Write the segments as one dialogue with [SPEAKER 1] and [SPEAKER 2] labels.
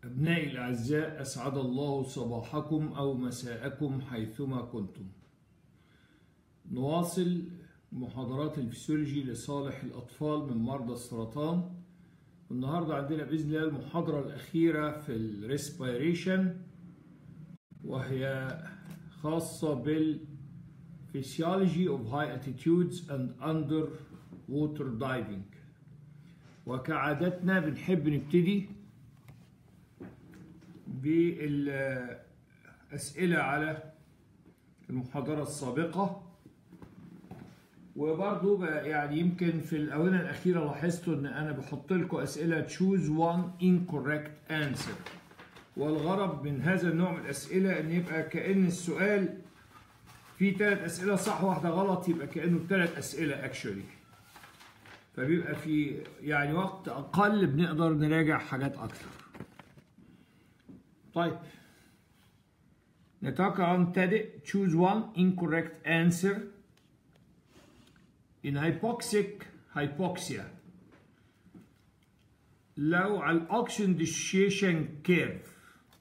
[SPEAKER 1] أبنائي الأعزاء أسعد الله صباحكم أو مساءكم حيثما كنتم نواصل محاضرات الفسيولوجي لصالح الأطفال من مرضى السرطان النهاردة عندنا بإذن الله المحاضرة الأخيرة في الريسبيريشن وهي خاصة بالفسيولوجي of high altitudes and underwater diving وكعادتنا بنحب نبتدي بالأسئلة على المحاضرة السابقة وبرضو بقى يعني يمكن في الآونة الأخيرة لاحظتوا إن أنا بحط لكم أسئلة choose one incorrect answer والغرض من هذا النوع من الأسئلة إن يبقى كأن السؤال فيه ثلاث أسئلة صح واحدة غلط يبقى كأنه ثلاث أسئلة actually فبيبقى في يعني وقت أقل بنقدر نراجع حاجات أكثر طيب نتوقع نبتدئ choose one incorrect answer in hypoxic hypoxia لو على الاوكسجين ديشيشن كيرف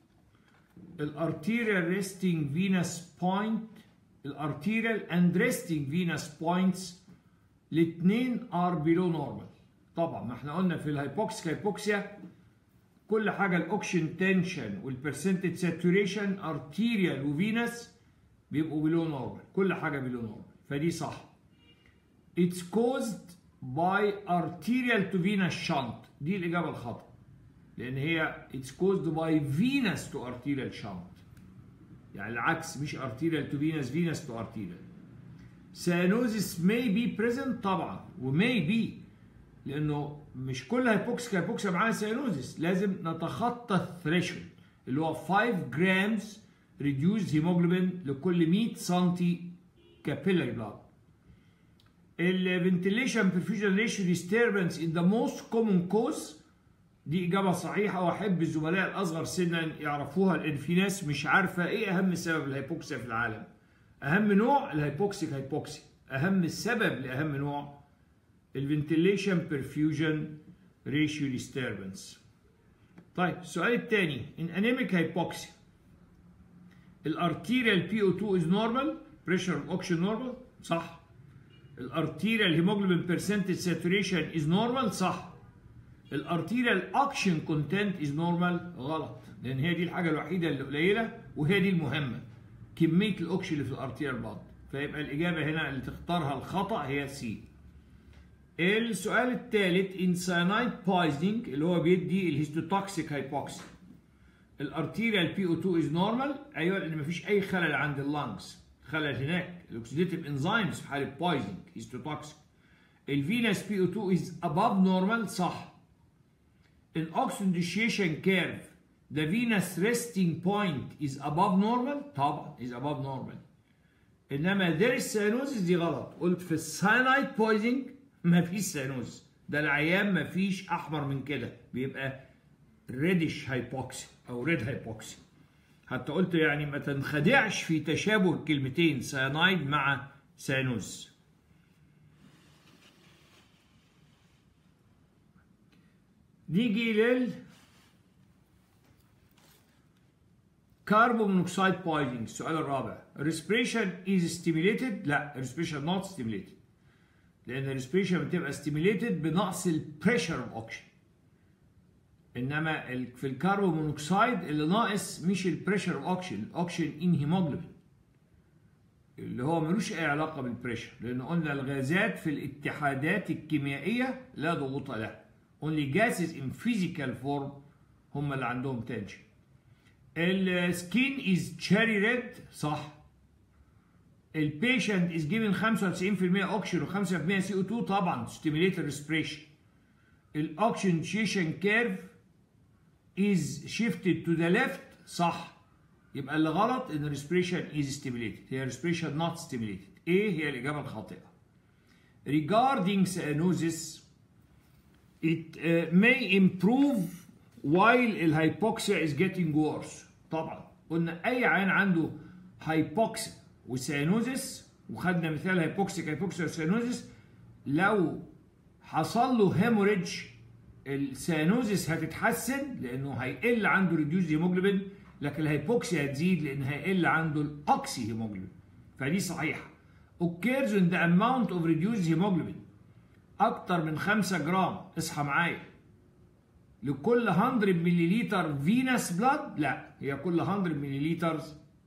[SPEAKER 1] الارتيريال ريستنج فينس بوينت الارتيريال اند ريستنج فينس بوينتس الاثنين ار بيلو نورمال طبعا ما احنا قلنا في الهايبوكسيك هايبوكسيا كل حاجه الاوكسجين تنشن والبرسنتج ساتوريشن ارتيريال وفينس بيبقوا بيلو نورمال كل حاجه بيلو نورمال فدي صح It's caused by arterial to venous shunt دي الإجابة الخطأ لأن هي it's caused by venous to arterial shunt يعني العكس مش arterial to venous venous to arterial cyanosis may be present طبعا و may be لأنه مش كل هيبوكسيك هيبوكسيا معاها cyanosis لازم نتخطى الثريشولد اللي هو 5 جرامز reduced hemoglobin لكل 100 سنتي capillary blood الفنتيليشن perfusion ratio disturbance is the most common cause دي إجابة صحيحة وأحب الزملاء الأصغر سنا يعرفوها لأن في ناس مش عارفة إيه أهم سبب الهيبوكسيا في العالم. أهم نوع الهيبوكسيك هيبوكسيا. أهم السبب لأهم نوع الفنتيليشن perfusion ratio disturbance. طيب السؤال الثاني in anemic hypoxia الارتيريال PO2 is normal pressure of oxygen normal صح الارتيريال هيموجلوبين برسنتج ساتوريشن از نورمال صح الارتيريال اوكسجين كونتنت از نورمال غلط لان هي دي الحاجه الوحيده اللي قليله وهي دي المهمه كميه الاكسجين اللي في الارتيريال بلاد فيبقى الاجابه هنا اللي تختارها الخطا هي سي السؤال الثالث ان ساينايد بويزنينج اللي هو بيدي الهيستوتوكسيك هايبوكسي الارتيريال بي او 2 از نورمال ايوه لان مفيش اي خلل عند اللانجز خلل هناك الاكسيديتيف انزيمز في حاله بويزنج هيستوتوكسيك الفينس بي او 2 از اباف نورمال صح الاوكسجين ديشيشن كيرف the venous resting point is above normal طبعا is above normal انما there is cyanosis دي غلط قلت في الساينايد بويزنج ما فيش سيانوز ده العيان ما فيش احمر من كده بيبقى ريدش هايبوكسي او ريد هايبوكسي حتى قلت يعني ما تنخدعش في تشابه الكلمتين سيانايد مع سيانوز نيجي لل كاربون مونوكسيد بويزنج السؤال الرابع respiration is stimulated لا respiration not stimulated لان respiration بتبقى stimulated بنقص البريشر اوف اوكسجين انما في الكربون مونوكسيد اللي ناقص مش البريشر اوف اوكسجين الاوكسجين ان هيموجلوبين اللي هو ملوش اي علاقه بالبريشر لان قلنا الغازات في الاتحادات الكيميائيه لا ضغوط لها only gases in physical form هم اللي عندهم تنشن السكين از cherry ريد صح البيشنت از جيفن 95% اوكسجين و5% سي او 2 طبعا ستيميليت الريسبريشن الاوكسجين كيرف is shifted to the left صح يبقى اللي غلط ان respiration is stimulated هي respiration not stimulated ايه هي الاجابه الخاطئه regarding cyanosis it uh, may improve while الهايبوكسيا is getting worse طبعا قلنا اي عيان عنده هايبوكسيا وسيانوزس وخدنا مثال هايبوكسيك هايبوكسيا وسيانوزس لو حصل له هيموريدج السيانوزيس هتتحسن لانه هيقل عنده ريديوز هيموجلوبين لكن الهيبوكسيا هتزيد لان هيقل عنده الاوكسي هيموجلوبين فدي صحيحه occurs in the amount of reduced hemoglobin اكتر من 5 جرام اصحى معايا لكل 100 مليلتر فينس بلاد لا هي كل 100 مليلتر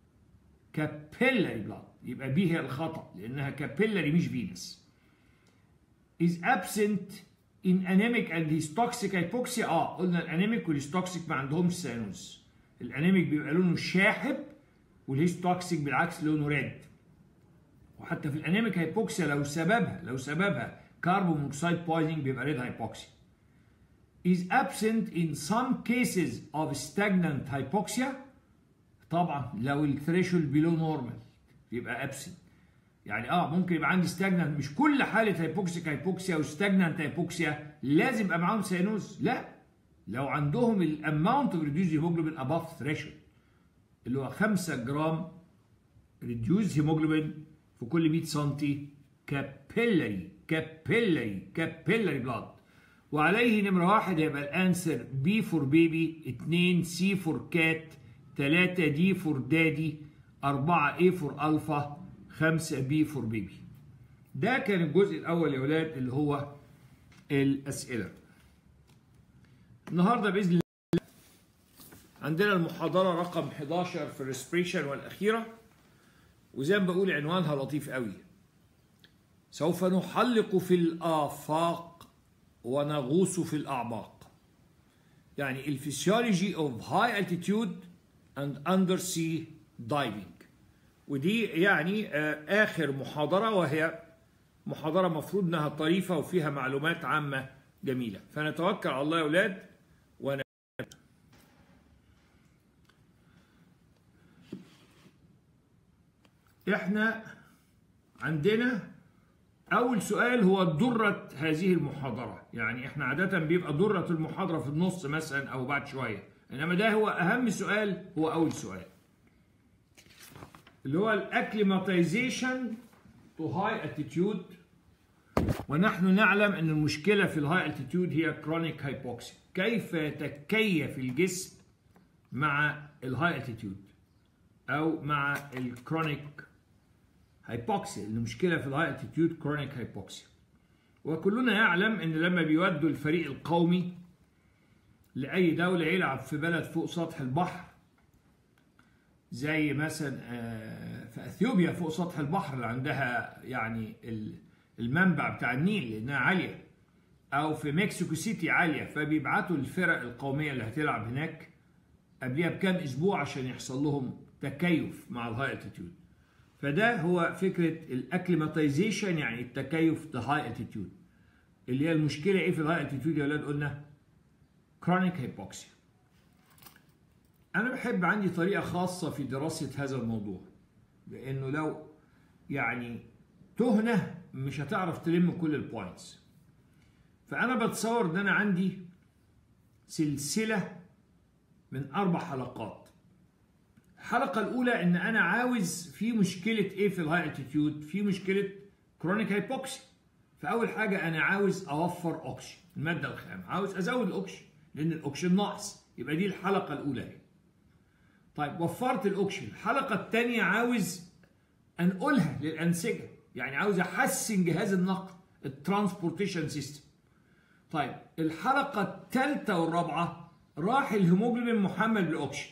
[SPEAKER 1] كابيلاري بلاد يبقى بي هي الخطا لانها كابيلاري مش فينس is absent in anemic and histoxic hypoxia اه قلنا الانيميك والهيستوكسيك ما عندهمش سيانوز الانيميك بيبقى لونه شاحب والهيستوكسيك بالعكس لونه ريد وحتى في الانيميك هايبوكسيا لو سببها لو سببها كاربون مونوكسيد بويزنج بيبقى ريد هايبوكسيا is absent in some cases of stagnant hypoxia طبعا لو الثريشولد بيلو نورمال يبقى absent يعني اه ممكن يبقى عندي stagnant مش كل حاله هايبوكسيك هايبوكسيا او stagnant هايبوكسيا لازم يبقى معاهم سيانوز لا لو عندهم الاماونت اوف ريديوز هيموجلوبين اباف ثريشولد اللي هو 5 جرام ريديوز هيموجلوبين في كل 100 سم كابيلاري كابيلاري كابيلاري بلاد وعليه نمرة واحد هيبقى الانسر بي فور بيبي اتنين سي فور كات تلاتة دي فور دادي أربعة اي فور ألفا خمسة بي فور بيبي ده كان الجزء الأول يا ولاد اللي هو الأسئلة النهاردة بإذن الله عندنا المحاضرة رقم 11 في الريسبريشن والأخيرة وزي ما بقول عنوانها لطيف قوي سوف نحلق في الآفاق ونغوص في الأعماق يعني الفسيولوجي of high altitude and undersea diving ودي يعني آخر محاضرة وهي محاضرة مفروض أنها طريفة وفيها معلومات عامة جميلة فنتوكل على الله يا أولاد ون... احنا عندنا أول سؤال هو درة هذه المحاضرة يعني احنا عادة بيبقى درة المحاضرة في النص مثلا أو بعد شوية إنما ده هو أهم سؤال هو أول سؤال اللي هو الأكليماتيزيشن تو هاي اتيتيود ونحن نعلم أن المشكلة في الهاي اتيتيود هي كرونيك هايبوكسيا كيف يتكيف الجسم مع الهاي اتيتيود أو مع الكرونيك هايبوكسيا المشكلة في الهاي اتيتيود كرونيك هايبوكسيا وكلنا يعلم ان لما بيودوا الفريق القومي لأي دولة يلعب في بلد فوق سطح البحر زي مثلا في اثيوبيا فوق سطح البحر اللي عندها يعني المنبع بتاع النيل لانها عالية او في مكسيكو سيتي عالية فبيبعتوا الفرق القومية اللي هتلعب هناك قبلها بكام اسبوع عشان يحصل لهم تكيف مع الهاي اتيتيود فده هو فكرة الاكليماتيزيشن يعني التكيف ذا هاي اتيتيود اللي هي المشكلة ايه في الهاي اتيتيود يا ولاد قلنا كرونيك هيبوكسيا أنا بحب عندي طريقة خاصة في دراسة هذا الموضوع لأنه لو يعني تهنة مش هتعرف تلم كل البوينتس فأنا بتصور إن أنا عندي سلسلة من أربع حلقات الحلقة الأولى إن أنا عاوز في مشكلة إيه في الهاي اتيتيود في مشكلة كرونيك هايبوكسي فأول حاجة أنا عاوز أوفر أوكسجين المادة الخام عاوز أزود الأوكسجين لأن الأوكسجين ناقص يبقى دي الحلقة الأولى هي. طيب وفرت الأوكسجين الحلقة الثانية عاوز أنقلها للأنسجة يعني عاوز أحسن جهاز النقل الترانسبورتيشن سيستم طيب الحلقة الثالثة والرابعة راح الهيموجلوبين محمل بالأوكسجين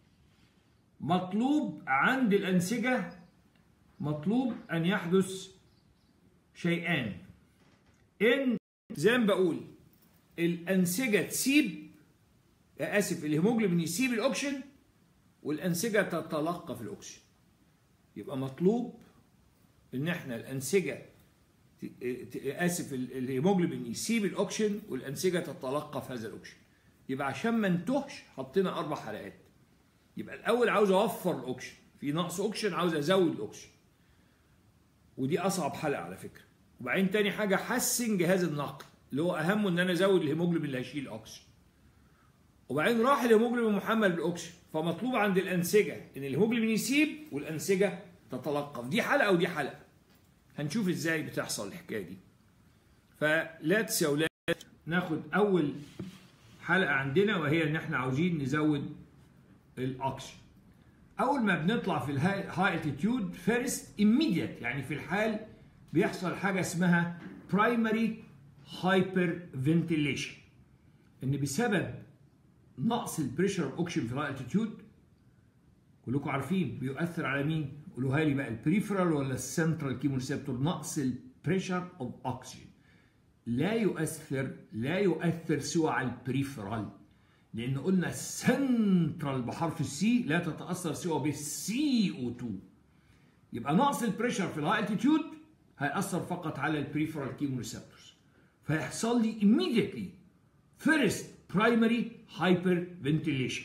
[SPEAKER 1] مطلوب عند الأنسجة مطلوب أن يحدث شيئان إن زي ما بقول الأنسجة تسيب آسف الهيموجلوبين يسيب الأوكسجين والأنسجة تتلقى في الأوكسجين يبقى مطلوب إن إحنا الأنسجة آسف الهيموجلوبين يسيب الأوكسجين والأنسجة تتلقى في هذا الأوكسجين يبقى عشان ما نتهش حطينا أربع حلقات يبقى الاول عاوز اوفر الاوكسجين في نقص اوكسجين عاوز ازود الاوكسجين ودي اصعب حلقه على فكره وبعدين تاني حاجه حسن جهاز النقل اللي هو اهمه ان انا ازود الهيموجلوبين اللي هيشيل الاكسجين وبعدين راح الهيموجلوبين محمل بالاكسجين فمطلوب عند الانسجه ان الهيموجلوبين يسيب والانسجه تتلقف دي حلقه ودي حلقه هنشوف ازاي بتحصل الحكايه دي فلاتس يا اولاد ناخد اول حلقه عندنا وهي ان احنا عاوزين نزود الاكسجين اول ما بنطلع في الهاي التيتيود فيرست immediate يعني في الحال بيحصل حاجه اسمها primary hyperventilation ان بسبب نقص البريشر اوكسجين في الهاي التيتيود كلكم عارفين بيؤثر على مين قولوها لي بقى البريفرال ولا السنترال كيموريسبتور نقص البريشر اوف اوكسجين لا يؤثر لا يؤثر سوى على البريفرال لان قلنا السنترال بحرف السي لا تتاثر سوى بالسي او 2 يبقى نقص البريشر في الهاي التيتيود هيأثر فقط على البريفرال كيموريسبتورز فيحصل لي immediately first primary hyperventilation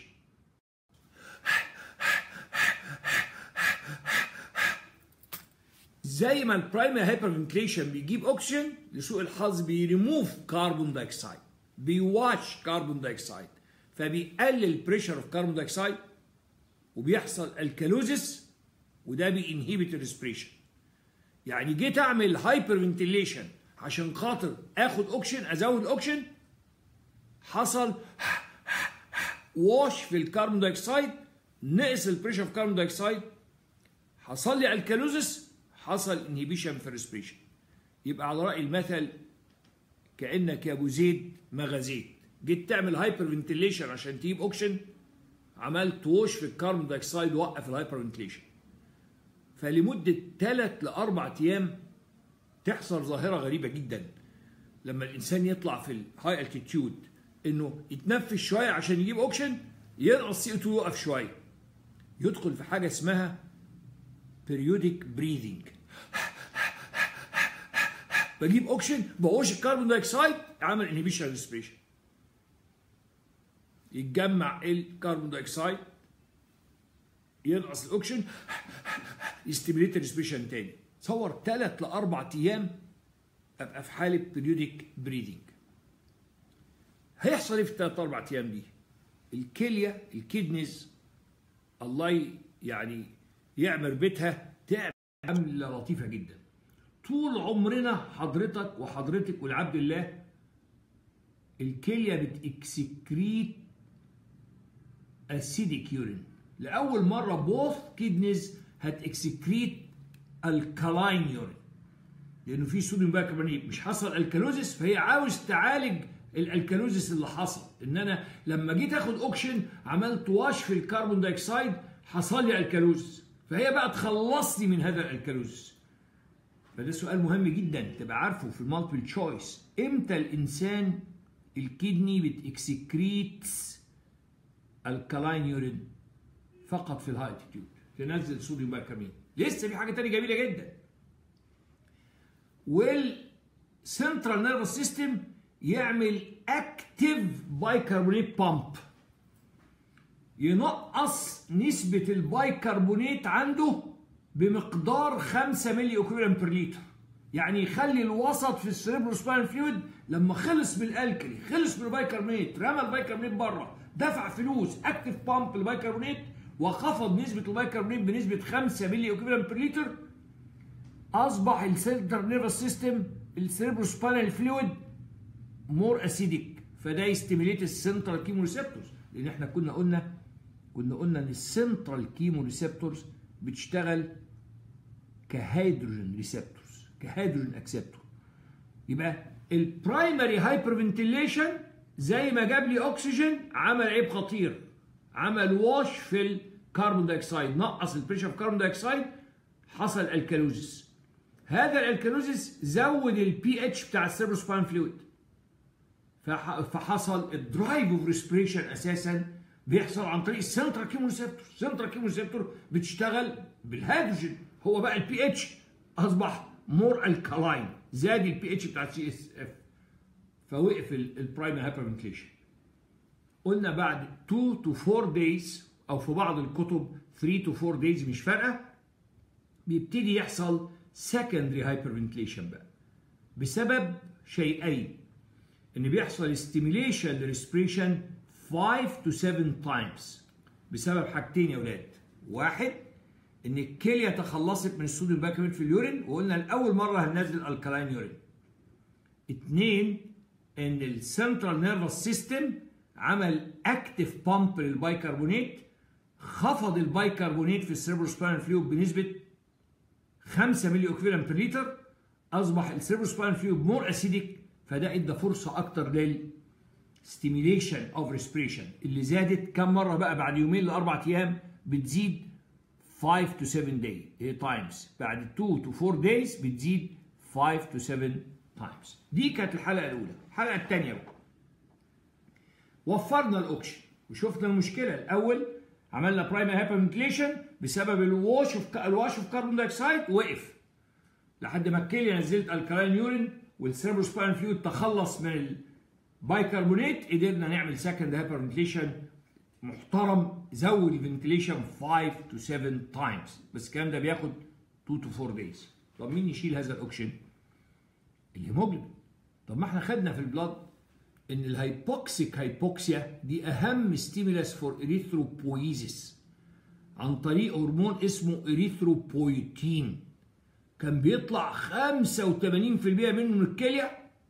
[SPEAKER 1] زي ما البرايمري هايبرفنتليشن بيجيب اوكسجين لسوء الحظ بيريموف كربون دايوكسيد بيواش كربون دايوكسيد فبيقلل بريشر اوف كربون دايوكسيد وبيحصل الكالوزيس وده بينهبت الريسبريشن يعني جيت اعمل هايبر فنتيليشن عشان خاطر اخد اوكسجين ازود اوكسجين حصل واش في الكربون دايوكسيد نقص البريشر في الكربون دايوكسيد حصل لي الكالوزيس حصل انهبيشن في الريسبريشن يبقى على راي المثل كانك يا ابو زيد ما غزيت جيت تعمل هايبر فنتيليشن عشان تجيب اوكسجين عملت ووش في الكربون دايوكسيد وقف الهايبر فنتيليشن فلمده ثلاث لاربع ايام تحصل ظاهره غريبه جدا لما الانسان يطلع في الهاي التيتيود انه يتنفس شويه عشان يجيب اوكسجين ينقص سي 2 يقف شويه يدخل في حاجه اسمها periodic breathing بجيب اوكسجين بوش الكربون دايوكسيد عمل انهبيشن ريسبريشن يتجمع الكربون دايوكسيد ينقص الاوكسجين يستيميليت الريسبريشن تاني تصور ثلاث لاربع ايام ابقى في حاله بيريودك بريدنج هيحصل ايه في الثلاث اربع ايام دي؟ الكليه الكدنز الله يعني يعمر بيتها تعمل عملة لطيفة جدا طول عمرنا حضرتك وحضرتك والعبد الله الكلية بتكسكريت اسيديك يورين لأول مرة بوث كيدنيز هتكسكريت الكالاين يورين لأنه في صوديوم بايكربونات مش حصل الكالوزيس فهي عاوز تعالج الالكالوزيس اللي حصل ان انا لما جيت اخد اوكسجين عملت واش في الكربون دايوكسيد حصل لي الكالوزيس فهي بقى تخلصني من هذا الكالوزيس فده سؤال مهم جدا تبقى عارفه في المالتيبل تشويس امتى الانسان الكدني بتكسكريت الكالاين يورين فقط في الهاي اتيتيود تنزل صوديوم بايكربونات لسه في حاجه ثانيه جميله جدا والسنترال نيرفس سيستم يعمل اكتيف بايكربونات بامب ينقص نسبة البايكربونات عنده بمقدار 5 ملي اوكيولان بير لتر يعني يخلي الوسط في السيربروسباين فلويد لما خلص من الالكلي خلص من البايكربونات رمى البايكربونات بره دفع فلوس اكتف بامب للبايكربونات وخفض نسبة البايكربونات بنسبة 5 ملي اوكيولان بير لتر اصبح السنتر نيرفس سيستم السيربروسباينال فلويد مور اسيديك فده يستيميليت السنترال كيمو ريسبتورز لان احنا كنا قلنا كنا قلنا ان السنترال كيمو ريسبتورز بتشتغل كهيدروجين ريسبتورز كهيدروجين اكسبتور يبقى البرايمري هايبرفنتيليشن زي ما جاب لي اكسجين عمل عيب خطير عمل واش في الكربون دايوكسيد نقص البريشر في الكربون دايوكسيد حصل الكالوزيس هذا الالكالوزيس زود البي اتش بتاع السيربروسباين فلويد فحصل الدرايف اوف ريسبريشن اساسا بيحصل عن طريق السنترال كيمو ريسبتور السنترال كيمو ريسبتور بتشتغل بالهيدروجين هو بقى البي اتش اصبح مور الكالاين زاد البي اتش بتاع السي اس اف فوقف البرايمري هايبرفنتليشن قلنا بعد 2 تو 4 دايز او في بعض الكتب 3 تو 4 دايز مش فارقه بيبتدي يحصل secondary hyperventilation بقى بسبب شيئين ان بيحصل stimulation للريسبريشن 5 to 7 times بسبب حاجتين يا ولاد واحد ان الكليه تخلصت من الصوديوم بايكربونات في اليورين وقلنا لاول مره هننزل الكلاين يورين اتنين ان السنترال نيرفس سيستم عمل اكتف بامب للبايكربونات خفض البايكربونات في السيربروسباينال فلويد بنسبه 5 ملي اوكفيلم بر لتر اصبح السيربروسباينال فلويد مور اسيديك فده ادى فرصه اكتر لل stimulation اوف ريسبريشن اللي زادت كم مره بقى بعد يومين لاربع ايام بتزيد 5 to 7 day تايمز بعد 2 to 4 days بتزيد 5 to 7 تايمز دي كانت الحلقه الاولى الحلقه الثانيه بقى وفرنا الاوكسجين وشفنا المشكله الاول عملنا برايمري هايبرفنتليشن بسبب الواش اوف الواش اوف كربون دايوكسيد وقف لحد ما الكليه نزلت الكلاين يورين والسيربروسباين فلويد تخلص من البايكربونات قدرنا نعمل سكند هايبرفنتليشن محترم زود الفنتليشن 5 to 7 تايمز بس الكلام ده بياخد 2 to 4 days طب مين يشيل هذا الاوكسجين؟ الهيموجلوبين طب ما احنا خدنا في البلاد ان الهايبوكسيك هايبوكسيا دي اهم ستيمولاس فور اريثروبويزيس عن طريق هرمون اسمه اريثروبويتين كان بيطلع 85% منه من الكليه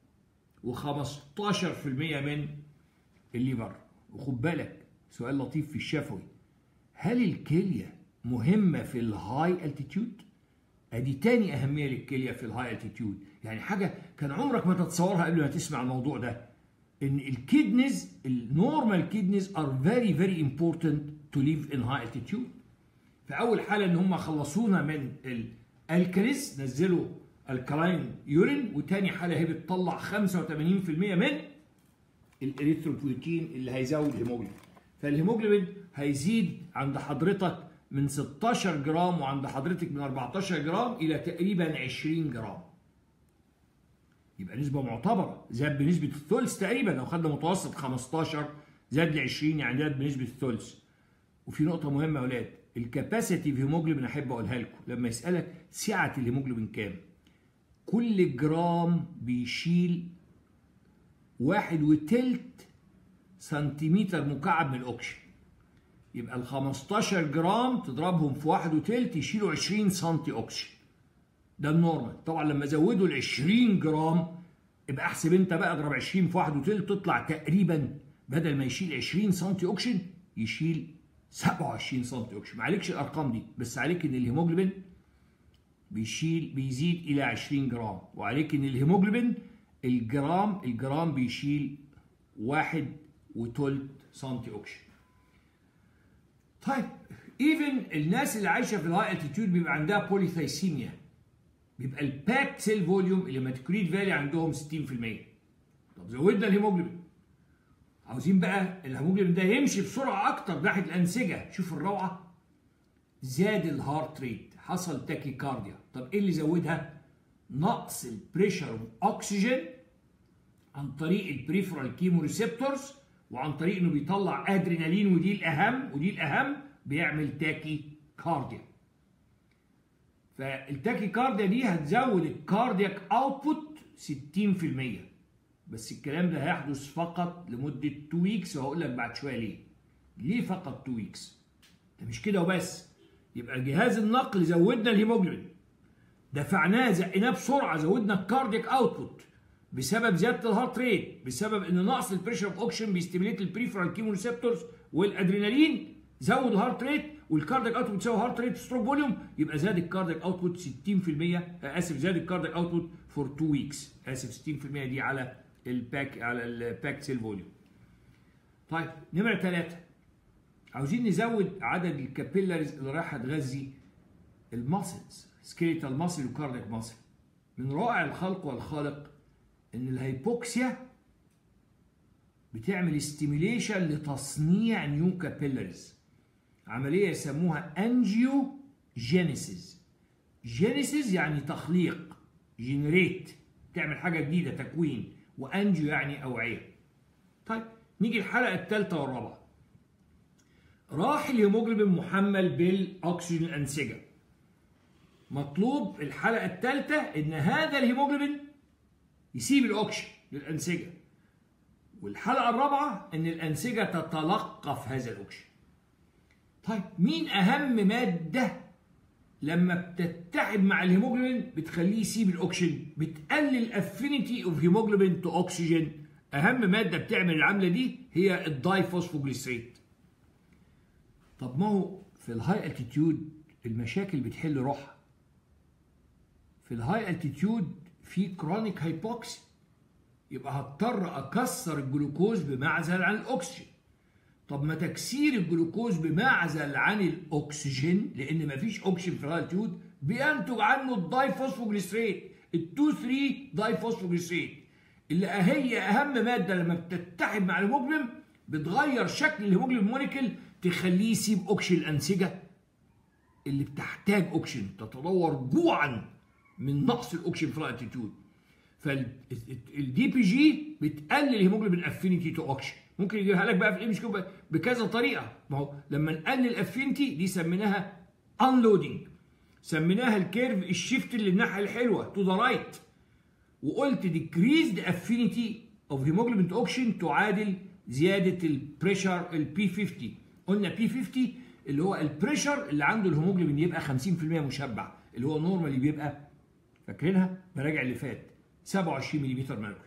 [SPEAKER 1] و15% من الليفر وخد بالك سؤال لطيف في الشفوي هل الكليه مهمه في الهاي التيتيود ادي تاني اهميه للكليه في الهاي التيتيود يعني حاجه كان عمرك ما تتصورها قبل ما تسمع الموضوع ده ان الكيدنيز النورمال كيدنيز ار فيري فيري امبورتنت تو ليف ان هاي التيتيود فاول حاله ان هم خلصونا من الالكاليز نزلوا الكلاين يورين وتاني حاله هي بتطلع 85% من الاريثروبويتين اللي هيزود الهيموجلوبين فالهيموجلوبين هيزيد عند حضرتك من 16 جرام وعند حضرتك من 14 جرام الى تقريبا 20 جرام يبقى نسبه معتبره زاد بنسبه الثلث تقريبا لو خدنا متوسط 15 زاد ل 20 يعني زاد بنسبه الثلث وفي نقطه مهمه يا اولاد الكاباسيتي في هيموجلوبين احب اقولها لكم لما يسالك سعه الهيموجلوبين كام كل جرام بيشيل واحد وتلت سنتيمتر مكعب من الاكسجين يبقى ال 15 جرام تضربهم في واحد وتلت يشيلوا 20 سنتي اكسجين ده النورمال طبعا لما زودوا ال 20 جرام يبقى احسب انت بقى اضرب 20 في واحد وتلت تطلع تقريبا بدل ما يشيل 20 سنتي اكسجين يشيل 27 سنتي اكسجين ما عليكش الارقام دي بس عليك ان الهيموجلوبين بيشيل بيزيد الى 20 جرام وعليك ان الهيموجلوبين الجرام الجرام بيشيل واحد وتلت سنتي اوكسجين طيب ايفن الناس اللي عايشه في الهاي التيتيود بيبقى عندها بوليثايسيميا بيبقى الباك سيل فوليوم الهيماتوكريت فالي عندهم 60% طب زودنا الهيموجلوبين عاوزين بقى الهيموجلوبين ده يمشي بسرعه اكتر ناحيه الانسجه شوف الروعه زاد الهارت ريت حصل تاكيكارديا طب ايه اللي زودها نقص البريشر اكسجين عن طريق البريفرال كيمو ريسبتورز وعن طريق انه بيطلع ادرينالين ودي الاهم ودي الاهم بيعمل تاكي كارديا فالتاكي كارديا دي هتزود الكاردياك اوتبوت 60% بس الكلام ده هيحدث فقط لمده 2 ويكس وهقول لك بعد شويه ليه ليه فقط 2 ويكس ده مش كده وبس يبقى جهاز النقل زودنا الهيموجلوبين دفعناه زقناه بسرعه زودنا الكاردياك اوتبوت بسبب زياده الهارت ريت بسبب ان نقص البريشر اوف اوكسجين بيستيميليت البريفرال كيمو ريسبتورز والادرينالين زود الهارت ريت والكاردياك اوتبوت بتساوي هارت ريت ستروك فوليوم يبقى زاد الكاردياك اوتبوت 60% اسف زاد الكاردياك اوتبوت فور 2 ويكس اسف 60% دي على الباك على الباك سيل فوليوم طيب نمره ثلاثه عاوزين نزود عدد الكابيلاريز اللي رايحه تغذي الماسلز سكيليتال ماسل وكاردياك ماسل من رائع الخلق والخالق ان الهيبوكسيا بتعمل ستيميليشن لتصنيع نيو كابيلاريز عمليه يسموها انجيو جينيسيس جينيسيس يعني تخليق جنريت تعمل حاجه جديده تكوين وانجيو يعني اوعيه طيب نيجي الحلقه الثالثه والرابعه راح الهيموجلوبين محمل بالاكسجين الانسجه مطلوب الحلقه الثالثه ان هذا الهيموجلوبين يسيب الاكسجين للانسجه والحلقه الرابعه ان الانسجه تتلقف هذا الاكسجين طيب مين اهم ماده لما بتتحد مع الهيموجلوبين بتخليه يسيب الاكسجين بتقلل افينيتي اوف هيموجلوبين تو اوكسجين اهم ماده بتعمل العمله دي هي الدايفوسفوجليسريت طب ما هو في الهاي التيتيود المشاكل بتحل روحها في الهاي التيتيود في كرونيك هايبوكسي يبقى هضطر اكسر الجلوكوز بمعزل عن الاكسجين طب ما تكسير الجلوكوز بمعزل عن الاكسجين لان مفيش اكسجين في الهاي التيتيود بينتج عنه الدايفوسفوجليسريت ال 2 3 دايفوسفوجليسريت اللي هي اهم ماده لما بتتحد مع الهيموجلوبين بتغير شكل الهيموجلوبين موليكيول تخليه يسيب اكسجين الانسجه اللي بتحتاج اكسجين تتدور جوعا من نقص الاكسجين في الاتيتيود فالدي بي جي بتقلل الهيموجلوبين افينيتي تو اوكسجين ممكن يجيبها لك بقى في الام كيو بكذا طريقه ما هو لما نقلل الافينيتي دي سميناها انلودنج سميناها الكيرف الشيفت اللي الناحيه الحلوه تو ذا رايت وقلت decreased affinity of hemoglobin to oxygen تعادل زياده البريشر البي 50 قلنا بي 50 اللي هو البريشر اللي عنده الهيموجلوبين يبقى 50% مشبع اللي هو نورمالي بيبقى فاكرينها براجع اللي فات 27 ملم مركوري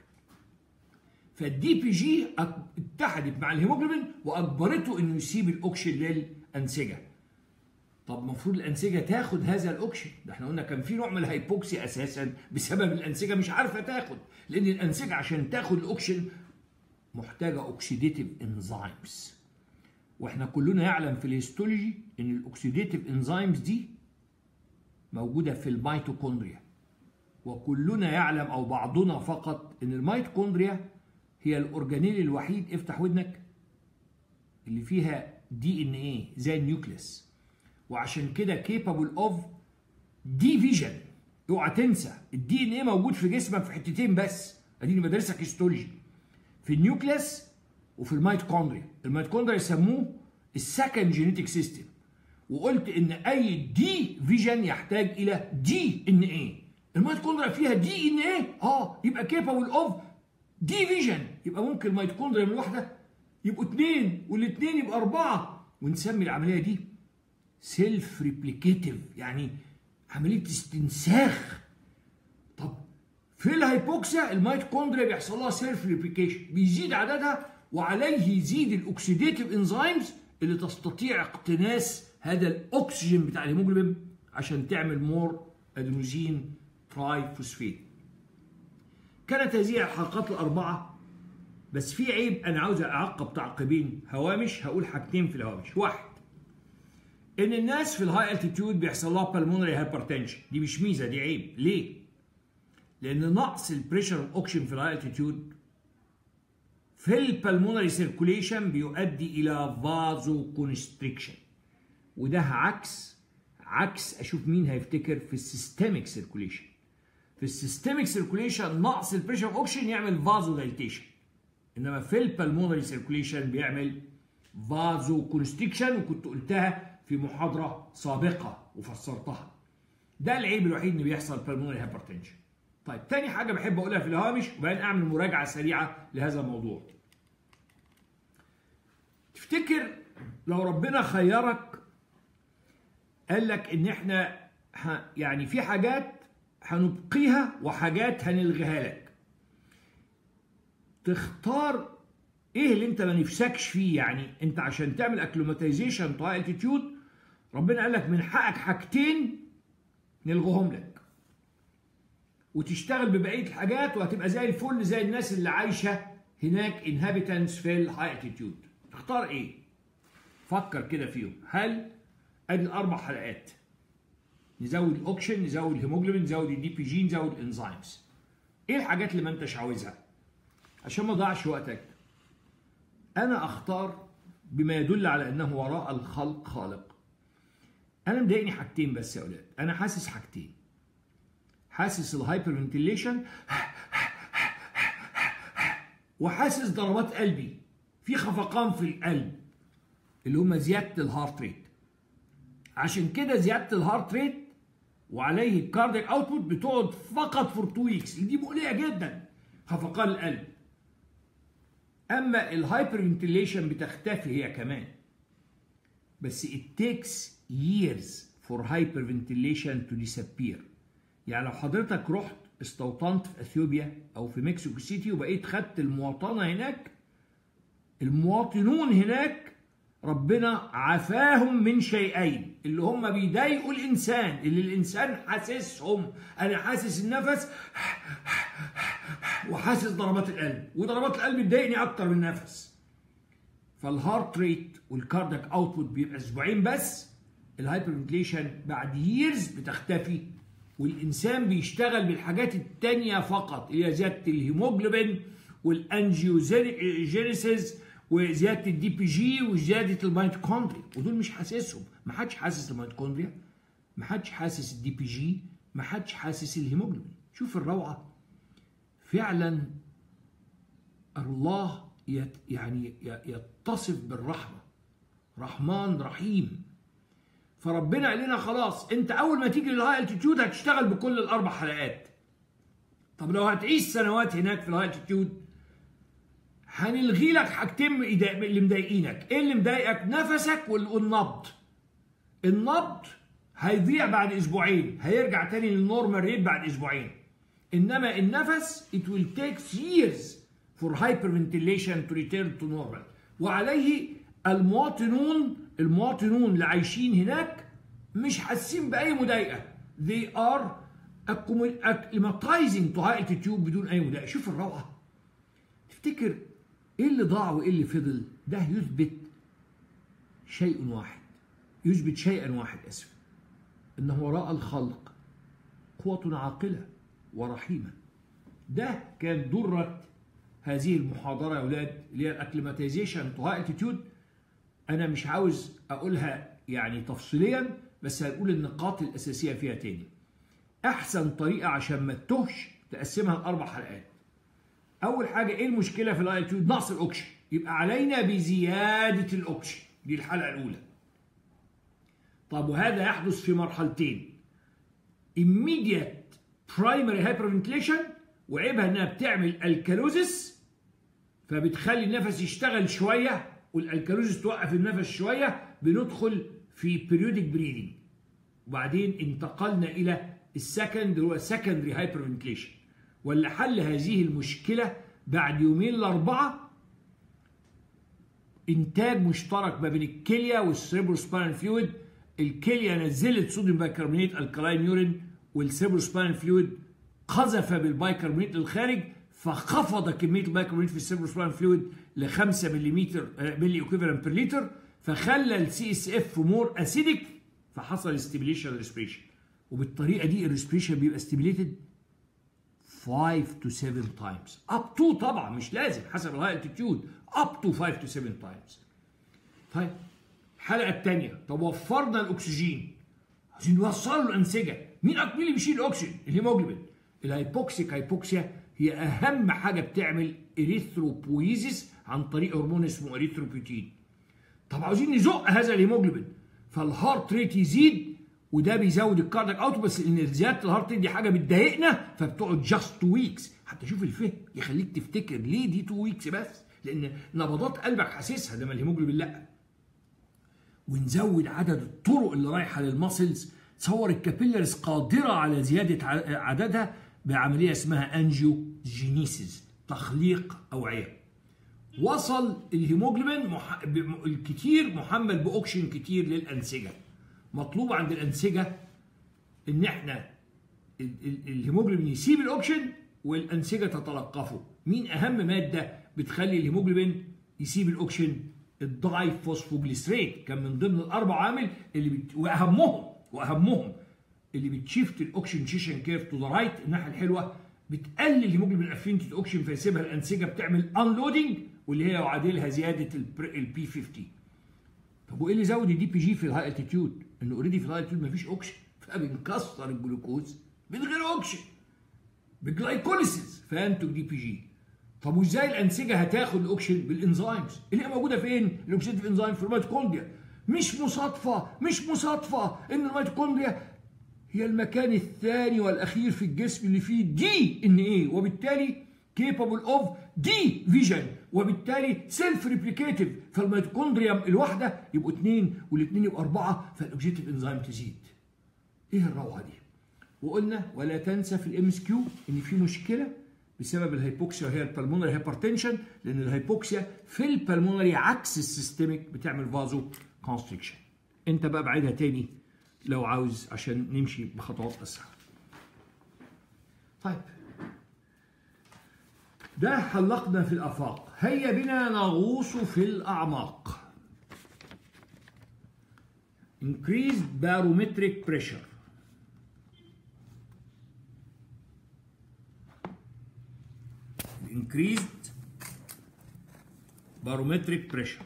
[SPEAKER 1] فالدي بي جي اتحدت مع الهيموجلوبين واجبرته انه يسيب الاكسجين للانسجه طب المفروض الانسجه تاخد هذا الاكسجين ده احنا قلنا كان في نوع من الهيبوكسي اساسا بسبب الانسجه مش عارفه تاخد لان الانسجه عشان تاخد الاكسجين محتاجه اوكسيديتيف انزيمز واحنا كلنا يعلم في الهيستولوجي ان الاوكسيديتيف انزيمز دي موجوده في الميتوكوندريا وكلنا يعلم او بعضنا فقط ان الميتوكوندريا هي الاورجانيل الوحيد افتح ودنك اللي فيها دي ان ايه زي النيوكليس وعشان كده كيبابل اوف ديفيجن اوعى تنسى الدي ان ايه موجود في جسمك في حتتين بس اديني بدرسك هيستولوجي في النيوكليس وفي الميتوكوندريا الميتوكوندريا يسموه السكند جينيتك سيستم وقلت ان اي دي فيجن يحتاج الى دي ان ايه الميتوكوندريا فيها دي ان ايه اه يبقى كيبابل اوف ديفيجن يبقى ممكن الميتوكوندريا من واحده يبقوا اثنين والاثنين يبقى اربعه ونسمي العمليه دي سيلف ريبليكيتيف يعني عمليه استنساخ طب في الهيبوكسيا الميتوكوندريا بيحصل لها سيلف ريبليكيشن بيزيد عددها وعليه يزيد الاكسيديتيف انزيمز اللي تستطيع اقتناس هذا الاكسجين بتاع الهيموجلوبين عشان تعمل مور ادينوزين تراي فوسفيت كانت هذه الحلقات الاربعه بس في عيب انا عاوز اعقب تعقيبين هوامش هقول حاجتين في الهوامش واحد ان الناس في الهاي التيتيود بيحصل لها بالمونري هايبرتنشن دي مش ميزه دي عيب ليه لان نقص البريشر اوكسجين في الهاي التيتيود في البلمونري سيركوليشن بيؤدي الى فازو كونستريكشن وده عكس عكس اشوف مين هيفتكر في السيستميك سيركوليشن في السيستميك سيركوليشن نقص البريشر اوكسجين يعمل فازو دايليتيشن انما في البلمونري سيركوليشن بيعمل فازو كونستريكشن وكنت قلتها في محاضره سابقه وفسرتها ده العيب الوحيد اللي بيحصل بالمونري هايبرتنشن طيب تاني حاجه بحب اقولها في الهوامش وبعدين اعمل مراجعه سريعه لهذا الموضوع تفتكر لو ربنا خيرك قال لك ان احنا يعني في حاجات هنبقيها وحاجات هنلغيها لك تختار ايه اللي انت ما نفسكش فيه يعني انت عشان تعمل اكلوماتيزيشن تو التيتيود ربنا قال لك من حقك حاجتين نلغوهم لك وتشتغل ببقيه الحاجات وهتبقى زي الفل زي الناس اللي عايشه هناك انهابيتنس في الهاي التيتيود تختار ايه فكر كده فيهم هل ادي الاربع حلقات نزود الاوكشن نزود الهيموجلوبين نزود الدي بي جي نزود الانزيمز ايه الحاجات اللي ما انتش عاوزها عشان ما اضيعش وقتك انا اختار بما يدل على انه وراء الخلق خالق انا مضايقني حاجتين بس يا اولاد انا حاسس حاجتين حاسس الهايبر فنتيليشن وحاسس ضربات قلبي في خفقان في القلب اللي هم زياده الهارت ريت عشان كده زياده الهارت ريت وعليه الكاردياك اوتبوت بتقعد فقط فور تو ويكس دي مقلقه جدا خفقان القلب اما الهايبر فنتيليشن بتختفي هي كمان بس it takes years for hyperventilation to disappear يعني لو حضرتك رحت استوطنت في اثيوبيا او في مكسيكو سيتي وبقيت خدت المواطنه هناك المواطنون هناك ربنا عافاهم من شيئين اللي هم بيضايقوا الانسان اللي الانسان حاسسهم انا حاسس النفس وحاسس ضربات القلب وضربات القلب بتضايقني اكتر من النفس فالهارت ريت والكاردياك اوتبوت بيبقى اسبوعين بس الهايبرفنتليشن بعد ييرز بتختفي والانسان بيشتغل بالحاجات التانية فقط اللي هي زياده الهيموجلوبين والانجيوجينيسيس وزياده الدي بي جي وزياده الميتوكوندريا ودول مش حاسسهم ما حدش حاسس الميتوكوندريا ما حدش حاسس الدي بي جي ما حدش حاسس الهيموجلوبين شوف الروعه فعلا الله يت يعني يتصف بالرحمه رحمن رحيم فربنا قال لنا خلاص انت اول ما تيجي للهاي التيتيود هتشتغل بكل الاربع حلقات طب لو هتعيش سنوات هناك في الهاي التيتيود هنلغي لك حاجتين اللي مضايقينك ايه اللي مضايقك نفسك والنبض النبض هيضيع بعد اسبوعين هيرجع تاني للنورمال ريت بعد اسبوعين انما النفس it will take years for hyperventilation to return to normal وعليه المواطنون المواطنون اللي عايشين هناك مش حاسين باي مضايقه they are acclimatizing to high altitude بدون اي مضايقه شوف الروعه تفتكر ايه اللي ضاع وايه اللي فضل ده يثبت شيء واحد يثبت شيئا واحد اسف ان وراء الخلق قوة عاقلة ورحيمة ده كان درة هذه المحاضرة يا أولاد اللي هي الأكليماتيزيشن تو هاي التيتيود أنا مش عاوز أقولها يعني تفصيليا بس هنقول النقاط الأساسية فيها تاني أحسن طريقة عشان ما تتهش تقسمها لأربع حلقات أول حاجة إيه المشكلة في الالتيود نقص الأكسجين يبقى علينا بزيادة الأكسجين دي الحلقة الأولى طب وهذا يحدث في مرحلتين immediate primary hyperventilation وعيبها انها بتعمل الكالوزس فبتخلي النفس يشتغل شويه والالكالوزس توقف النفس شويه بندخل في periodic breathing وبعدين انتقلنا الى السكند اللي هو secondary hyperventilation ولا حل هذه المشكله بعد يومين لاربعه انتاج مشترك ما بين الكليه والسيربروسباينال فلويد الكليه نزلت صوديوم بايكربونات الكلاين يورين والسيربروسباينال فلويد قذف بالبايكربونات للخارج فخفض كميه البايكربونات في السيربروسباينال فلويد ل 5 ملم ملي ايكويفالنت بير لتر فخلى السي اس اف مور اسيدك فحصل ستيبيليشن ريسبريشن وبالطريقه دي الريسبريشن بيبقى ستيبيليتد 5 to 7 times up to طبعا مش لازم حسب الهاي التيتيود up to 5 to 7 times طيب الحلقه الثانيه طب وفرنا الاكسجين عايزين نوصله الانسجه مين مين اللي بيشيل الاكسجين الهيموجلوبين الهيبوكسيك هيبوكسيا هي اهم حاجه بتعمل اريثروبويزيس عن طريق هرمون اسمه اريثروبيوتين طب عاوزين نزق هذا الهيموجلوبين فالهارت ريت يزيد وده بيزود الكاردياك اوت بس ان زياده الهارت ريت دي حاجه بتضايقنا فبتقعد جاست 2 ويكس حتى شوف الفهم يخليك تفتكر ليه دي 2 ويكس بس لان نبضات قلبك حاسسها ده ما الهيموجلوبين لا ونزود عدد الطرق اللي رايحه للماسلز تصور الكابيلرز قادره على زياده عددها بعمليه اسمها انجيوجينيسيس تخليق اوعيه وصل الهيموجلوبين مح... الكتير محمل باوكسجين كتير للانسجه مطلوب عند الانسجه ان احنا الهيموجلوبين يسيب الاوكسجين والانسجه تتلقفه مين اهم ماده بتخلي الهيموجلوبين يسيب الاوكسجين الداي فوسفوجليسريت كان من ضمن الاربع عوامل اللي بت... واهمهم واهمهم اللي بتشيفت الاوكسجين كيرف تو ذا رايت الناحيه الحلوه بتقلل الهيموجلوبين افينتي الاوكسجين فيسيبها الانسجه بتعمل انلودنج واللي هي يعادلها زياده البي 50 طب وايه اللي زود الدي بي جي في الهاي التيتيود؟ انه اوريدي في الهاي التيتيود مفيش اوكسجين فبنكسر الجلوكوز من غير اوكسجين بالجلايكوليسيس فينتج دي بي جي طب وازاي الانسجه هتاخد الاوكسجين بالانزيمز اللي هي موجوده فين؟ الاوكسيديف انزيم في الميتوكوندريا مش مصادفه مش مصادفه ان الميتوكوندريا هي المكان الثاني والاخير في الجسم اللي فيه دي ان ايه وبالتالي capable of division وبالتالي سيلف ريبليكيتيف فالميتوكوندريا الواحده يبقوا اثنين والاثنين يبقوا اربعه فالاوكسيديف انزيم تزيد. ايه الروعه دي؟ وقلنا ولا تنسى في الام اس كيو ان في مشكله بسبب الهيبوكسيا وهي البلمونري هايبرتنشن لان الهيبوكسيا في البلمونري عكس السيستميك بتعمل فازو كونستريكشن انت بقى بعيدها تاني لو عاوز عشان نمشي بخطوات اسرع طيب ده حلقنا في الافاق هيا بنا نغوص في الاعماق increased barometric pressure increased barometric pressure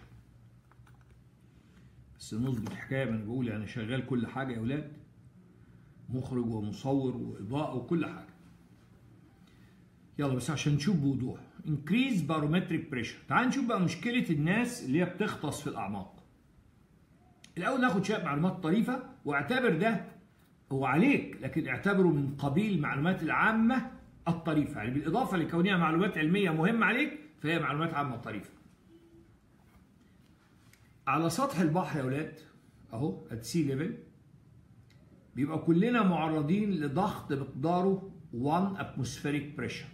[SPEAKER 1] بس نظبط الحكايه من بقول يعني شغال كل حاجه يا اولاد مخرج ومصور واضاءه وكل حاجه يلا بس عشان نشوف بوضوح increase barometric pressure تعال نشوف بقى مشكله الناس اللي هي بتغطس في الاعماق الاول ناخد شويه معلومات طريفه واعتبر ده هو عليك لكن اعتبره من قبيل المعلومات العامه الطريفه يعني بالاضافه لكونها معلومات علميه مهمه عليك فهي معلومات عامه طريفه على سطح البحر يا اولاد اهو ات سي ليفل بيبقى كلنا معرضين لضغط مقداره 1 اتموسفيريك بريشر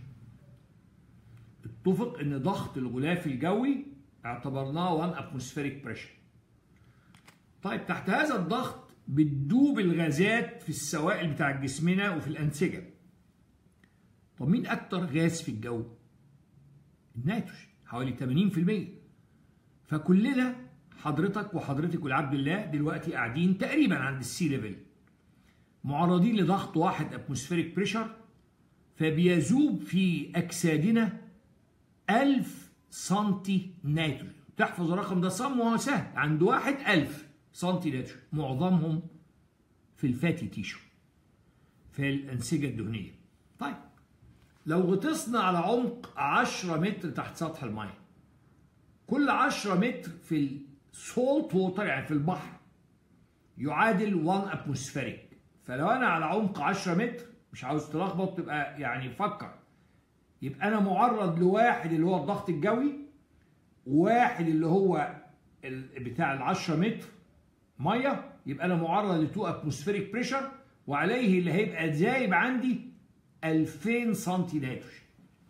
[SPEAKER 1] اتفق ان ضغط الغلاف الجوي اعتبرناه 1 اتموسفيريك بريشر طيب تحت هذا الضغط بتدوب الغازات في السوائل بتاع جسمنا وفي الانسجه طب مين اكتر غاز في الجو النيتروجين حوالي 80% فكلنا حضرتك وحضرتك والعبد الله دلوقتي قاعدين تقريبا عند السي ليفل معرضين لضغط واحد اتموسفيريك بريشر فبيذوب في اجسادنا 1000 سنتي نيتروجين تحفظ الرقم ده صم وهو سهل عند واحد 1000 سنتي نيتروجين معظمهم في الفاتي تيشو في الانسجه الدهنيه طيب لو غطسنا على عمق 10 متر تحت سطح الميه كل 10 متر في السولت ووتر يعني في البحر يعادل 1 اتموسفيريك فلو انا على عمق 10 متر مش عاوز تلخبط تبقى يعني فكر يبقى انا معرض لواحد اللي هو الضغط الجوي وواحد اللي هو بتاع ال 10 متر ميه يبقى انا معرض ل 2 اتموسفيريك بريشر وعليه اللي هيبقى زايب عندي 2000 سنتي نيتروجين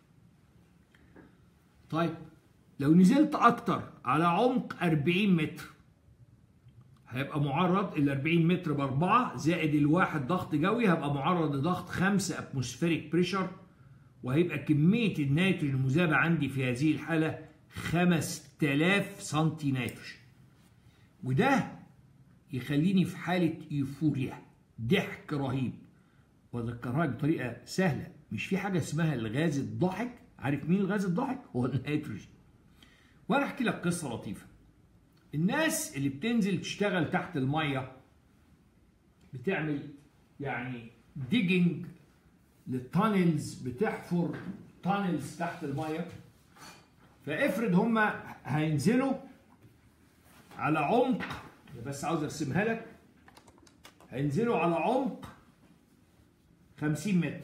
[SPEAKER 1] طيب لو نزلت اكتر على عمق 40 متر هيبقى معرض ال 40 متر باربعه زائد الواحد ضغط جوي هبقى معرض لضغط 5 اتموسفيريك بريشر وهيبقى كميه النيتروجين المذابه عندي في هذه الحاله 5000 سنتي نيتروجين وده يخليني في حاله ايفوريا ضحك رهيب واذكرها بطريقه سهله مش في حاجه اسمها الغاز الضاحك عارف مين الغاز الضاحك هو النيتروجين وانا احكي لك قصه لطيفه الناس اللي بتنزل تشتغل تحت الميه بتعمل يعني ديجنج للتانلز بتحفر تانلز تحت الميه فافرض هم هينزلوا على عمق بس عاوز ارسمها لك هينزلوا على عمق 50 متر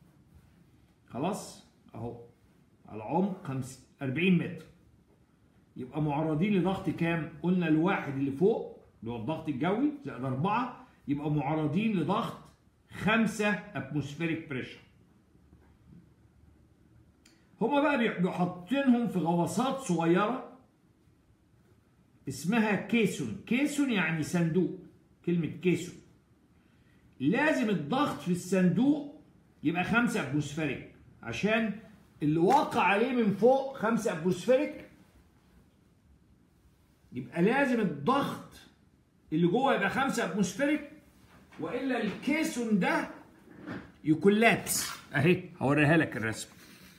[SPEAKER 1] خلاص اهو على عمق 50 40 متر يبقى معرضين لضغط كام؟ قلنا الواحد اللي فوق اللي هو الضغط الجوي زائد أربعة يبقى معرضين لضغط خمسة اتموسفيريك بريشر. هما بقى بيبقوا حاطينهم في غواصات صغيرة اسمها كيسون، كيسون يعني صندوق كلمة كيسون. لازم الضغط في الصندوق يبقى خمسة اتموسفيريك عشان اللي واقع عليه من فوق خمسة اتموسفيريك يبقى لازم الضغط اللي جوه يبقى 5 اتموسفيريك والا الكيسون ده يكولابس اهي هوريها لك الرسم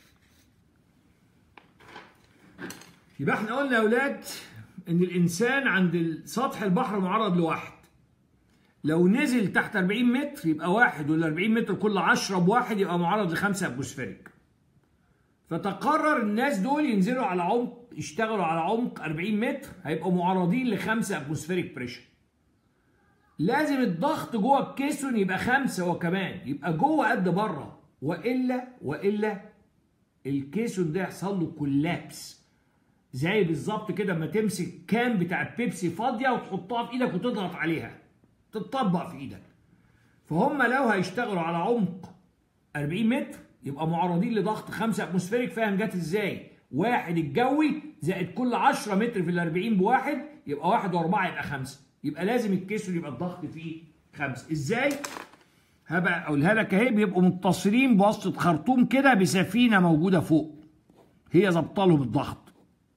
[SPEAKER 1] يبقى احنا قلنا يا اولاد ان الانسان عند سطح البحر معرض لواحد لو نزل تحت 40 متر يبقى واحد وال 40 متر كل 10 بواحد يبقى معرض لخمسة اتموسفيريك فتقرر الناس دول ينزلوا على عمق يشتغلوا على عمق 40 متر هيبقوا معرضين لخمسة اتموسفيريك بريشر لازم الضغط جوه الكيسون يبقى خمسة هو كمان يبقى جوه قد بره والا والا الكيسون ده يحصل له كولابس زي بالظبط كده اما تمسك كان بتاع بيبسي فاضيه وتحطها في ايدك وتضغط عليها تتطبق في ايدك فهم لو هيشتغلوا على عمق 40 متر يبقى معرضين لضغط 5 اتموسفيريك فاهم جت ازاي؟ واحد الجوي زائد كل 10 متر في ال 40 بواحد يبقى واحد واربعه يبقى خمسه يبقى لازم الكيسون يبقى الضغط فيه خمسه ازاي؟ هبقى اقولها لك اهي بيبقوا متصلين بواسطه خرطوم كده بسفينه موجوده فوق هي ظابطه لهم الضغط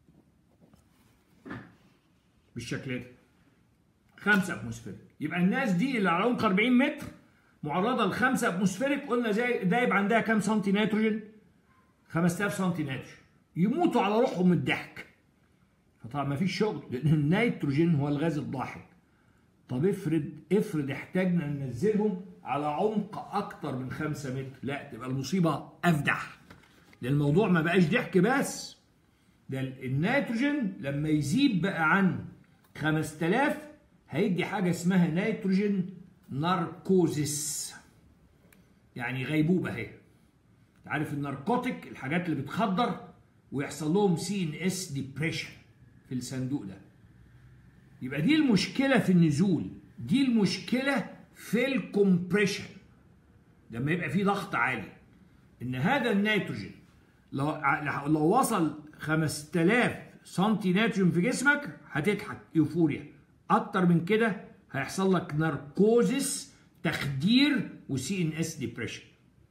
[SPEAKER 1] بالشكل ده 5 اتموسفيريك يبقى الناس دي اللي على عمق 40 متر معرضه ل 5 اتموسفيريك قلنا زي ده يبقى عندها كام سنتي نيتروجين 5000 سنتي نيتروجين يموتوا على روحهم من الضحك فطبعا ما فيش شغل لان النيتروجين هو الغاز الضاحك طب افرض افرض احتاجنا ننزلهم على عمق اكتر من 5 متر لا تبقى المصيبه افدح لان الموضوع ما بقاش ضحك بس ده النيتروجين لما يزيد بقى عن 5000 هيدي حاجه اسمها نيتروجين ناركوزيس يعني غيبوبه اهي عارف الناركوتيك الحاجات اللي بتخدر ويحصل لهم سي ان اس ديبريشن في الصندوق ده يبقى دي المشكله في النزول دي المشكله في الكومبريشن لما يبقى في ضغط عالي ان هذا النيتروجين لو لو وصل 5000 سنتي نيتروجين في جسمك هتضحك يوفوريا اكتر من كده هيحصل لك ناركوزس تخدير وسي ان اس ديبريشن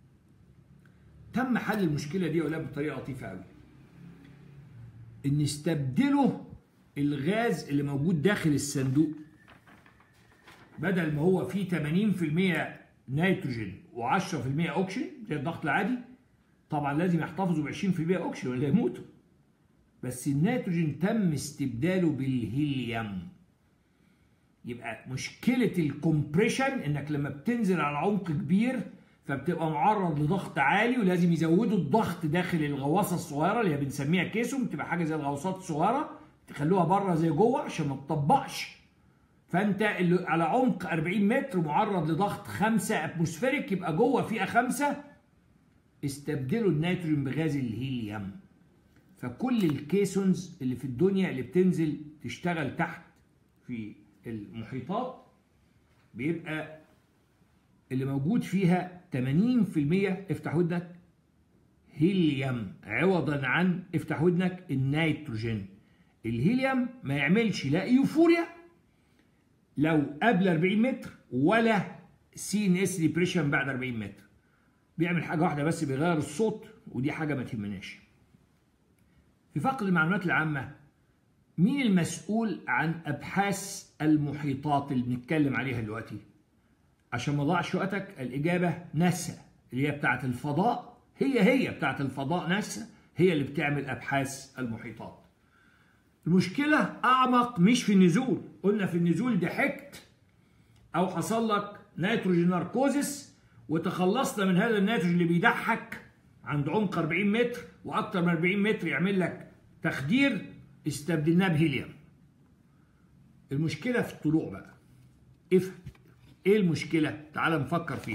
[SPEAKER 1] تم حل المشكله دي ولا بطريقه لطيفه قوي ان استبدلوا الغاز اللي موجود داخل الصندوق بدل ما هو فيه 80% نيتروجين و10% اوكسجين زي الضغط العادي طبعا لازم يحتفظوا ب 20% اوكسجين ولا يموتوا بس النيتروجين تم استبداله بالهيليوم يبقى مشكلة الكومبريشن انك لما بتنزل على عمق كبير فبتبقى معرض لضغط عالي ولازم يزودوا الضغط داخل الغواصة الصغيرة اللي هي بنسميها كيسوم بتبقى حاجة زي الغواصات الصغيرة تخلوها بره زي جوه عشان ما تطبقش فانت اللي على عمق 40 متر معرض لضغط 5 اتموسفيريك يبقى جوه فئة 5 استبدلوا النيتروجين بغاز الهيليوم فكل الكيسونز اللي في الدنيا اللي بتنزل تشتغل تحت في المحيطات بيبقى اللي موجود فيها 80% افتح ودنك هيليوم عوضا عن افتح ودنك النيتروجين الهيليوم ما يعملش لا يوفوريا لو قبل 40 متر ولا سي ان اس ديبريشن بعد 40 متر بيعمل حاجه واحده بس بيغير الصوت ودي حاجه ما تهمناش في فقر المعلومات العامه مين المسؤول عن ابحاث المحيطات اللي بنتكلم عليها دلوقتي عشان ما ضاعش وقتك الاجابه ناسا اللي هي بتاعه الفضاء هي هي بتاعه الفضاء ناسا هي اللي بتعمل ابحاث المحيطات المشكله اعمق مش في النزول قلنا في النزول ضحكت او حصل لك نيتروجين ناركوزس وتخلصت من هذا النيتروجين اللي بيضحك عند عمق 40 متر واكتر من 40 متر يعمل لك تخدير استبدلناه بهيليوم المشكله في الطلوع بقى افهم ايه المشكله تعال نفكر فيها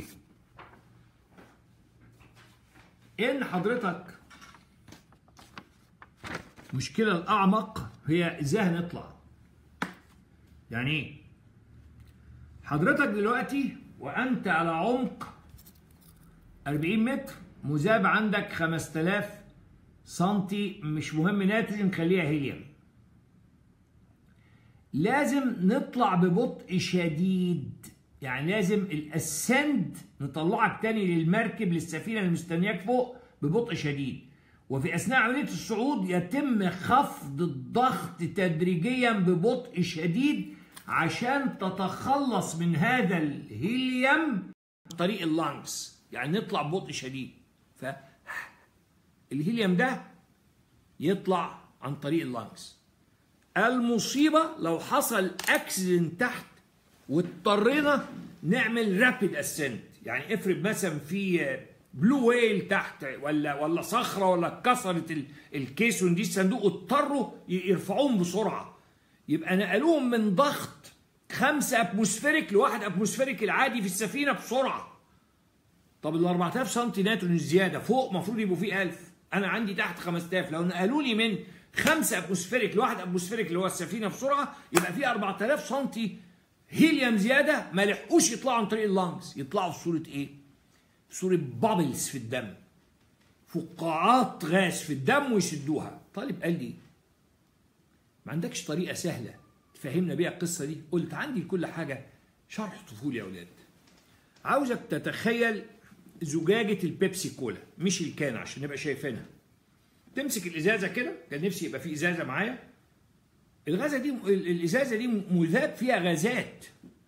[SPEAKER 1] ان حضرتك المشكله الاعمق هي ازاي هنطلع يعني ايه حضرتك دلوقتي وانت على عمق 40 متر مذاب عندك 5000 سنتي مش مهم نيتروجين خليها هيليوم لازم نطلع ببطء شديد يعني لازم الاسند نطلعك تاني للمركب للسفينه اللي مستنياك فوق ببطء شديد وفي اثناء عمليه الصعود يتم خفض الضغط تدريجيا ببطء شديد عشان تتخلص من هذا الهيليوم طريق اللانكس يعني نطلع ببطء شديد ف الهيليوم ده يطلع عن طريق اللانكس المصيبه لو حصل اكسيدنت تحت واضطرينا نعمل رابيد اسنت يعني افرض مثلا في بلو ويل تحت ولا ولا صخره ولا اتكسرت الكيسون دي الصندوق اضطروا يرفعوهم بسرعه يبقى نقلوهم من ضغط خمسة اتموسفيريك لواحد اتموسفيريك العادي في السفينه بسرعه طب ال 4000 سم نيتروجين زياده فوق المفروض يبقوا فيه 1000 انا عندي تحت 5000 لو نقلوا لي من 5 اتموسفيريك لواحد اتموسفيريك اللي هو السفينه بسرعه يبقى في 4000 سم هيليوم زياده ما لحقوش يطلعوا عن طريق اللانجز يطلعوا في صوره ايه؟ في صوره بابلز في الدم فقاعات غاز في الدم ويسدوها طالب قال لي ما عندكش طريقه سهله تفهمنا بيها القصه دي قلت عندي كل حاجه شرح طفولي يا اولاد عاوزك تتخيل زجاجه البيبسي كولا مش الكان عشان نبقى شايفينها تمسك الازازه كده كان نفسي يبقى في ازازه معايا الغازه دي الازازه دي مذاب فيها غازات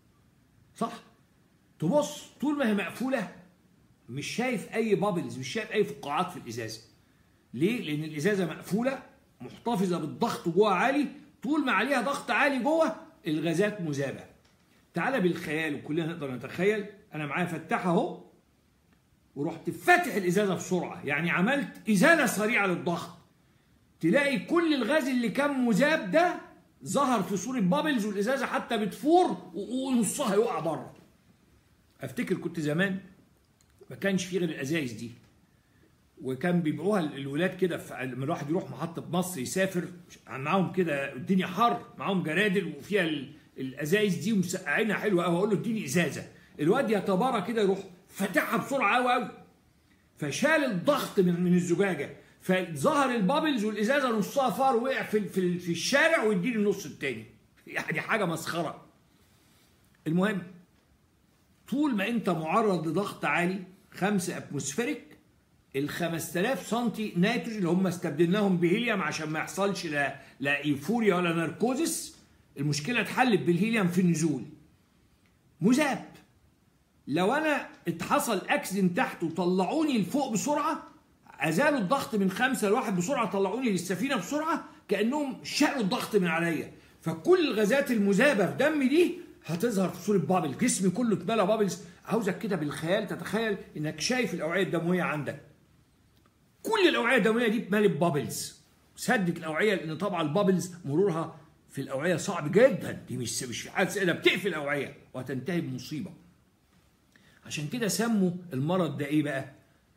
[SPEAKER 1] صح تبص طول ما هي مقفوله مش شايف اي بابلز مش شايف اي فقاعات في الازازه ليه لان الازازه مقفوله محتفظه بالضغط جوه عالي طول ما عليها ضغط عالي جوه الغازات مذابه تعالى بالخيال وكلنا نقدر نتخيل انا معايا فتاح اهو ورحت فاتح الازازه بسرعه يعني عملت ازاله سريعه للضغط تلاقي كل الغاز اللي كان مذاب ده ظهر في صوره بابلز والازازه حتى بتفور ونصها يقع بره افتكر كنت زمان ما كانش في غير الازايز دي وكان بيبيعوها الولاد كده لما الواحد يروح محطه مصر يسافر معاهم كده الدنيا حر معاهم جرادل وفيها الازايز دي ومسقعينها حلوه قوي اقول له اديني ازازه الواد يتبارى كده يروح فاتحها بسرعه قوي قوي فشال الضغط من من الزجاجه فظهر البابلز والازازه نصها فار وقع في في, في الشارع ويديني النص التاني يعني حاجه مسخره المهم طول ما انت معرض لضغط عالي 5 اتموسفيريك ال 5000 سم نيتروجين اللي هم استبدلناهم بهيليوم عشان ما يحصلش لا لا ايفوريا ولا ناركوزس المشكله اتحلت بالهيليوم في النزول مذاب لو انا اتحصل اكسدنت تحت وطلعوني لفوق بسرعه ازالوا الضغط من خمسه لواحد بسرعه طلعوني للسفينه بسرعه كانهم شالوا الضغط من عليا فكل الغازات المذابه في دمي دي هتظهر في صوره بابل جسمي كله اتملى بابلز عاوزك كده بالخيال تتخيل انك شايف الاوعيه الدمويه عندك كل الاوعيه الدمويه دي اتملت بابلز سدت الاوعيه لان طبعا البابلز مرورها في الاوعيه صعب جدا دي مش مش في حاله ده بتقفل الاوعيه وهتنتهي بمصيبه عشان كده سموا المرض ده ايه بقى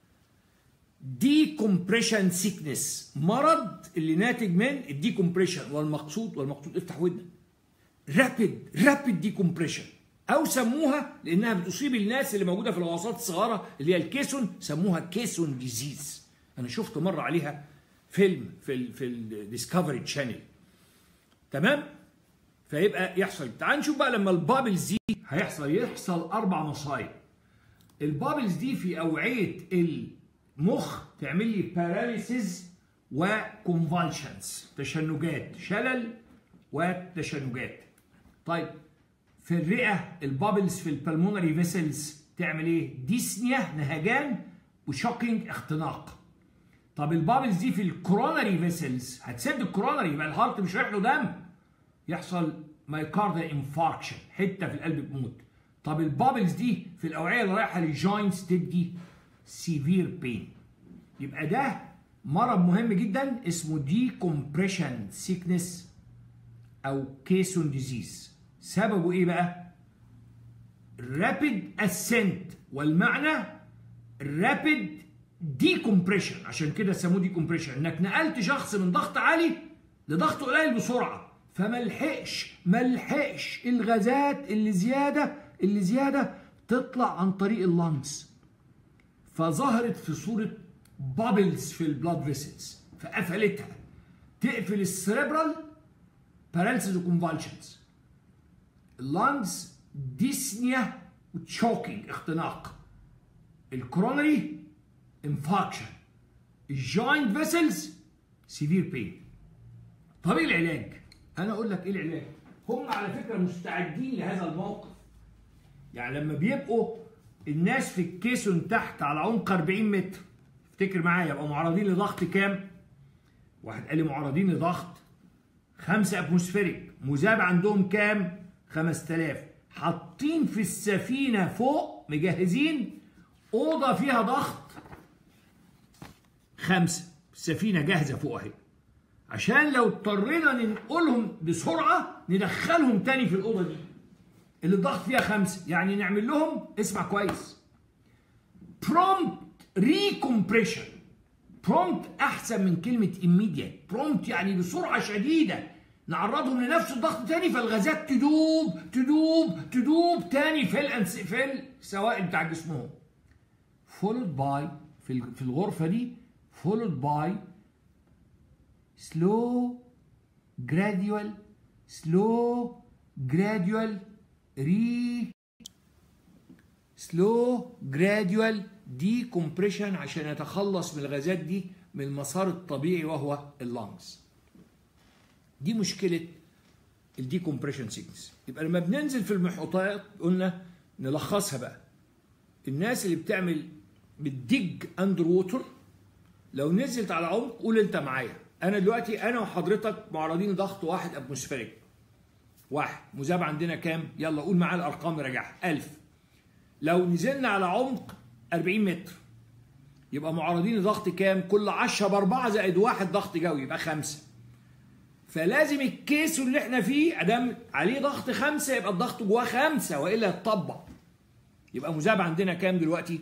[SPEAKER 1] ديكومبريشن سيكنس مرض اللي ناتج من الديكومبريشن والمقصود والمقصود افتح ودنك رابيد رابيد ديكومبريشن او سموها لانها بتصيب الناس اللي موجوده في الغواصات الصغيره اللي هي الكيسون سموها كيسون ديزيز انا شفت مره عليها فيلم في ال في الديسكفري تشانل تمام فيبقى يحصل تعال نشوف بقى لما البابلز دي هيحصل يحصل اربع مصايب البابلز دي في اوعيه المخ تعمل لي باراليسيز وكونفالشنز تشنجات شلل وتشنجات طيب في الرئه البابلز في البلمونري فيسلز تعمل ايه ديسنيا نهجان وشوكينج اختناق طب البابلز دي في الكورونري فيسلز هتسد الكورونري يبقى الهارت مش رايح له دم يحصل مايكارديال انفاركشن حته في القلب تموت طب البابلز دي في الاوعيه اللي رايحه للجوينتس تدي سيفير بين يبقى ده مرض مهم جدا اسمه دي كومبريشن سيكنس او كيسون ديزيز سببه ايه بقى رابيد اسنت والمعنى رابيد ديكومبريشن عشان كده سموه ديكومبريشن انك نقلت شخص من ضغط عالي لضغط قليل بسرعه فما لحقش ما لحقش الغازات اللي زياده اللي زياده تطلع عن طريق اللانجز فظهرت في صوره بابلز في البلاد فيسلز فقفلتها تقفل السريبرال باراليسيس وكونفالشنز اللانجز ديسنيا وتشوكينج اختناق الكورونري انفاكشن الجوينت فيسلز سيفير بين طب ايه العلاج انا اقول لك ايه العلاج هم على فكره مستعدين لهذا الموقف يعني لما بيبقوا الناس في الكيسون تحت على عمق 40 متر افتكر معايا يبقوا معرضين لضغط كام واحد قال لي معرضين لضغط 5 اتموسفيريك مذاب عندهم كام 5000 حاطين في السفينه فوق مجهزين اوضه فيها ضغط خمسة السفينة جاهزة فوق اهي عشان لو اضطرينا ننقلهم بسرعة ندخلهم تاني في الأوضة دي اللي الضغط فيها خمسة يعني نعمل لهم اسمع كويس prompt recompression prompt أحسن من كلمة immediate prompt يعني بسرعة شديدة نعرضهم لنفس الضغط تاني فالغازات تدوب تدوب تدوب تاني في الأنس... في السوائل بتاع جسمهم followed by في في الغرفة دي followed by slow gradual slow gradual re slow gradual decompression عشان يتخلص من الغازات دي من المسار الطبيعي وهو اللانجز دي مشكلة الديكومبريشن سيكنس يبقى لما بننزل في المحيطات قلنا نلخصها بقى الناس اللي بتعمل بتدج اندر ووتر لو نزلت على عمق قول انت معايا انا دلوقتي انا وحضرتك معرضين ضغط واحد اتموسفيريك واحد مذاب عندنا كام يلا قول معايا الارقام نراجعها 1000 لو نزلنا على عمق 40 متر يبقى معرضين لضغط كام كل 10 باربعه زائد واحد ضغط جوي يبقى خمسه فلازم الكيس اللي احنا فيه ادام عليه ضغط خمسه يبقى الضغط جواه خمسه والا يتطبق يبقى مذاب عندنا كام دلوقتي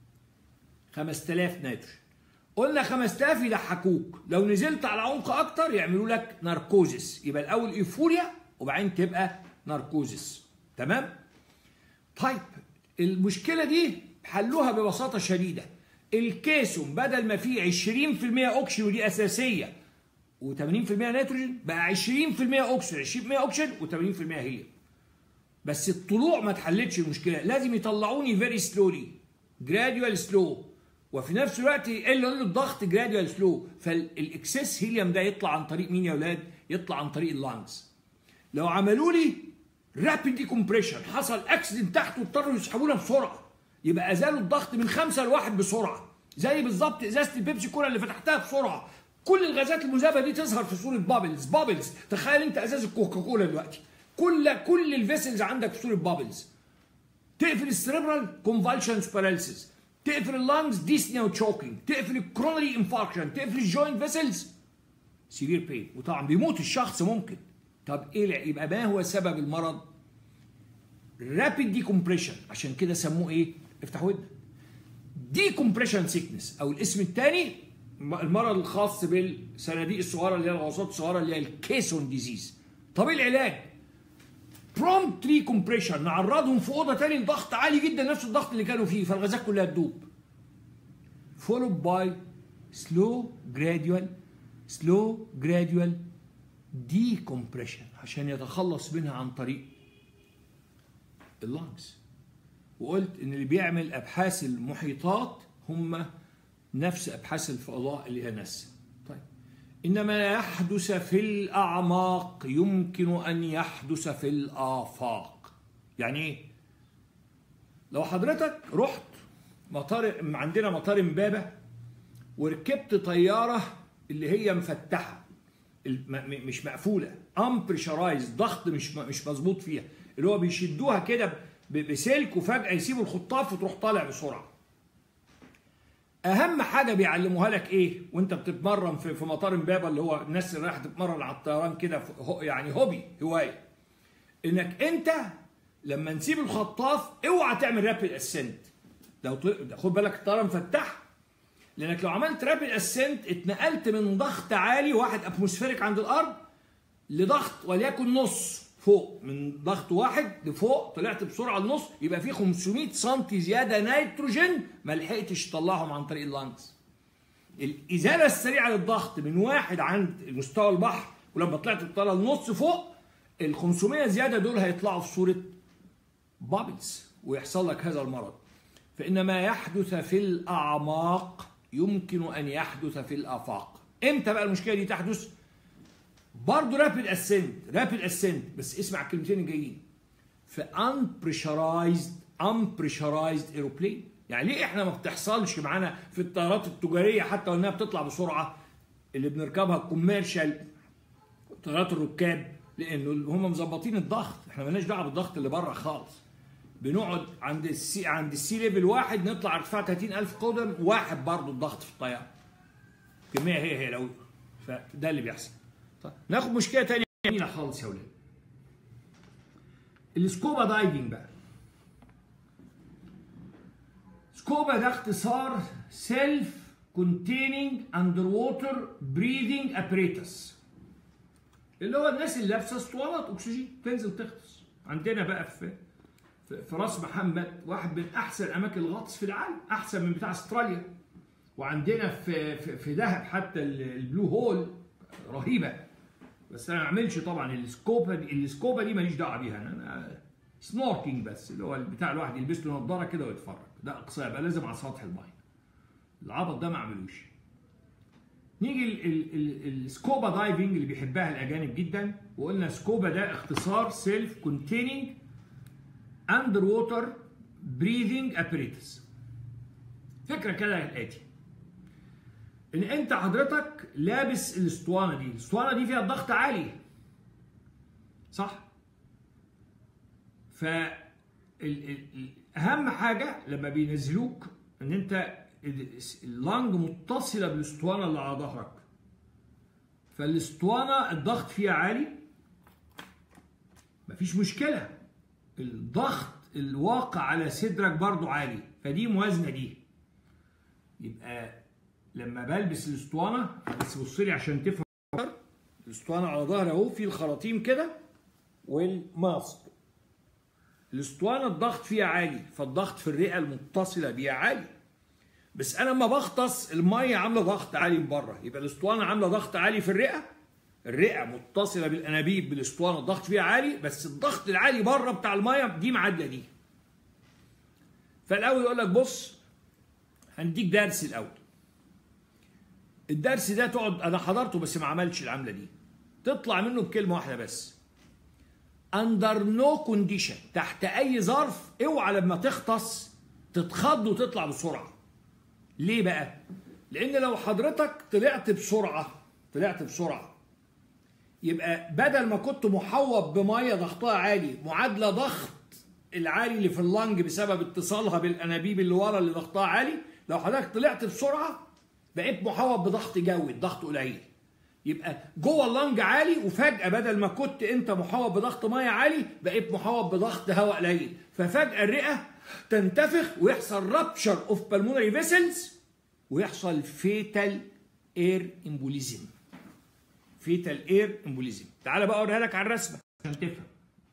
[SPEAKER 1] 5000 نيتروجين قلنا 5000 يضحكوك لو نزلت على عمق اكتر يعملوا لك ناركوزس يبقى الاول ايفوريا وبعدين تبقى ناركوزس تمام طيب المشكله دي حلوها ببساطه شديده الكيسون بدل ما فيه 20% اوكسجين ودي اساسيه و80% نيتروجين بقى 20% اوكسجين 20% اوكسجين و80% هيليوم بس الطلوع ما اتحلتش المشكله لازم يطلعوني فيري سلولي جراديوال سلو وفي نفس الوقت يقل الضغط جراديوال سلو فالاكسس هيليوم ده يطلع عن طريق مين يا اولاد يطلع عن طريق اللانجز لو عملوا لي رابيد ديكومبريشن حصل اكسيدنت تحت واضطروا يسحبونا بسرعه يبقى ازالوا الضغط من خمسه لواحد بسرعه زي بالظبط ازازه البيبسي كولا اللي فتحتها بسرعه كل الغازات المذابه دي تظهر في صوره بابلز بابلز تخيل انت ازاز الكوكاكولا دلوقتي كل كل الفيسلز عندك في صوره بابلز تقفل السريبرال كونفالشنز باراليسيس تقفل اللانجز ديسنيا وتشوكينج تقفل الكرونري انفاركشن تقفل الجوينت فيسلز سيفير بين وطبعا بيموت الشخص ممكن طب ايه يبقى ما هو سبب المرض رابيد ديكومبريشن عشان كده سموه ايه افتح ودنك ديكومبريشن سيكنس او الاسم الثاني المرض الخاص بالصناديق الصغيره اللي هي الغوصات الصغيره اللي هي الكيسون ديزيز طب ايه العلاج برومبت ريكومبريشن نعرضهم في اوضه تاني لضغط عالي جدا نفس الضغط اللي كانوا فيه فالغازات كلها تدوب followed by slow gradual slow gradual decompression عشان يتخلص منها عن طريق اللانجز وقلت ان اللي بيعمل ابحاث المحيطات هم نفس ابحاث الفضاء اللي هي ناسا طيب انما يحدث في الاعماق يمكن ان يحدث في الافاق يعني ايه لو حضرتك رحت مطار عندنا مطار امبابه وركبت طياره اللي هي مفتحه مش مقفوله امبريشرايز ضغط مش مش مظبوط فيها اللي هو بيشدوها كده بسلك وفجاه يسيبوا الخطاف وتروح طالع بسرعه اهم حاجه بيعلموها لك ايه وانت بتتمرن في, في مطار امبابه اللي هو الناس اللي رايحه تتمرن على الطيران كده يعني هوبي هوايه انك انت لما نسيب الخطاف اوعى تعمل رابيد اسنت لو خد بالك الطياره مفتح لانك لو عملت رابيد اسنت اتنقلت من ضغط عالي واحد اتموسفيريك عند الارض لضغط وليكن نص فوق من ضغط واحد لفوق طلعت بسرعه النص يبقى في 500 سم زياده نيتروجين ما لحقتش تطلعهم عن طريق اللانجز. الازاله السريعه للضغط من واحد عند مستوى البحر ولما طلعت بطلع النص فوق ال 500 زياده دول هيطلعوا في صوره بابلز ويحصل لك هذا المرض. فان ما يحدث في الاعماق يمكن ان يحدث في الافاق. امتى بقى المشكله دي تحدث؟ برضه رابيد اسنت رابيد اسنت بس اسمع الكلمتين الجايين في unpressurized unpressurized aeroplane يعني ليه احنا ما بتحصلش معانا في الطيارات التجاريه حتى وانها بتطلع بسرعه اللي بنركبها الكوميرشال طيارات الركاب لانه هم مظبطين الضغط احنا مالناش دعوه بالضغط اللي بره خالص بنقعد عند السي عند السي ليفل واحد نطلع ارتفاع 30000 قدم واحد برضه الضغط في الطياره كميه هي هي لو فده اللي بيحصل طيب ناخد مشكله ثانيه جميله خالص يا ولاد السكوبا دايفنج بقى سكوبا ده اختصار سيلف containing underwater breathing apparatus اللي هو الناس اللي لابسه اسطوانات اكسجين تنزل تغطس عندنا بقى في في في راس محمد واحد من احسن اماكن الغطس في العالم احسن من بتاع استراليا وعندنا في في, في دهب حتى ال- البلو هول رهيبه بس انا ما اعملش طبعا السكوبا دي السكوبا دي ماليش دعوه بيها انا, أنا سنوركينج بس اللي هو بتاع الواحد يلبس له نظاره كده ويتفرج ده اقصى يبقى لازم على سطح الميه العبط ده ما اعملوش نيجي ال- ال- ال- السكوبا دايفنج اللي بيحبها الاجانب جدا وقلنا سكوبا ده اختصار سيلف كونتيننج اندر ووتر بريذنج ابريتس فكره كده الاتي ان انت حضرتك لابس الاسطوانه دي الاسطوانه دي فيها ضغط عالي صح ف ال- ال- ال- اهم حاجه لما بينزلوك ان انت ال- اللنج متصله بالاسطوانه اللي على ظهرك فالاسطوانه الضغط فيها عالي مفيش مشكله الضغط الواقع على صدرك برضو عالي فدي موازنه دي يبقى لما بلبس الاسطوانه بس بص لي عشان تفهم أكتر. الاسطوانه على ظهري اهو في الخراطيم كده والماسك الاسطوانه الضغط فيها عالي فالضغط في الرئه المتصله بيها عالي بس انا لما بغطس الميه عامله ضغط عالي من بره يبقى الاسطوانه عامله ضغط عالي في الرئه الرئه متصله بالانابيب بالاسطوانه الضغط فيها عالي بس الضغط العالي بره بتاع الميه دي معادله دي فالاول يقول لك بص هنديك درس الاول الدرس ده تقعد انا حضرته بس ما عملتش العمله دي تطلع منه بكلمه واحده بس اندر نو كونديشن تحت اي ظرف اوعى لما تغطس تتخض وتطلع بسرعه ليه بقى لان لو حضرتك طلعت بسرعه طلعت بسرعه يبقى بدل ما كنت محوط بميه ضغطها عالي معادله ضغط العالي اللي في اللنج بسبب اتصالها بالانابيب اللي ورا اللي ضغطها عالي لو حضرتك طلعت بسرعه بقيت محوط بضغط جوي الضغط قليل يبقى جوه اللنج عالي وفجاه بدل ما كنت انت محوط بضغط ميه عالي بقيت محوط بضغط هواء قليل ففجاه الرئه تنتفخ ويحصل رابشر اوف بالمونري فيسلز ويحصل فيتال اير امبوليزم فيتال اير امبوليزم تعال بقى اوريها لك على الرسمه عشان تفهم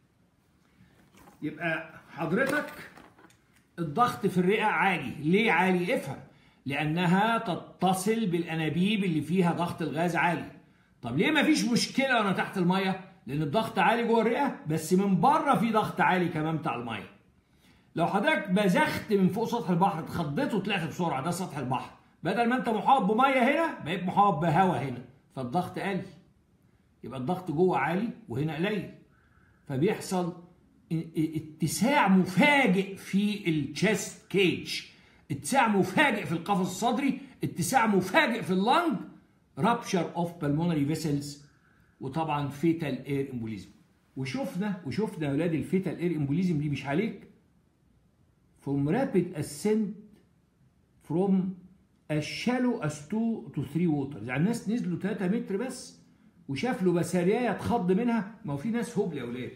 [SPEAKER 1] يبقى حضرتك الضغط في الرئه عالي ليه عالي افهم لانها تتصل بالانابيب اللي فيها ضغط الغاز عالي طب ليه مفيش مشكله وانا تحت الميه لان الضغط عالي جوه الرئه بس من بره في ضغط عالي كمان بتاع الميه لو حضرتك بزخت من فوق سطح البحر اتخضيت وطلعت بسرعه ده سطح البحر بدل ما انت محاط بميه هنا بقيت محاط بهواء هنا فالضغط قل يبقى الضغط جوه عالي وهنا قليل فبيحصل اتساع مفاجئ في التشست كيج اتساع مفاجئ في القفص الصدري اتساع مفاجئ في اللنج رابشر اوف بالمونري فيسلز وطبعا فيتال اير امبوليزم وشفنا وشفنا يا اولاد الفيتال اير امبوليزم دي مش عليك from rapid ascent from as shallow as 2 to 3 waters يعني الناس نزلوا 3 متر بس وشاف له بسارية اتخض منها ما هو في ناس هبل يا اولاد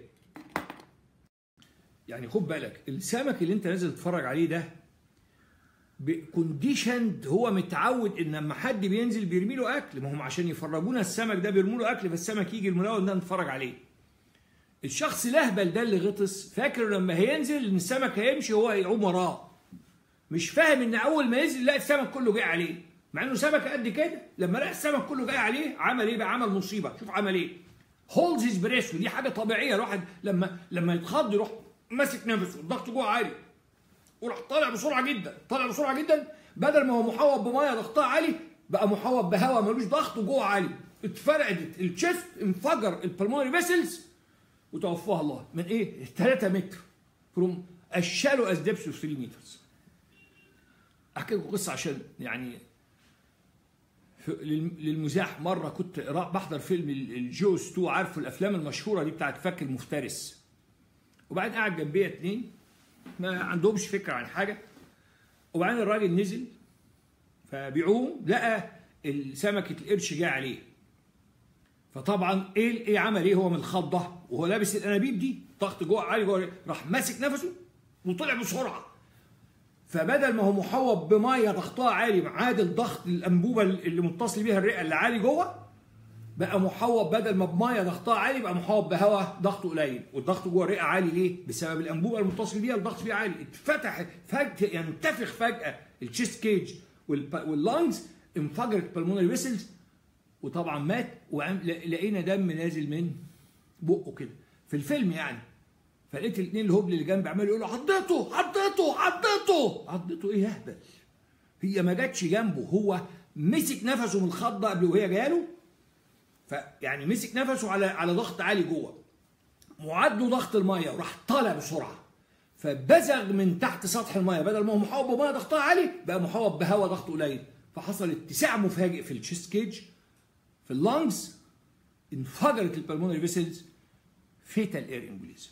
[SPEAKER 1] يعني خد بالك السمك اللي انت نازل تتفرج عليه ده كونديشند هو متعود ان لما حد بينزل بيرمي له اكل ما هم عشان يفرجونا السمك ده بيرموا له اكل فالسمك يجي الملون ده نتفرج عليه الشخص الاهبل ده اللي غطس فاكر لما هينزل ان السمك هيمشي هو هيعوم وراه مش فاهم ان اول ما ينزل يلاقي السمك كله جاي عليه مع انه سمك قد كده لما لقى السمك كله جاي عليه عمل ايه بقى عمل مصيبه شوف عمل ايه هولز هيز بريس ودي حاجه طبيعيه الواحد لما لما يتخض يروح ماسك نفسه الضغط جوه عالي وراح طالع بسرعه جدا طالع بسرعه جدا بدل ما هو محوط بميه ضغطها عالي بقى محوط بهواء ملوش ضغط وجوه عالي اتفرقت الشيست انفجر البلمونري فيسلز وتوفاها الله من ايه 3 متر فروم الشالو از ديبس اوف 3 مترز احكي لكم قصه عشان يعني للمزاح مره كنت بحضر فيلم الجوز 2 عارفه الافلام المشهوره دي بتاعت فك المفترس وبعدين قاعد جنبيا اتنين ما عندهمش فكره عن حاجه وبعدين الراجل نزل فبيعوم لقى سمكه القرش جاي عليه فطبعا ايه ايه عمل ايه هو من الخضه وهو لابس الانابيب دي ضغط جوه عالي جوه راح ماسك نفسه وطلع بسرعه فبدل ما هو محوط بميه ضغطها عالي معادل ضغط الانبوبه اللي متصل بيها الرئه اللي عالي جوه
[SPEAKER 2] بقى محوط بدل ما بميه ضغطها عالي بقى محوط بهواء ضغطه قليل والضغط جوه الرئه عالي ليه؟ بسبب الانبوبه المتصل بيها الضغط فيها عالي اتفتح فجأة يعني انتفخ فجأة التشيست كيج واللانجز انفجرت بالمونري فيسلز وطبعا مات ولقينا دم نازل من بقه كده في الفيلم يعني فلقيت الاثنين الهبل اللي جنبي عمالوا يقولوا عضته عضته عضته عضته ايه يهبل هي ما جاتش جنبه هو مسك نفسه من الخضه قبل وهي جاله فيعني مسك نفسه على على ضغط عالي جوه وعدوا ضغط الميه وراح طالع بسرعه فبزغ من تحت سطح الميه بدل ما هو محوط بميه ضغطها عالي بقى محوط بهواء ضغطه قليل فحصل اتساع مفاجئ في الشيست كيج في اللانجز انفجرت البلمونري فيسلز فيتال اير امبوليزم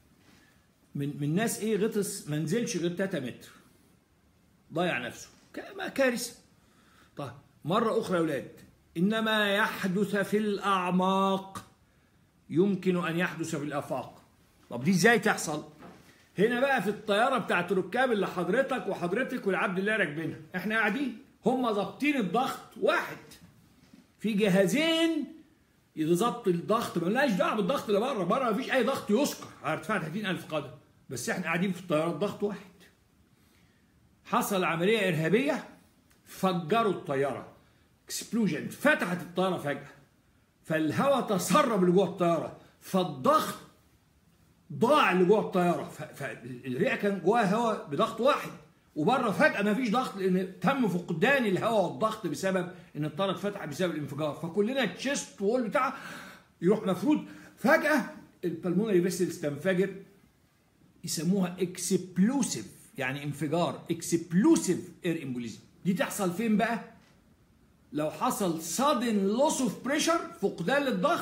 [SPEAKER 2] من من ناس ايه غطس ما نزلش غير 3 متر ضيع نفسه كارثه طيب مره اخرى يا اولاد انما يحدث في الاعماق يمكن ان يحدث في الافاق طب دي ازاي تحصل هنا بقى في الطياره بتاعت الركاب اللي حضرتك وحضرتك والعبد الله راكبينها احنا قاعدين هم ظابطين الضغط واحد في جهازين يضبط الضغط مالناش دعوه بالضغط اللي بره بره مفيش اي ضغط يذكر على ارتفاع 30000 قدم بس احنا قاعدين في الطياره الضغط واحد حصل عمليه ارهابيه فجروا الطياره اكسبلوجن فتحت الطياره فجاه فالهواء تسرب لجوه الطياره فالضغط ضاع اللي جوه الطياره فالرئه كان جواها هواء بضغط واحد وبره فجاه ما فيش ضغط لان تم فقدان الهواء والضغط بسبب ان الطياره اتفتحت بسبب الانفجار فكلنا التشيست وول بتاعها يروح مفروض فجاه البلمونري فيسلز تنفجر يسموها اكسبلوسيف يعني انفجار اكسبلوسيف اير امبوليزم دي تحصل فين بقى لو حصل sudden loss of pressure فقدان للضغط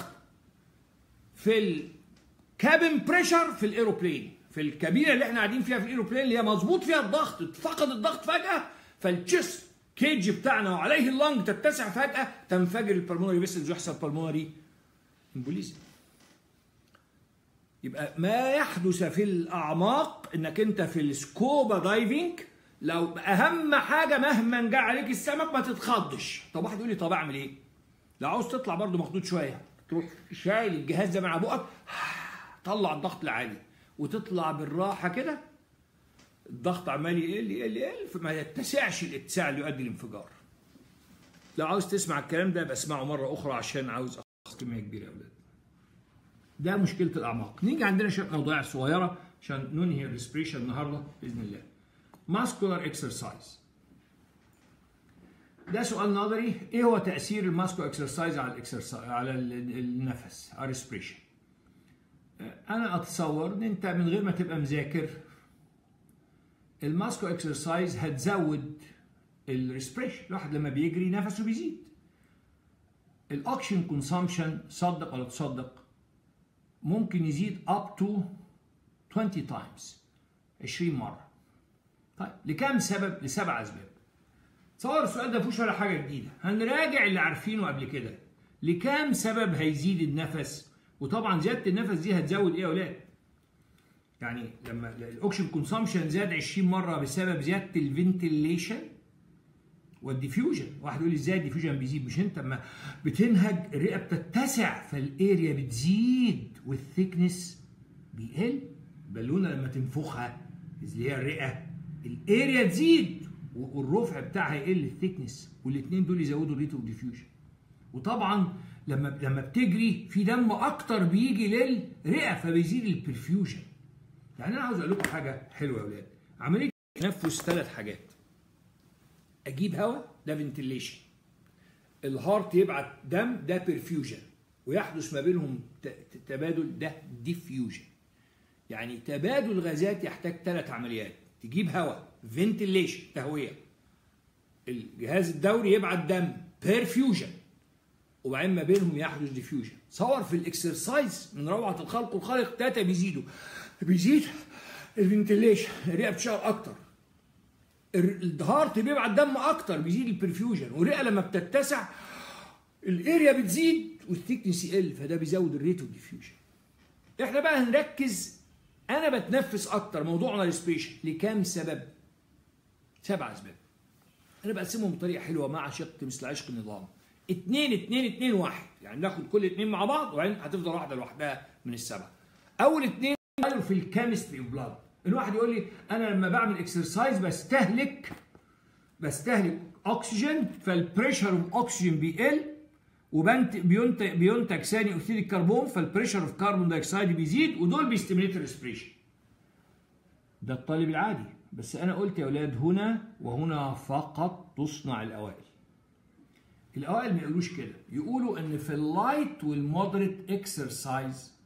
[SPEAKER 2] في الكابن بريشر في الايروبلين في الكابينه اللي احنا قاعدين فيها في الايروبلين اللي هي مظبوط فيها الضغط فقد الضغط فجاه فالتشست كيج بتاعنا وعليه اللنج تتسع فجاه تنفجر البلمونري فيسلز ويحصل بالمونري امبوليزم يبقى ما يحدث في الاعماق انك انت في السكوبا دايفنج لو اهم حاجه مهما جه عليك السمك ما تتخضش طب واحد يقول لي طب اعمل ايه لو عاوز تطلع برضه مخدود شويه تروح شايل الجهاز ده مع بقك طلع الضغط العالي وتطلع بالراحه كده الضغط عمال يقل يقل يقل فما يتسعش الاتساع اللي يؤدي الانفجار لو عاوز تسمع الكلام ده بسمعه مره اخرى عشان عاوز اخلص كميه كبيره يا اولاد ده مشكله الاعماق نيجي عندنا شويه مواضيع صغيره عشان ننهي الريسبريشن النهارده باذن الله ماسكولار اكسرسايز ده سؤال نظري ايه هو تاثير الماسكو اكسرسايز على الاكسرسايز على النفس على الريسبريشن انا اتصور ان انت من غير ما تبقى مذاكر الماسكو اكسرسايز هتزود الريسبريشن الواحد لما بيجري نفسه بيزيد الاوكسجين كونسامشن صدق ولا تصدق ممكن يزيد up to 20 times 20 مره طيب لكام سبب؟ لسبع اسباب. تصور السؤال ده مفيهوش ولا حاجه جديده، هنراجع اللي عارفينه قبل كده. لكام سبب هيزيد النفس؟ وطبعا زياده النفس دي هتزود ايه يا اولاد؟ يعني لما الاوكسجين كونسامشن زاد 20 مره بسبب زياده الفنتيليشن والديفيوجن، واحد يقول لي ازاي الديفيوجن بيزيد؟ مش انت لما بتنهج الرئه بتتسع فالاريا بتزيد والثيكنس بيقل بالونه لما تنفخها اللي هي الرئه الاريا تزيد والرفع بتاعها يقل الثيكنس والاثنين دول يزودوا الريت اوف ديفيوجن وطبعا لما لما بتجري في دم اكتر بيجي للرئه فبيزيد البرفيوجن يعني انا عاوز اقول لكم حاجه حلوه يا اولاد عمليه تنفس ثلاث حاجات اجيب هواء ده فنتيليشن الهارت يبعت دم ده برفيوجن ويحدث ما بينهم تبادل ده ديفيوجن يعني تبادل غازات يحتاج ثلاث عمليات تجيب هواء فنتيليشن تهويه الجهاز الدوري يبعت دم بيرفيوجن وبعدين ما بينهم يحدث ديفيوجن صور في الاكسرسايز من روعه الخلق والخالق تلاته بيزيدوا بيزيد الفنتيليشن الرئه بتشتغل اكتر الهارت بيبعت دم اكتر بيزيد البرفيوجن والرئه لما بتتسع الاريا بتزيد والثيكنس يقل فده بيزود الريت اوف ديفيوجن احنا بقى هنركز انا بتنفس اكتر موضوعنا ريسبيشن لكام سبب سبع اسباب انا بقسمهم بطريقه حلوه مع شق مثل عشق النظام 2 2 2 1 يعني ناخد كل اثنين مع بعض وبعدين هتفضل واحده لوحدها من السبعه اول اثنين
[SPEAKER 1] في الكيمستري اوف بلاد الواحد يقول لي انا لما بعمل اكسرسايز بستهلك بستهلك اكسجين فالبريشر اوف اكسجين بيقل وبنت بينتج بينتج ثاني اكسيد الكربون فالبريشر اوف كربون دايوكسيد بيزيد ودول بيستيميليت الريسبريشن ده الطالب العادي بس انا قلت يا اولاد هنا وهنا فقط تصنع الاوائل الاوائل ما يقولوش كده يقولوا ان في اللايت والمودريت اكسرسايز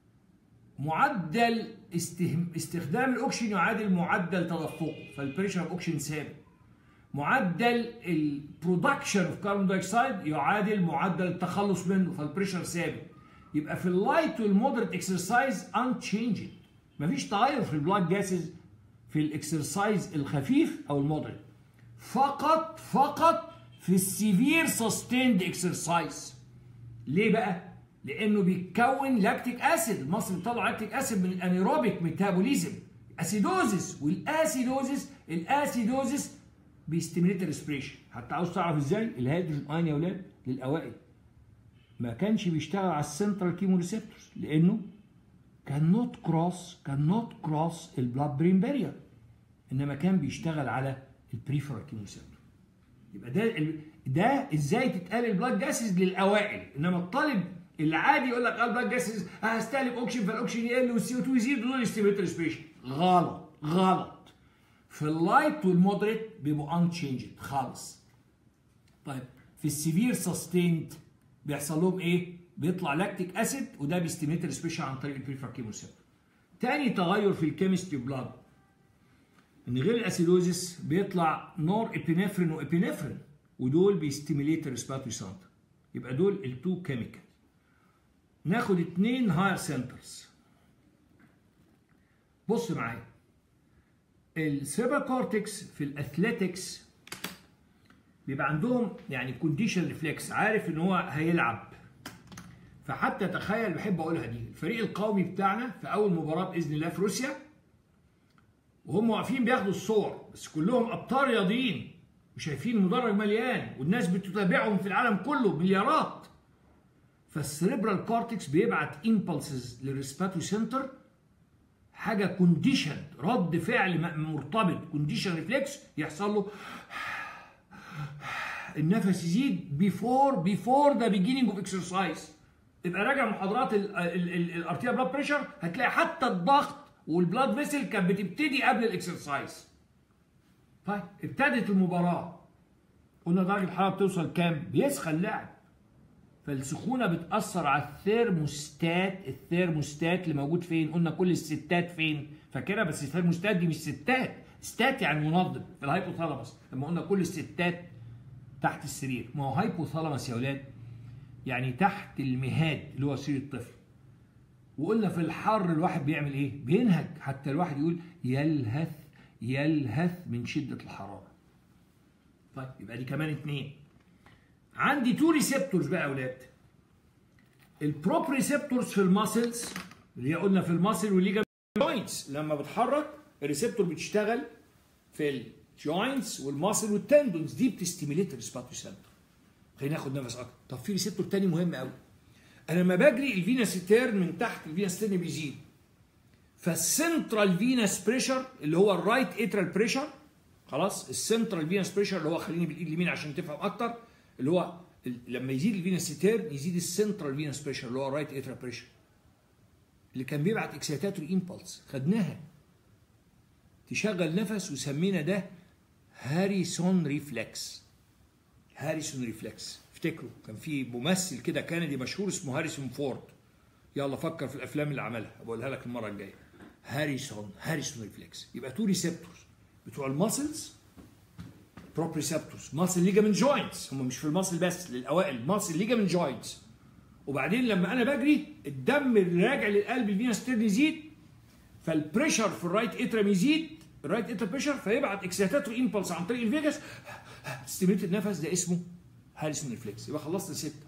[SPEAKER 1] معدل استهم... استخدام الاكسجين يعادل معدل تدفقه فالبريشر اوف اوكسجين ثابت معدل البرودكشن اوف كاربون دايوكسيد يعادل معدل التخلص منه فالبريشر ثابت يبقى في اللايت والمودريت اكسرسايز unchanged مفيش تغير في البلاد جاسز في الاكسرسايز الخفيف او المودريت فقط فقط في السيفير سستيند اكسرسايز ليه بقى؟ لانه بيتكون لاكتيك اسيد المصل بيطلع لاكتيك اسيد من الانيروبيك ميتابوليزم اسيدوزس والاسيدوزس الاسيدوزس بيستيميليت الريسبريشن حتى عاوز تعرف ازاي الهيدروجين اين يا اولاد للاوائل ما كانش بيشتغل على السنترال كيمو ريسبتورز لانه كان نوت كروس كان نوت كروس البلاد برين بارير انما كان بيشتغل على البريفرال كيمو ريسبتور يبقى ده ده ازاي تتقال البلاد جاسز للاوائل انما الطالب العادي يقول لك اه البلاد جاسز هستهلك اوكسجين فالاوكسجين يقل والسي او 2 يزيد ودول يستيميليت ريسبريشن غلط غلط في اللايت والمودريت بيبقوا انشينجد خالص طيب في السيفير سستيند بيحصل لهم ايه؟ بيطلع لاكتيك اسيد وده بيستيميليت الريسبريشن عن طريق البريفر كيموسيبتور تاني تغير في الكيمستري بلاد ان غير الاسيدوزيس بيطلع نور ابينفرين وابينفرين ودول بيستيميليت الريسبيراتوري سنتر يبقى دول التو كيميكال ناخد اتنين هاير سنترز بص معايا السيربر كورتكس في الاثليتكس بيبقى عندهم يعني كونديشن ريفلكس عارف ان هو هيلعب فحتى تخيل بحب اقولها دي الفريق القومي بتاعنا في اول مباراه باذن الله في روسيا وهم واقفين بياخدوا الصور بس كلهم ابطال رياضيين وشايفين المدرج مليان والناس بتتابعهم في العالم كله مليارات فالسريبرال كورتكس بيبعت امبلسز للريسباتو سنتر حاجه كونديشن رد فعل مرتبط كونديشن ريفلكس يحصل له النفس يزيد بيفور بيفور ذا بيجيننج اوف اكسرسايز تبقى راجع محاضرات الارتيا بلاد بريشر هتلاقي حتى الضغط والبلاد فيسل كانت بتبتدي قبل الاكسرسايز طيب ابتدت المباراه قلنا درجه الحراره بتوصل كام بيسخن اللاعب فالسخونه بتاثر على الثيرموستات الثيرموستات اللي موجود فين قلنا كل الستات فين فاكرها بس الثيرموستات دي مش ستات ستات يعني منظم في الهايبوثالاموس لما قلنا كل الستات تحت السرير ما هو هايبوثالاموس يا اولاد يعني تحت المهاد اللي هو سرير الطفل وقلنا في الحر الواحد بيعمل ايه بينهج حتى الواحد يقول يلهث يلهث من شدة الحرارة طيب يبقى دي كمان اتنين عندي تو ريسبتورز بقى يا اولاد البروب ريسبتورز في الماسلز اللي هي قلنا في الماسل والليجامنت جوينتس لما بتحرك الريسبتور بتشتغل في الجوينتس والماسل والتندونز دي بتستيميليت الريسباتوري سنتر خلينا ناخد نفس اكتر طب في ريسبتور تاني مهم قوي انا لما بجري الفينس تيرن من تحت الفينس تيرن بيزيد فالسنترال فينس بريشر اللي هو الرايت اترال بريشر خلاص السنترال فينس بريشر اللي هو خليني بالايد اليمين عشان تفهم اكتر اللي هو لما يزيد الفينس تيرن يزيد السنترال فينس بريشر اللي هو الرايت اترال بريشر اللي كان بيبعت اكسيتاتوري امبلس خدناها تشغل نفس وسمينا ده هاريسون ريفلكس هاريسون ريفلكس افتكروا كان في ممثل كده كندي مشهور اسمه هاريسون فورد يلا فكر في الافلام اللي عملها بقولها لك المره الجايه هاريسون هاريسون ريفلكس يبقى تو ريسبتورز بتوع الماسلز بروب ريسبتورز ماسل ليجامنت جوينتس هم مش في الماسل بس للاوائل ماسل ليجامنت جوينتس وبعدين لما انا بجري الدم اللي راجع للقلب الفينس تيرن يزيد فالبريشر في الرايت اترم يزيد الرايت اترم بريشر فيبعت اكسيتاتوري امبلس عن طريق الفيجاس ستيميليت النفس ده اسمه هاريسون ريفلكس يبقى خلصنا سته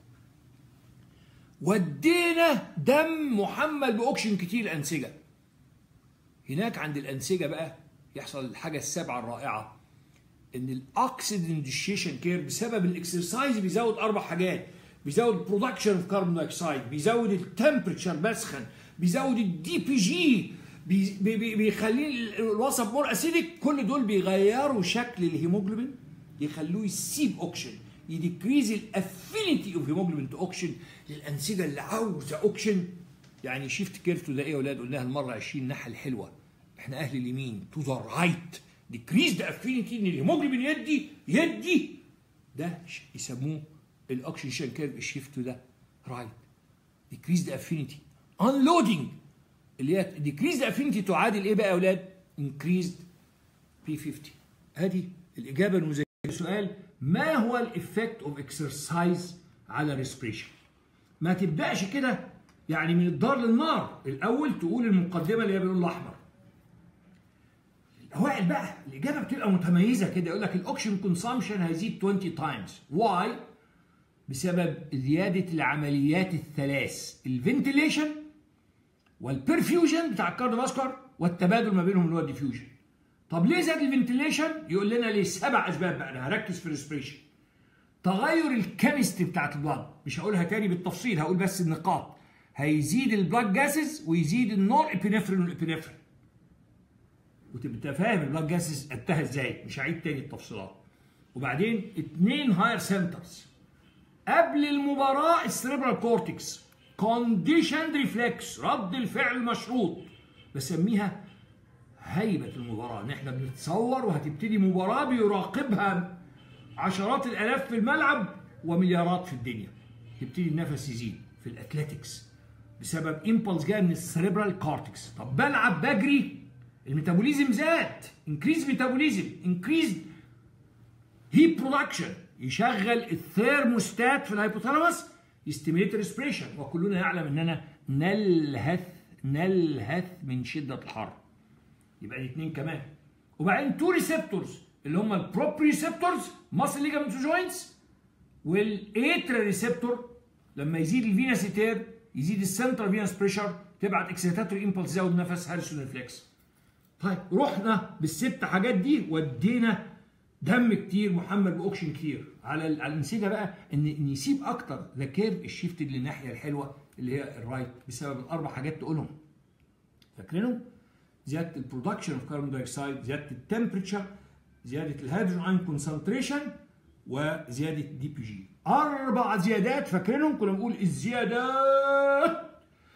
[SPEAKER 1] ودينا دم محمل باكسجين كتير الانسجه هناك عند الانسجه بقى يحصل الحاجه السابعه الرائعه
[SPEAKER 2] ان الاكسيدنت ديشيشن كير بسبب الاكسرسايز بيزود اربع حاجات بيزود برودكشن اوف كاربون دايوكسيد بيزود التمبرتشر بسخن بيزود الدي بي جي بي بي بيخليه الوسط مور اسيدك كل دول بيغيروا شكل الهيموجلوبين يخلوه يسيب اوكشن يديكريز الافينيتي اوف هيموجلوبين تو اوكشن للانسجه اللي عاوزه اوكشن يعني شيفت كيرتو ده ايه يا اولاد قلناها المره 20 الناحيه الحلوه احنا اهل اليمين تو ذا رايت ديكريز ذا افينيتي ان الهيموجلوبين يدي يدي ده يسموه الاوكسجين كيرف الشيفت ده رايت ديكريز ذا افينيتي انلودنج اللي هي ديكريز ذا افينيتي تعادل ايه بقى يا اولاد؟ انكريزد بي 50 ادي الاجابه المزكيه
[SPEAKER 1] السؤال ما هو الافكت اوف اكسرسايز على ريسبريشن ما تبداش كده يعني من الدار للنار الاول تقول المقدمه اللي هي باللون الاحمر الاوائل بقى الاجابه بتبقى متميزه كده يقول لك الاوكسجين كونسامشن هيزيد 20 تايمز واي بسبب زياده العمليات الثلاث الفنتيليشن والبرفيوجن بتاع الكارديوفاسكولار والتبادل ما بينهم اللي هو الديفيوجن طب ليه زاد الفنتيليشن يقول لنا ليه سبع اسباب بقى انا هركز في الريسبريشن تغير الكيمستري بتاعت البلاد مش هقولها تاني بالتفصيل هقول بس النقاط هيزيد البلاد جاسز ويزيد النور ابينفرين والابينفرين وتبقى فاهم البلاد جاسز انتهى ازاي مش هعيد تاني التفصيلات وبعدين اتنين هاير سنترز قبل المباراه السريبرال كورتكس كونديشن ريفلكس رد الفعل المشروط بسميها هيبه المباراه ان احنا بنتصور وهتبتدي مباراه بيراقبها عشرات الالاف في الملعب ومليارات في الدنيا يبتدي النفس يزيد في الاتليتكس بسبب امبلس جاي من السريبرال كورتكس طب بلعب بجري الميتابوليزم زاد انكريز ميتابوليزم انكريز هيت برودكشن يشغل الثيرموستات في الهيبوثالاموس يستيميليت ريسبريشن وكلنا يعلم اننا نلهث نلهث من شده الحر يبقى الاثنين كمان وبعدين تو ريسبتورز اللي هم البروبريسبتورز ماسل ليجامنت جوينتس والاترا ريسبتور لما يزيد الفيناسيتير يزيد السنترال فينس بريشر تبعت اكسيتاتوري امبلس زود نفس هارسون ريفلكس طيب رحنا بالست حاجات دي ودينا دم كتير محمل باوكشن كتير على على الانسجه بقى ان ان يسيب اكتر ذا كيرف الشيفت للناحيه الحلوه اللي هي الرايت بسبب الاربع حاجات تقولهم فاكرينهم؟ زياده البرودكشن اوف كاربون دايوكسيد زياده التمبريتشر زياده الهيدروجين ايون كونسنتريشن وزياده دي بي جي اربع زيادات فاكرينهم كنا بنقول الزيادات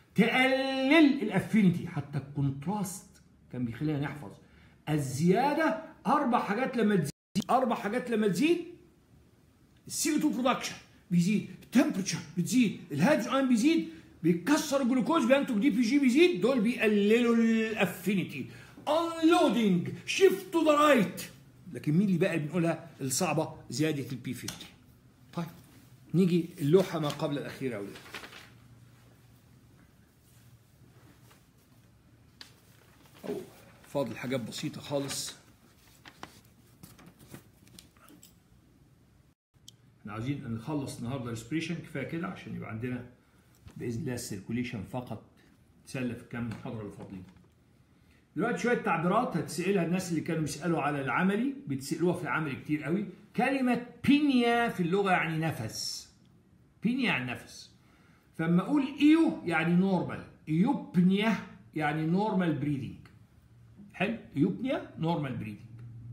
[SPEAKER 1] تقلل الافينيتي حتى الكونتراست كان بيخلينا نحفظ الزياده اربع حاجات لما تزيد اربع حاجات لما تزيد السي 2 برودكشن بيزيد التمبرتشر بتزيد الهيدروجين ايون بيزيد بيكسر الجلوكوز بينتج دي بي جي بيزيد دول بيقللوا الافينيتي انلودنج شيفت تو ذا رايت لكن مين اللي بقى بنقولها الصعبه زياده البي 50 طيب نيجي اللوحه ما قبل الاخيره يا اولاد أو فاضل حاجات بسيطه خالص احنا عايزين نخلص النهارده ريسبريشن كفايه كده عشان يبقى عندنا باذن الله السيركوليشن فقط تسلى في كام محاضره اللي فاضلين. دلوقتي شويه تعبيرات هتسالها الناس اللي كانوا بيسالوا على العملي بتسالوها في العملي كتير قوي كلمه بينيا في اللغه يعني نفس بينيا يعني نفس فلما اقول ايو يعني نورمال ايوبنيا يعني نورمال بريدنج حلو ايوبنيا نورمال بريدنج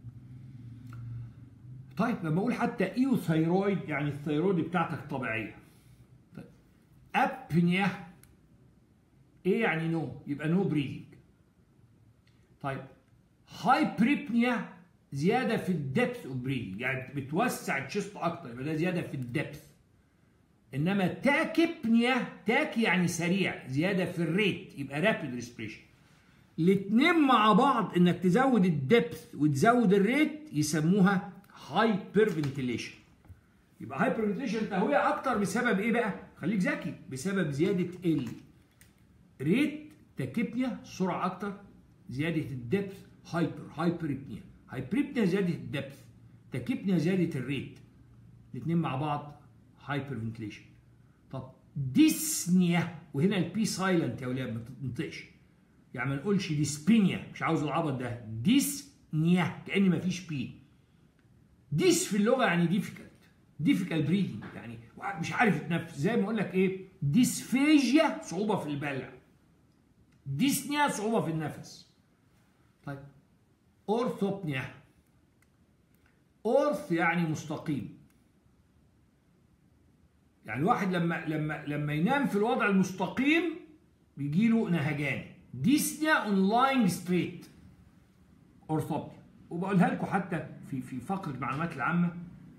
[SPEAKER 1] طيب لما اقول حتى ايو ثيرويد يعني الثيرويد بتاعتك طبيعيه طيب ابنيا ايه يعني نو يبقى نو بريدنج طيب هايبريبنيا زياده في الدبث اوف بريدنج يعني بتوسع الشيست اكتر يبقى ده زياده في الدبث انما تاكيبنيا تاك يعني سريع زياده في الريت يبقى رابيد ريسبريشن الاثنين مع بعض انك تزود الدبث وتزود الريت يسموها هايبر فنتيليشن يبقى هايبر فنتيليشن تهويه اكتر بسبب ايه بقى خليك ذكي بسبب زياده ال ريت تاكيبنيا سرعه اكتر زياده الدبث هايبر هايبريبنيا هايبريبنيا زياده الدبث تاكيبنيا زياده الريت الاثنين مع بعض هايبر فنتيليشن طب ديسنيا وهنا البي سايلنت يا اولاد ما تنطقش يعني ما نقولش ديسبينيا مش عاوز العبط ده ديسنيا كان ما فيش بي ديس في اللغه يعني ديفيكالت ديفيكالت بريدنج يعني واحد مش عارف يتنفس زي ما اقول لك ايه ديسفيجيا صعوبه في البلع ديسنيا صعوبه في النفس طيب اورثوبنيا اورث يعني مستقيم يعني الواحد لما لما لما ينام في الوضع المستقيم بيجي له نهجان ديسنيا اون لاينج ستريت اورثوبنيا وبقولها لكم حتى في في فقره المعلومات العامه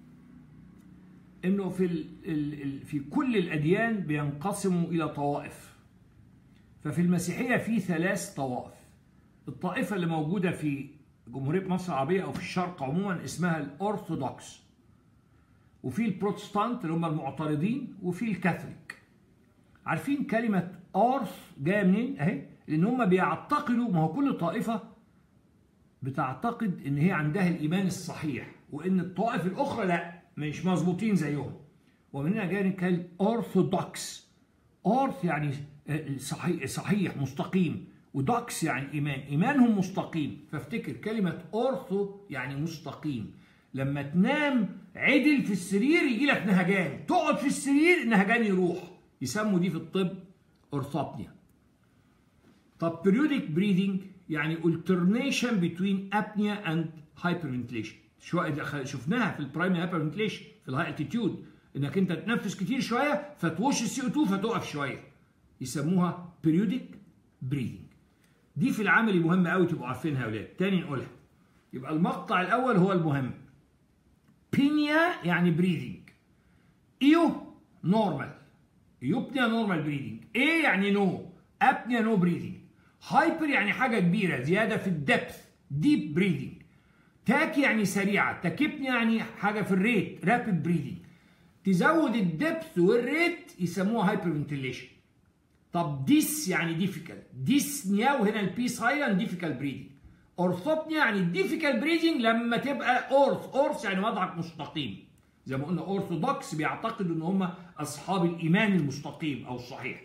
[SPEAKER 1] انه في ال ال ال في كل الاديان بينقسموا الى طوائف ففي المسيحيه في ثلاث طوائف الطائفه اللي موجوده في جمهوريه مصر العربيه او في الشرق عموما اسمها الارثوذكس وفي البروتستانت اللي هم المعترضين وفي الكاثوليك عارفين كلمه ارث جايه منين اهي لان هم بيعتقدوا ما هو كل طائفه بتعتقد ان هي عندها الايمان الصحيح وان الطوائف الاخرى لا مش مظبوطين زيهم ومن هنا جاي كلمه اورثودوكس اورث يعني صحيح صحيح مستقيم ودوكس يعني ايمان ايمانهم مستقيم فافتكر كلمه اورثو يعني مستقيم لما تنام عدل في السرير يجي لك نهجان تقعد في السرير النهجان يروح يسموا دي في الطب اورثوبنيا طب periodic breathing يعني alternation between apnea and hyperventilation شوية شفناها في البرايمري hyperventilation في الهاي التيتيود انك انت تنفس كتير شويه فتوش السي او 2 فتقف شويه يسموها periodic breathing دي في العملي مهمه قوي تبقوا عارفينها يا اولاد تاني نقولها يبقى المقطع الاول هو المهم بينيا يعني breathing ايو نورمال يوبنيا نورمال بريدنج ايه يعني نو ابنيا نو بريدنج هايبر يعني حاجه كبيره زياده في الدبث ديب بريدنج تاكي يعني سريعه تاكيبنيا يعني حاجه في الريت رابيد بريدنج تزود الدبث والريت يسموها هايبر فنتيليشن طب ديس يعني ديفيكال ديسنيا وهنا البي سايلنت ديفيكال بريدنج اورثوبنيا يعني ديفيكال بريدنج لما تبقى اورث اورث يعني وضعك مستقيم زي ما قلنا اورثودوكس بيعتقدوا ان هم اصحاب الايمان المستقيم او الصحيح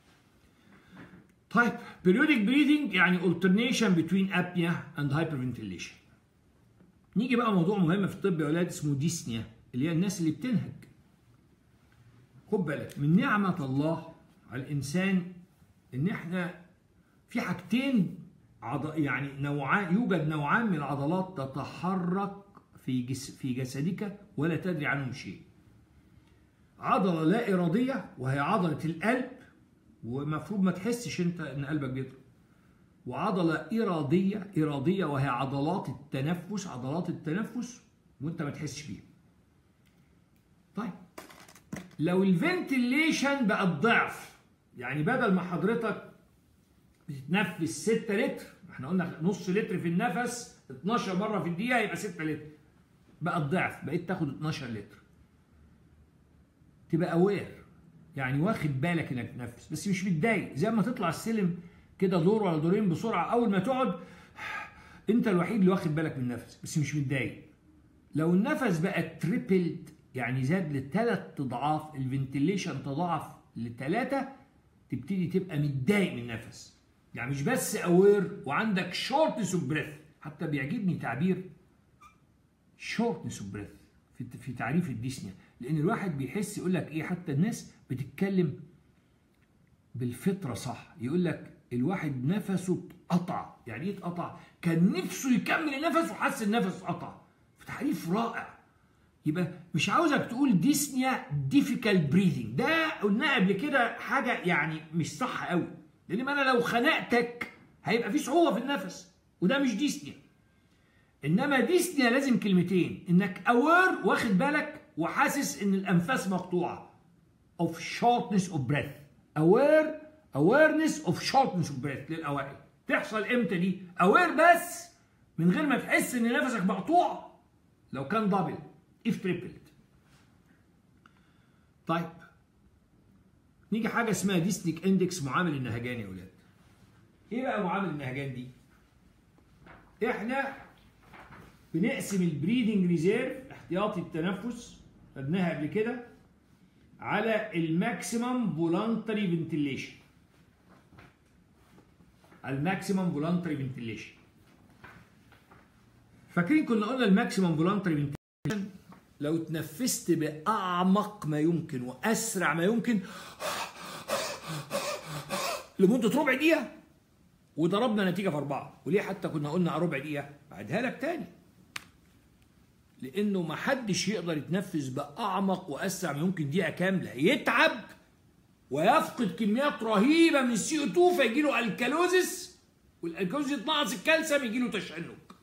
[SPEAKER 1] طيب periodic breathing يعني alternation between apnea and hyperventilation نيجي بقى موضوع مهم في الطب يا اولاد اسمه ديسنيا اللي هي الناس اللي بتنهج خد بالك من نعمة الله على الإنسان إن إحنا في حاجتين عض... يعني نوعان يوجد نوعان من العضلات تتحرك في جس... في جسدك ولا تدري عنهم شيء. عضلة لا إرادية وهي عضلة القلب ومفروض ما تحسش أنت إن قلبك بيضرب. وعضلة إرادية إرادية وهي عضلات التنفس عضلات التنفس وأنت ما تحسش بيها. طيب لو الفنتليشن بقى الضعف يعني بدل ما حضرتك بتتنفس 6 لتر احنا قلنا نص لتر في النفس 12 مره في الدقيقه يبقى 6 لتر بقى الضعف بقيت تاخد 12 لتر تبقى اوير يعني واخد بالك انك تنفس بس مش متضايق زي ما تطلع السلم كده دور ولا دورين بسرعه اول ما تقعد انت الوحيد اللي واخد بالك من النفس بس مش متضايق لو النفس بقى تريبلد يعني زاد لثلاث اضعاف الفنتليشن تضاعف لثلاثه تبتدي تبقى متضايق من النفس يعني مش بس اوير وعندك شورتنس اوف بريث حتى بيعجبني تعبير شورتنس اوف بريث في في تعريف الديسنيا لان الواحد بيحس يقول لك ايه حتى الناس بتتكلم بالفطره صح يقول لك الواحد نفسه اتقطع يعني ايه اتقطع كان نفسه يكمل النفس وحس النفس اتقطع في تعريف رائع يبقى مش عاوزك تقول ديسنيا ديفيكال بريذنج ده قلنا قبل كده حاجه يعني مش صح قوي لان ما انا لو خنقتك هيبقى في صعوبه في النفس وده مش ديسنيا انما ديسنيا لازم كلمتين انك اوير واخد بالك وحاسس ان الانفاس مقطوعه of shortness of breath aware awareness of shortness of breath للاوائل تحصل امتى دي aware بس من غير ما تحس ان نفسك مقطوع لو كان دبل if tripled طيب نيجي حاجه اسمها ديسنيك اندكس معامل النهجان يا اولاد ايه بقى معامل النهجان دي احنا بنقسم البريدنج ريزيرف احتياطي التنفس خدناها قبل كده على الماكسيمم فولانتري فنتيليشن الماكسيمم فولانتري فنتيليشن فاكرين كنا قلنا الماكسيمم فولانتري
[SPEAKER 2] لو تنفست باعمق ما يمكن واسرع ما يمكن لمده ربع دقيقه وضربنا نتيجه في اربعه وليه حتى كنا قلنا على ربع دقيقه بعدها لك تاني لانه ما حدش يقدر يتنفس باعمق واسرع ما يمكن دقيقه كامله يتعب ويفقد كميات رهيبه من السي او 2 فيجي له الكالوزس والالكالوزس يتنقص الكالسيوم يجي له تشنج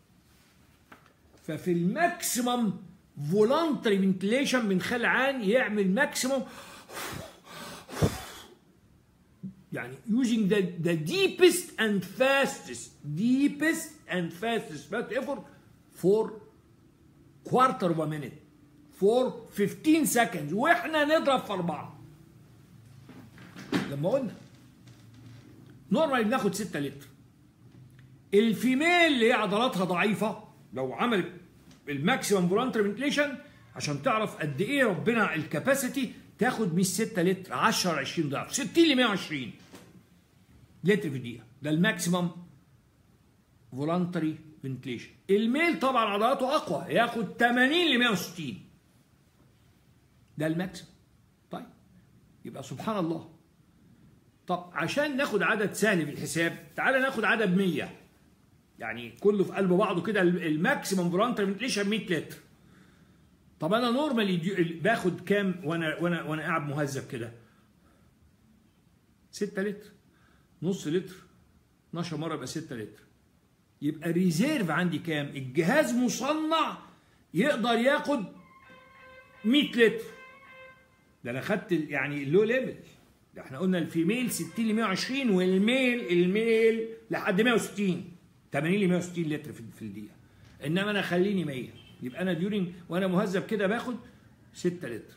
[SPEAKER 2] ففي الماكسيمم فولانتري فنتليشن من خلعان يعمل ماكسيمم يعني using the, the deepest and fastest deepest and fastest breath effort for quarter of a minute for 15 seconds واحنا نضرب في اربعه لما قلنا نورمال بناخد 6 لتر الفيميل اللي هي عضلاتها ضعيفه لو عملت الماكسيمم فولانتري فنتليشن عشان تعرف قد ايه ربنا الكاباسيتي تاخد مش 6 لتر 10 20 ضعف 60 ل 120 لتر في الدقيقه ده الماكسيمم فولانتري فنتليشن الميل طبعا عضلاته اقوى ياخد 80 ل 160 ده الماكسيمم طيب يبقى سبحان الله طب عشان ناخد عدد سهل في الحساب تعالى ناخد عدد 100 يعني كله في قلب بعضه كده الماكسيمم فولانتري فنتليشن 100 لتر طب انا نورمالي باخد كام وانا وانا وانا قاعد مهذب كده 6 لتر نص لتر 12 مره يبقى 6 لتر يبقى ريزيرف عندي كام الجهاز مصنع يقدر ياخد 100 لتر ده انا خدت يعني اللو ليفل ده احنا قلنا الفيميل 60 ل 120 والميل الميل لحد 160 80 ل 160 لتر في في الدقيقه انما انا خليني 100 يبقى انا ديورنج وانا مهذب كده باخد 6 لتر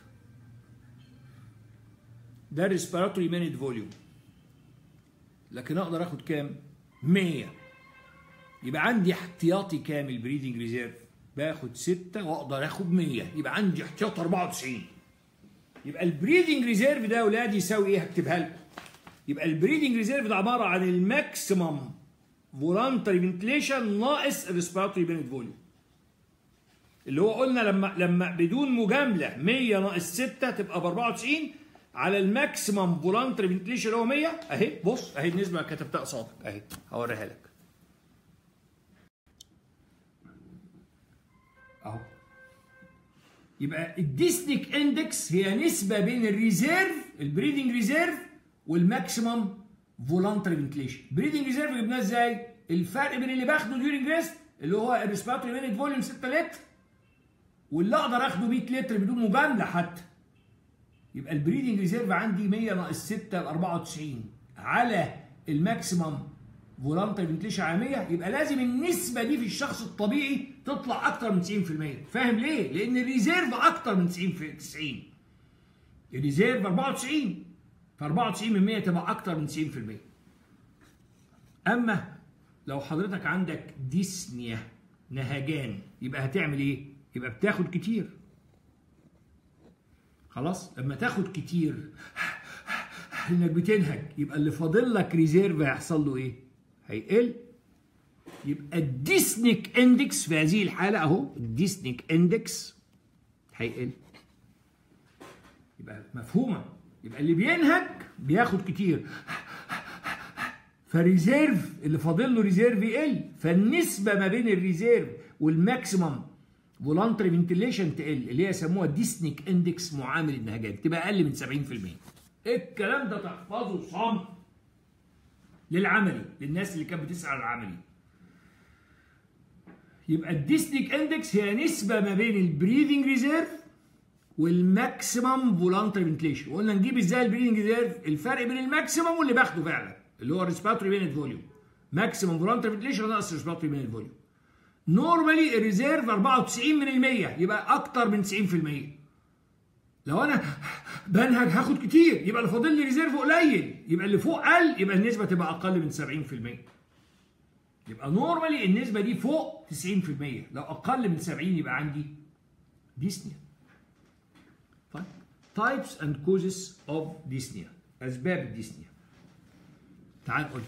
[SPEAKER 2] ده الريسبيراتوري مينيت فوليوم لكن اقدر اخد كام 100 يبقى عندي احتياطي كام البريدنج ريزيرف باخد 6 واقدر اخد 100 يبقى عندي احتياط 94 يبقى البريدنج ريزيرف ده يا اولاد يساوي ايه هكتبها لكم يبقى البريدنج ريزيرف ده عباره عن الماكسيمم فولانتري فنتليشن ناقص الريسبيراتوري بينت فوليوم اللي هو قلنا لما لما بدون مجامله 100 ناقص 6 تبقى ب 94 على الماكسيمم فولانتري فنتليشن اللي هو 100 اهي بص اهي النسبه كتبتها قصادك اهي هوريها لك اهو يبقى الديسنيك اندكس هي نسبه بين الريزيرف البريدنج ريزيرف والماكسيمم فولانتري فنتليشن بريدنج ريزيرف جبناه ازاي الفرق بين اللي باخده ديورنج ريست اللي هو الريسبيراتوري مينيت فوليوم 6 لتر واللي اقدر اخده 100 لتر بدون مجامله حتى يبقى البريدنج ريزيرف عندي 100 ناقص 6 ب 94 على الماكسيمم فولانتري فنتليشن على 100 يبقى لازم النسبه دي في الشخص الطبيعي تطلع اكتر من 90% فاهم ليه؟ لان الريزيرف اكتر من 90 في 90 الريزيرف 94 ف 94 من 100 تبقى اكتر من 90% اما لو حضرتك عندك ديسنيا نهجان يبقى هتعمل ايه؟ يبقى بتاخد كتير خلاص لما تاخد كتير انك بتنهج يبقى اللي فاضل لك ريزيرف هيحصل له ايه؟ هيقل يبقى الديسنيك اندكس في هذه الحاله اهو الديسنيك اندكس هيقل يبقى مفهومه يبقى اللي بينهج بياخد كتير فريزيرف اللي فاضل له ريزيرف يقل فالنسبه ما بين الريزيرف والماكسيمم فولانتري فنتيليشن تقل اللي هي يسموها ديسنيك اندكس معامل النهجان تبقى اقل من 70% الكلام ده تحفظه صم للعملي للناس اللي كانت بتسال على العملي يبقى الديسنيك اندكس هي نسبه ما بين البريذنج ريزيرف والماكسيمم فولانتري فنتليشن وقلنا نجيب ازاي البريذنج ريزيرف الفرق بين الماكسيمم واللي باخده فعلا اللي هو الريسبيراتوري بينت فوليوم ماكسيمم فولانتري فنتليشن ناقص الريسبيراتوري بينت فوليوم نورمالي الريزيرف 94 من المية يبقى اكتر من 90% لو انا بنهج هاخد كتير يبقى اللي فاضل لي ريزيرف قليل يبقى اللي فوق قل يبقى النسبه تبقى اقل من 70% يبقى نورمالي النسبه دي فوق 90% لو اقل من 70 يبقى عندي ديسنيا طيب types and causes of dyspnea اسباب الديسنيا تعال نقول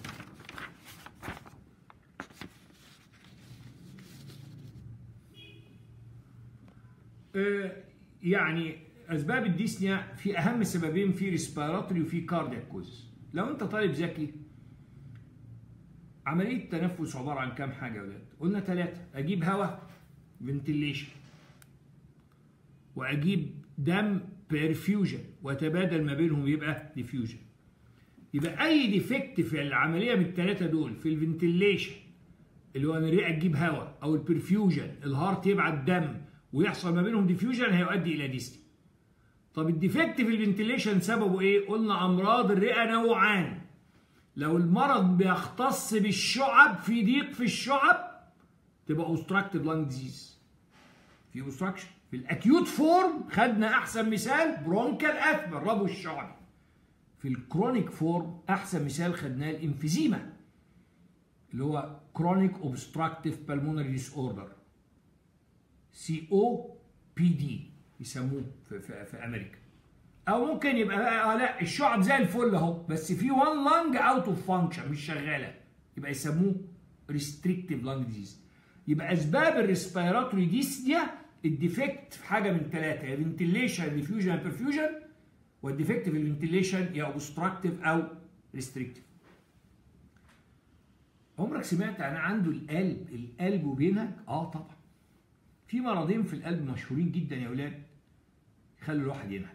[SPEAKER 1] آه، يعني اسباب الديسنيا في اهم سببين في ريسبيراتوري وفي كاردياك كوزز لو انت طالب ذكي عمليه التنفس عباره عن كام حاجه يا ولاد قلنا ثلاثه اجيب هواء فنتيليشن واجيب دم بيرفيوجن واتبادل ما بينهم يبقى ديفيوجن يبقى اي ديفكت في العمليه من الثلاثه دول في الفنتيليشن اللي هو ان الرئه تجيب هواء او البرفيوجن الهارت يبعت دم ويحصل ما بينهم ديفيوجن هيؤدي الى ديستي طب الديفكت في الفنتيليشن سببه ايه قلنا امراض الرئه نوعان لو المرض بيختص بالشعب في ضيق في الشعب تبقى اوستراكتيف لانج ديزيز في اوستراكشن في الاكيوت فورم خدنا احسن مثال برونكال اثما الربو الشعبي في الكرونيك فورم احسن مثال خدناه الانفيزيما اللي هو كرونيك اوبستراكتيف بالمونري ديس اوردر سي او بي دي يسموه في, في, في امريكا او ممكن يبقى آه لا الشعب زي الفل اهو بس في وان لانج اوت اوف فانكشن مش شغاله يبقى يسموه ريستريكتيف لانج ديزيز يبقى اسباب الريسبيراتوري ديسنيا الديفكت في حاجه من ثلاثه يا فنتيليشن ديفيوجن برفيوجن والديفكت في الفنتيليشن يا اوبستراكتيف او ريستريكتيف عمرك سمعت عن عنده القلب القلب وبينهج اه طبعا في مرضين في القلب مشهورين جدا يا اولاد يخلوا الواحد ينهج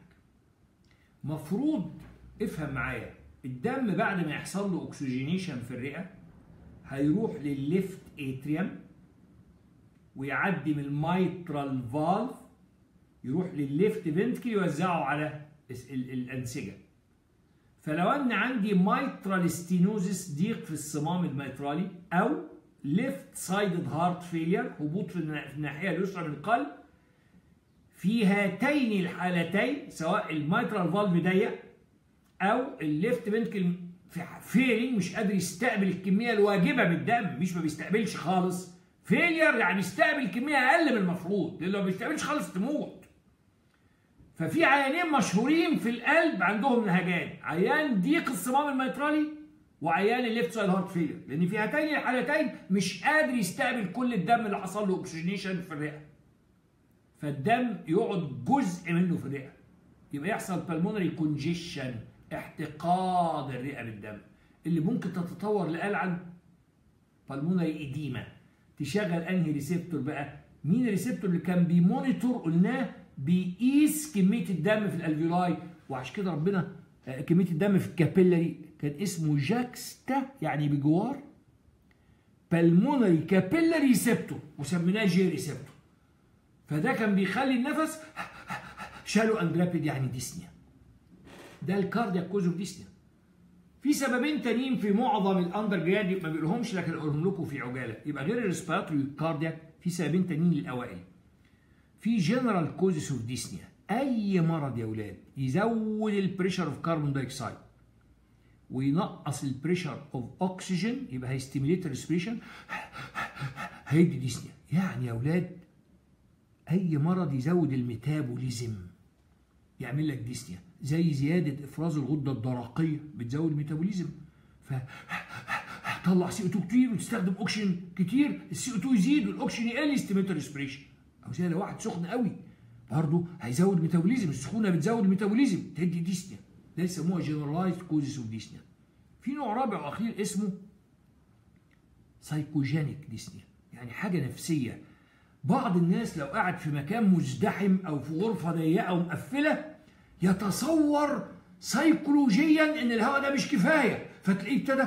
[SPEAKER 1] مفروض افهم معايا الدم بعد ما يحصل له اكسجينيشن في الرئه هيروح للليفت اتريوم ويعدي من المايترال فالف يروح للليفت فنتكل يوزعه على الانسجه فلو ان عندي مايترال ستينوزس ضيق في الصمام الميترالي او ليفت سايدد هارت فيلير هبوط في الناحيه اليسرى من القلب في هاتين الحالتين سواء الميترال فالف ضيق او الليفت فنتكل فيلينج مش قادر يستقبل الكميه الواجبه من الدم مش ما بيستقبلش خالص فيلير يعني يستقبل كميه اقل من المفروض لان لو ما بيستقبلش خالص تموت ففي عيانين مشهورين في القلب عندهم نهجان عيان ضيق الصمام الميترالي وعيان الليفت سايد هارت فيلير لان في هاتين الحالتين مش قادر يستقبل كل الدم اللي حصل له اكسجينيشن في الرئه فالدم يقعد جزء منه في الرئه يبقى يحصل بالمونري كونجيشن احتقان الرئه بالدم اللي ممكن تتطور لألعن بالمونري ايديما تشغل انهي ريسبتور بقى مين الريسبتور اللي كان بيمونيتور قلناه بيقيس كميه الدم في الالفيولاي وعشان كده ربنا كميه الدم في الكابيلاري كان اسمه جاكستا يعني بجوار بالمونري كابيلاري ريسبتور وسميناه جي ريسبتور فده كان بيخلي النفس شالو اند رابيد يعني ديسنيا ده الكاردياك كوز اوف ديسنيا في سببين تانيين في معظم الاندر جراد ما بيقولهمش لكن اقولهم لكم في عجاله يبقى غير الريسبيراتوري كاردياك في سببين تانيين للاوائل في جنرال كوزز اوف ديسنيا اي مرض يا اولاد يزود البريشر اوف كربون دايوكسيد وينقص البريشر اوف اوكسجين يبقى هيستيميليت الريسبريشن هيدي ديسنيا يعني يا اولاد اي مرض يزود الميتابوليزم يعمل لك ديسنيا زي زياده افراز الغده الدرقيه بتزود الميتابوليزم ف طلع سي او 2 كتير وتستخدم اوكسجين كتير السي او 2 يزيد والاوكسجين يقل يستيميت ريسبريشن او زي لو واحد سخن قوي برضه هيزود الميتابوليزم السخونه بتزود الميتابوليزم تدي ديسنيا ده يسموها جنرالايزد كوزز اوف ديسنيا في نوع رابع واخير اسمه سايكوجينيك ديسنيا يعني حاجه نفسيه بعض الناس لو قاعد في مكان مزدحم او في غرفه ضيقه ومقفله يتصور سيكولوجيا ان الهواء ده مش كفايه فتلاقيه ابتدى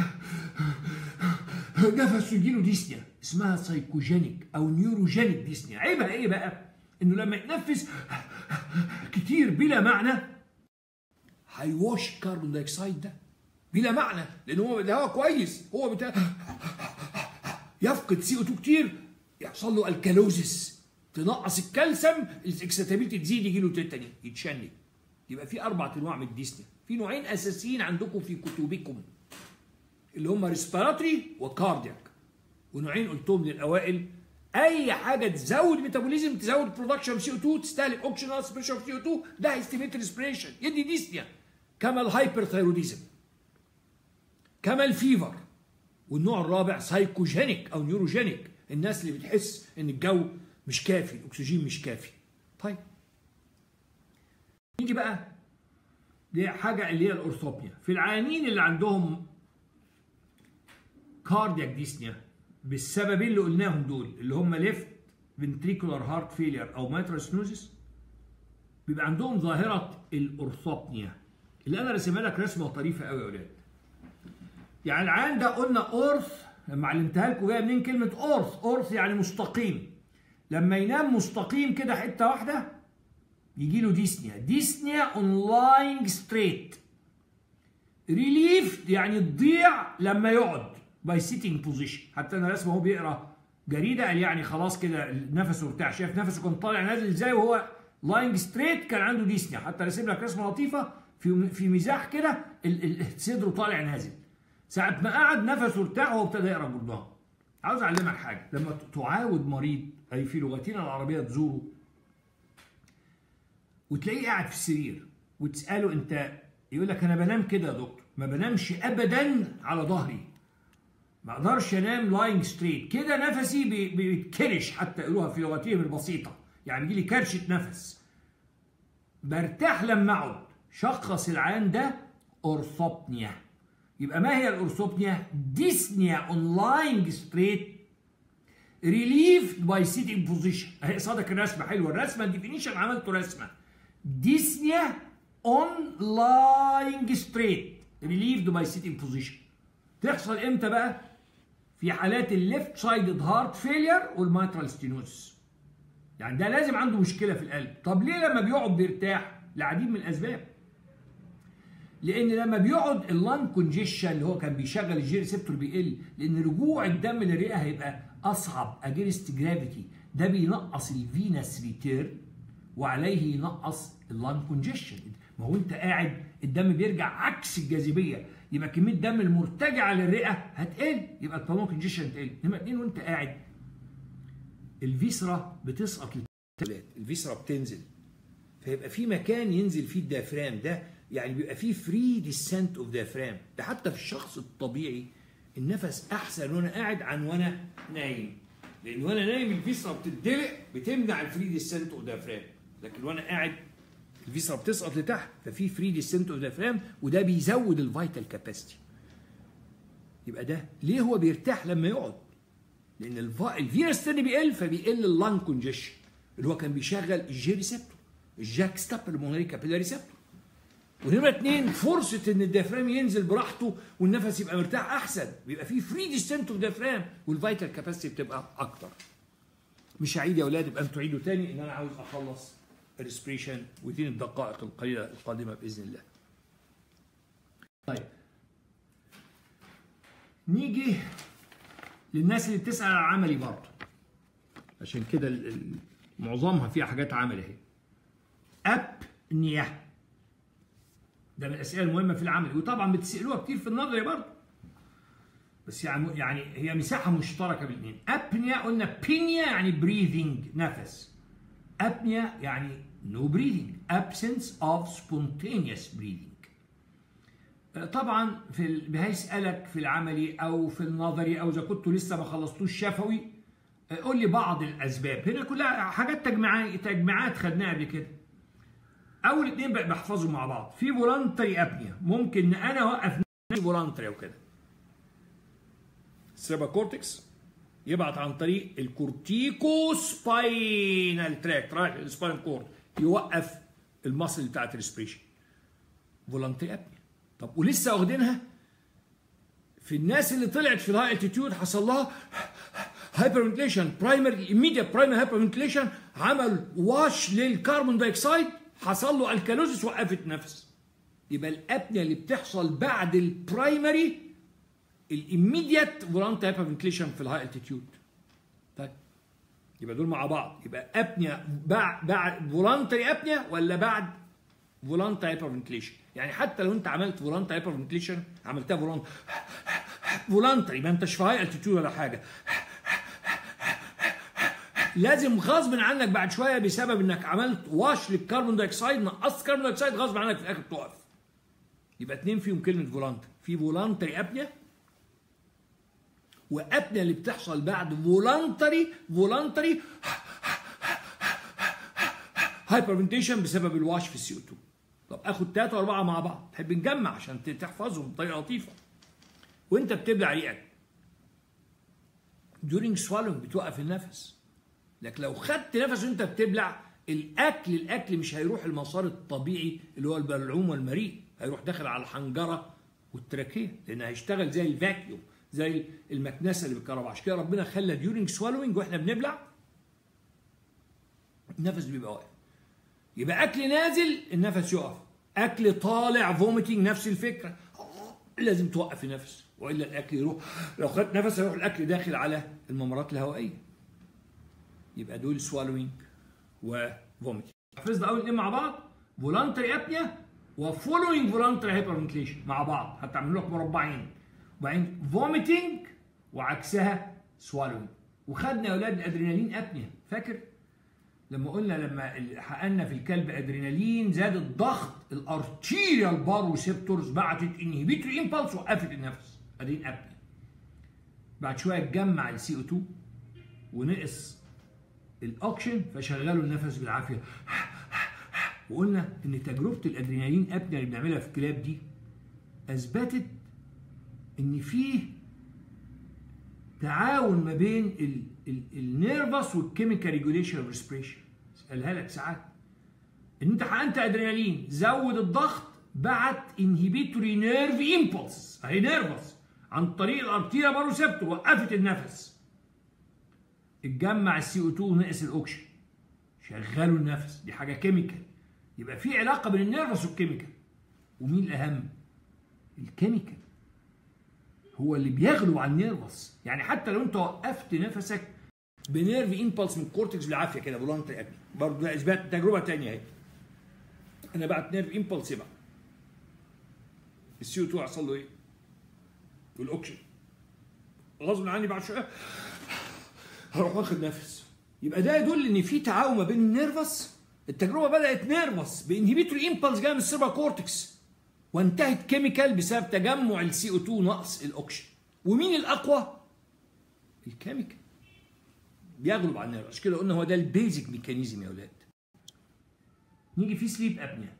[SPEAKER 1] نفسه يجيله ديسنيا اسمها سايكوجينيك او نيوروجينيك ديسنيا عيبها ايه بقى انه لما يتنفس كتير بلا معنى هيوش الكربون دايوكسيد ده بلا معنى لان هو الهواء كويس هو بتاع يفقد سي او 2 كتير يحصل له الكالوزيس تنقص الكالسيوم الاكسيتابيلتي تزيد يجي له تاني يتشنج يبقى في اربع انواع من الديسنيا في نوعين اساسيين عندكم في كتبكم اللي هم ريسبيراتوري وكاردياك ونوعين قلتهم للاوائل اي حاجه تزود ميتابوليزم تزود برودكشن سي او 2 تستهلك اوكسجين ناقص بريشر سي او 2 ده هيستيميت ريسبريشن يدي ديسنيا كما الهايبرثايروديزم كما الفيفر والنوع الرابع سايكوجينيك او نيوروجينيك الناس اللي بتحس ان الجو مش كافي الاكسجين مش كافي طيب نيجي بقى لحاجه اللي هي الاورثوبيا في العيانين اللي عندهم كاردياك ديسنيا بالسببين اللي قلناهم دول اللي هم ليفت فنتريكولار هارت فيلير او ماترال سنوزس بيبقى عندهم ظاهره الاورثوبنيا اللي انا راسمها لك رسمه طريفه قوي يا اولاد يعني العيان ده قلنا اورث لما علمتها لكم جايه منين كلمه اورث اورث يعني مستقيم لما ينام مستقيم كده حته واحده يجي له ديسنيا ديسنيا اون لاينج ستريت ريليف يعني تضيع لما يقعد باي سيتنج بوزيشن حتى انا رسمه هو بيقرا جريده قال يعني خلاص كده نفسه بتاع شايف نفسه كان طالع نازل ازاي وهو لاينج ستريت كان عنده ديسنيا حتى راسم لك رسمه لطيفه في في مزاح كده صدره طالع نازل ساعة ما قعد نفسه ارتاح وهو ابتدى يقرا جردان عاوز اعلمك حاجه لما تعاود مريض اي في لغتنا العربيه تزوره وتلاقيه قاعد في السرير وتساله انت يقول لك انا بنام كده يا دكتور ما بنامش ابدا على ظهري ما اقدرش انام لاينج ستريت كده نفسي بيتكرش حتى يقولوها في لغتهم البسيطه يعني بيجي لي كرشه نفس برتاح لما اقعد شخص العيان ده اورثوبنيا يبقى ما هي الاورثوبنيا ديسنيا اون لاينج ستريت ريليفد باي سيتنج بوزيشن اهي صادق الرسمه حلوه الرسمه الديفينيشن عملته رسمه ديسنيا اون لاينج ستريت ريليفد باي سيتنج بوزيشن تحصل امتى بقى في حالات الليفت سايدد هارت فيلير والماترال ستينوس يعني ده لازم عنده مشكله في القلب طب ليه لما بيقعد بيرتاح لعديد من الاسباب لان لما بيقعد اللان كونجيشن اللي هو كان بيشغل الجي ريسبتور بيقل لان رجوع الدم للرئه هيبقى اصعب اجينست جرافيتي ده بينقص الفينس ريتيرن وعليه ينقص اللان كونجيشن ما هو انت قاعد الدم بيرجع عكس الجاذبيه يبقى كميه الدم المرتجعه للرئه هتقل يبقى البالون كونجيشن تقل انما اتنين وانت قاعد الفيسرا بتسقط للثلاث الفيسرا بتنزل فيبقى في مكان ينزل فيه الديافرام ده يعني بيبقى فيه فري ديسنت اوف ديافرام ده حتى في الشخص الطبيعي النفس احسن وانا قاعد عن وانا نايم لان وانا نايم الفيسرا بتدلق بتمنع الفري ديسنت اوف ديافرام لكن وانا قاعد الفيسرا بتسقط لتحت ففي فري ديسنت اوف ديافرام وده بيزود الفيتال كاباسيتي يبقى ده ليه هو بيرتاح لما يقعد لان الفيروس الثاني بيقل فبيقل اللان كونجيشن اللي هو كان بيشغل الجي ريسبتور الجاك ستاب المونري كابيلاري ريسبتور ونمرة اتنين فرصة ان الديافرام ينزل براحته والنفس يبقى مرتاح احسن بيبقى فيه فري ديستنت اوف ديافرام والفيتال كاباسيتي بتبقى اكتر مش هعيد يا اولاد يبقى انتوا عيدوا تاني ان انا عاوز اخلص الريسبريشن ودين الدقائق القليلة القادمة باذن الله طيب نيجي للناس اللي بتسأل على عملي برضه عشان كده معظمها فيها حاجات عملي اهي ابنيه ده من الاسئله المهمه في العمل وطبعا بتسالوها كتير في النظري برضه بس يعني يعني هي مساحه مشتركه بالاثنين ابنيا قلنا بينيا يعني بريذنج نفس ابنيا يعني نو بريذنج absence of spontaneous breathing طبعا في ال... هيسالك في العملي او في النظري او اذا كنتوا لسه ما خلصتوش شفوي قول لي بعض الاسباب هنا كلها حاجات تجميعات تجميعات خدناها قبل كده اول اتنين بقى بحفظهم مع بعض في فولانتري ابنيا ممكن ان انا اوقف فولانتري او كده السيربا كورتكس يبعت عن طريق الكورتيكو سباينال تراك رايح السباين كورد يوقف المصل بتاعت الريسبريشن فولانتري ابنيا طب ولسه واخدينها في الناس اللي طلعت في الهاي التيتيود حصل لها هايبر فنتليشن برايمري ايميديت برايمري هايبر فنتليشن عمل واش للكربون دايوكسيد حصل له الكالوزيس وقفت نفس يبقى الابنيا اللي بتحصل بعد البرايمري الاميديت فولانت هايبر فنتليشن في الهاي التيتيود طيب يبقى دول مع بعض يبقى ابنيا بعد بعد فولانتري ابنيا ولا بعد فولانت هايبر فنتليشن يعني حتى لو انت عملت فولانت هايبر فنتليشن عملتها فولانت فولانتري ما انتش في هاي التيتيود ولا حاجه لازم غصب عنك بعد شويه بسبب انك عملت واش للكربون دايوكسيد نقصت كربون دايوكسيد غصب عنك في الاخر تقف يبقى اتنين فيهم كلمه فولانتري في فولانتري ابنيا وابنيا اللي بتحصل بعد فولانتري فولانتري
[SPEAKER 2] هايبرفنتيشن بسبب الواش في السي او 2 طب اخد ثلاثه واربعه مع بعض تحب نجمع عشان ت- تحفظهم بطريقه لطيفه وانت بتبلع ريقك during swallowing بتوقف النفس لكن لو خدت نفس وانت بتبلع الاكل الاكل مش هيروح المسار الطبيعي اللي هو البلعوم والمريء هيروح داخل على الحنجره والتراكيه لان هيشتغل زي الفاكيوم زي المكنسه اللي بالكهرباء عشان كده ربنا خلى during swallowing واحنا بنبلع النفس بيبقى واقف يبقى اكل نازل النفس يقف اكل طالع فوميتنج نفس الفكره لازم توقف النفس والا الاكل يروح لو خدت نفس هيروح الاكل داخل على الممرات الهوائيه يبقى دول سوالوينج وفوميتنج حفظنا اول اتنين مع بعض فولانتري ابنيا وفولوينج فولانتري هايبرفنتليشن مع بعض هتعمل لك مربعين وبعدين فوميتنج وعكسها سوالوينج وخدنا يا اولاد الادرينالين ابنيا فاكر لما قلنا لما ال- حققنا في الكلب ادرينالين زاد الضغط الارتيريال باروسيبتورز بعتت انهبيتوري امبلس وقفت النفس ادين ابنيا بعد شويه اتجمع السي او 2 ونقص الاوكشن فشغلوا النفس بالعافيه وقلنا ان تجربه الادرينالين ابنيا اللي بنعملها في الكلاب دي اثبتت ان فيه تعاون ما بين ال- ال- النيرفس والكيميكال ريجوليشن اوف ريسبريشن اسالها لك ساعات ان انت حقنت ادرينالين زود الضغط بعت انهبيتوري نيرف امبولس اهي نيرفس عن طريق الارتيريا باروسيبتور وقفت النفس اتجمع السي او 2 ونقص الاوكسجين شغلوا النفس دي حاجه كيميكال يبقى في علاقه بين النيرفس والكيميكال ومين الاهم الكيميكال هو اللي بيغلو على النيرفس يعني حتى لو انت وقفت نفسك بنيرف امبلس من الكورتكس بالعافيه كده فولانتري اكل برضه ده اثبات تجربه ثانيه اهي انا بعت نيرف امبلس يبقى السي او 2 هيحصل له ايه؟ والاوكسجين غصب عني بعد شويه هروح واخد نفس يبقى ده يدل ان في تعاون ما بين النيرفس التجربه بدات نيرفس بانهبيتوري امبلس جايه من السيربا كورتكس وانتهت كيميكال بسبب تجمع السي او 2 نقص الاوكسجين ومين الاقوى؟ الكيميكال بيغلب على النيرف عشان كده قلنا هو ده البيزك ميكانيزم يا اولاد نيجي في سليب ابنيا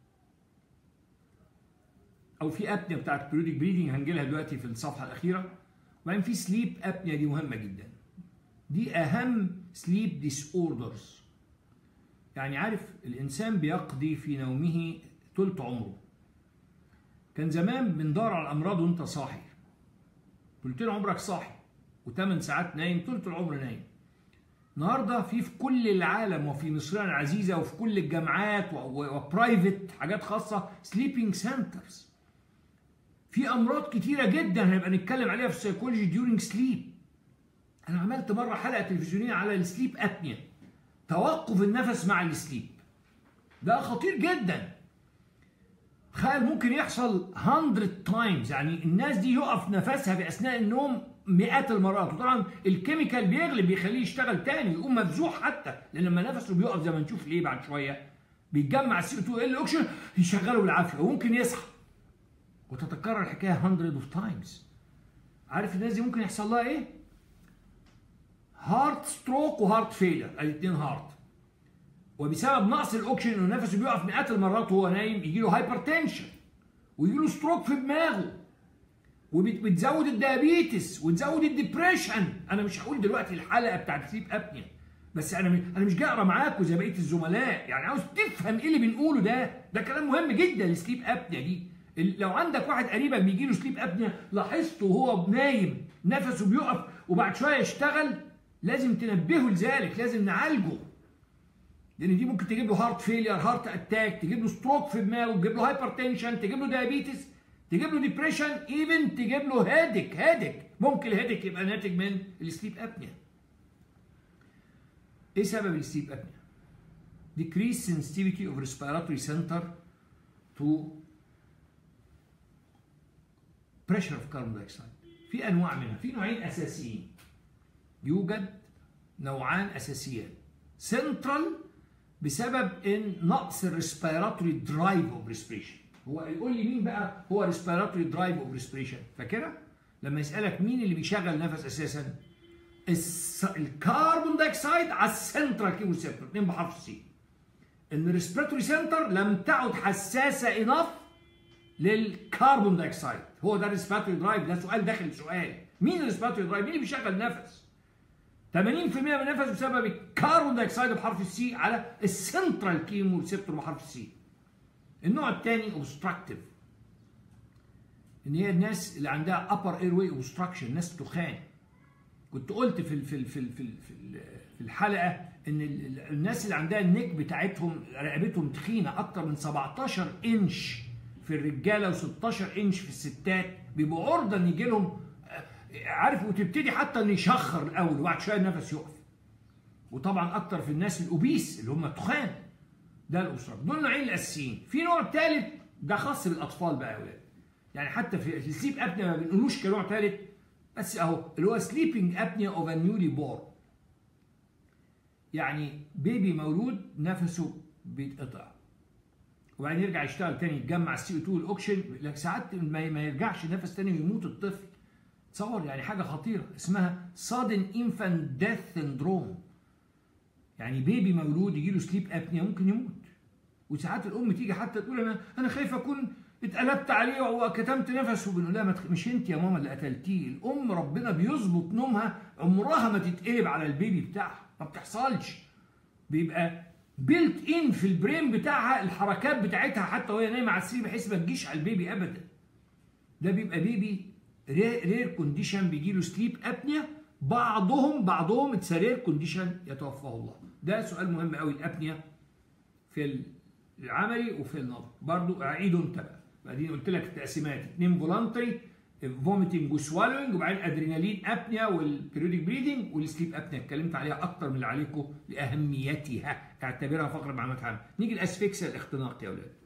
[SPEAKER 2] او في ابنيا بتاعت بريودك بريدنج هنجي لها دلوقتي في الصفحه الاخيره وبعدين في سليب ابنيا دي مهمه جدا دي اهم سليب ديس اوردرز يعني عارف الانسان بيقضي في نومه ثلث عمره كان زمان بندور على الامراض وانت صاحي ثلثين عمرك صاحي وثمان ساعات نايم ثلث العمر نايم النهارده في في كل العالم وفي مصرنا العزيزه وفي كل الجامعات وبرايفت حاجات خاصه سليبنج سنترز في امراض كتيره جدا هنبقى نتكلم عليها في السيكولوجي ديورنج سليب انا عملت مره حلقه تلفزيونيه على السليب ابنيا توقف النفس مع السليب ده خطير جدا تخيل ممكن يحصل 100 تايمز يعني الناس دي يقف نفسها في اثناء النوم مئات المرات وطبعا الكيميكال بيغلب بيخليه يشتغل تاني يقوم مفزوع حتى لان لما نفسه بيقف زي ما نشوف ليه بعد شويه بيتجمع السي 2 ال اوكسجين يشغله بالعافيه وممكن يصحى وتتكرر الحكايه 100 اوف تايمز عارف الناس دي ممكن يحصل لها ايه؟ هارت ستروك وهارت فيلر الاثنين هارت وبسبب نقص الاكسجين انه نفسه بيقف مئات المرات وهو نايم يجي له هايبرتنشن ويجي له ستروك في دماغه وبتزود الديابيتس وتزود الدبريشن انا مش هقول دلوقتي الحلقه بتاعت سليب ابنيا بس انا انا مش جاي اقرا معاكم زي بقيه الزملاء يعني عاوز تفهم ايه اللي بنقوله ده ده كلام مهم جدا السليب ابنيا دي لو عندك واحد قريبك بيجي له سليب ابنيا لاحظته وهو نايم نفسه بيقف وبعد شويه يشتغل لازم تنبهه لذلك لازم نعالجه لان دي ممكن تجيب له هارت فيلير هارت اتاك تجيب له ستروك في دماغه تجيب له هايبرتنشن تجيب له دايابيتس تجيب له ديبريشن ايفن تجيب له هيدك هيدك ممكن الهيدك يبقى ناتج من السليب ابنيا ايه سبب السليب ابنيا decrease sensitivity of respiratory center to pressure of carbon dioxide في انواع منها في نوعين اساسيين يوجد نوعان اساسيان سنترال بسبب ان نقص الريسبيراتوري درايف اوف ريسبريشن هو يقول لي مين بقى هو ريسبيراتوري درايف اوف ريسبريشن فاكرها لما يسالك مين اللي بيشغل نفس اساسا الكربون دايوكسيد على السنترال كيمو ريسبتور اثنين بحرف سي
[SPEAKER 1] ان الريسبيراتوري سنتر لم تعد حساسه انف للكربون دايوكسيد هو ده الريسبيراتوري درايف ده سؤال داخل سؤال مين الريسبيراتوري درايف مين اللي بيشغل نفس 80% من النفس بسبب الكربون دايوكسيد بحرف السي على السنترال كيمو ريسبتور بحرف السي النوع الثاني اوبستراكتيف ان هي الناس اللي عندها upper airway obstruction ناس تخان كنت قلت في ال في ال في ال في, ال في, ال في الحلقه ان ال- الناس اللي عندها النيك بتاعتهم رقبتهم تخينه اكتر من 17 انش في الرجاله و16 انش في الستات بيبقوا عرضه ان يجي لهم عارف وتبتدي حتى ان يشخر الاول وبعد شويه النفس يقف وطبعا اكتر في الناس الاوبيس اللي هم تخان ده الاسره دول نوعين الاساسيين في نوع ثالث ده خاص بالاطفال بقى يا اولاد يعني حتى في في السليب ابنيا ما بنقولوش كنوع ثالث بس اهو اللي هو سليبنج ابنيا اوف ا نيولي بورن يعني بيبي مولود نفسه بيتقطع وبعدين يرجع يشتغل تاني يتجمع السي او 2 والاكسجين لكن ساعات ما ما يرجعش نفس تاني ويموت الطفل تصور يعني حاجه خطيره اسمها sudden infant death syndrome يعني بيبي مولود يجي له سليب ابنيا ممكن يموت وساعات الام تيجي حتى تقول انا انا خايفه اكون اتقلبت عليه وكتمت نفسه بنقول لها ما تخ- مش انت يا ماما اللي قتلتيه الام ربنا بيظبط نومها عمرها ما تتقلب على البيبي بتاعها ما بتحصلش بيبقى بيلت ان في البرين بتاعها الحركات بتاعتها حتى وهي نايمه على السرير بحيث ما تجيش على البيبي ابدا ده بيبقى بيبي رير كونديشن بيجي له سليب ابنيا بعضهم بعضهم اتس رير كونديشن يتوفاه الله ده سؤال مهم قوي الابنيا في العملي وفي النظر برضو اعيده انت بقى بعدين قلت لك التقسيمات اثنين فولانتري فوميتنج وسوالوينج وبعدين ادرينالين ابنيا والبريودك بريدنج والسليب ابنيا اتكلمت عليها اكتر من اللي عليكم لاهميتها اعتبرها فقره معلومات عامه نيجي الاسفكسيا الاختناق يا اولاد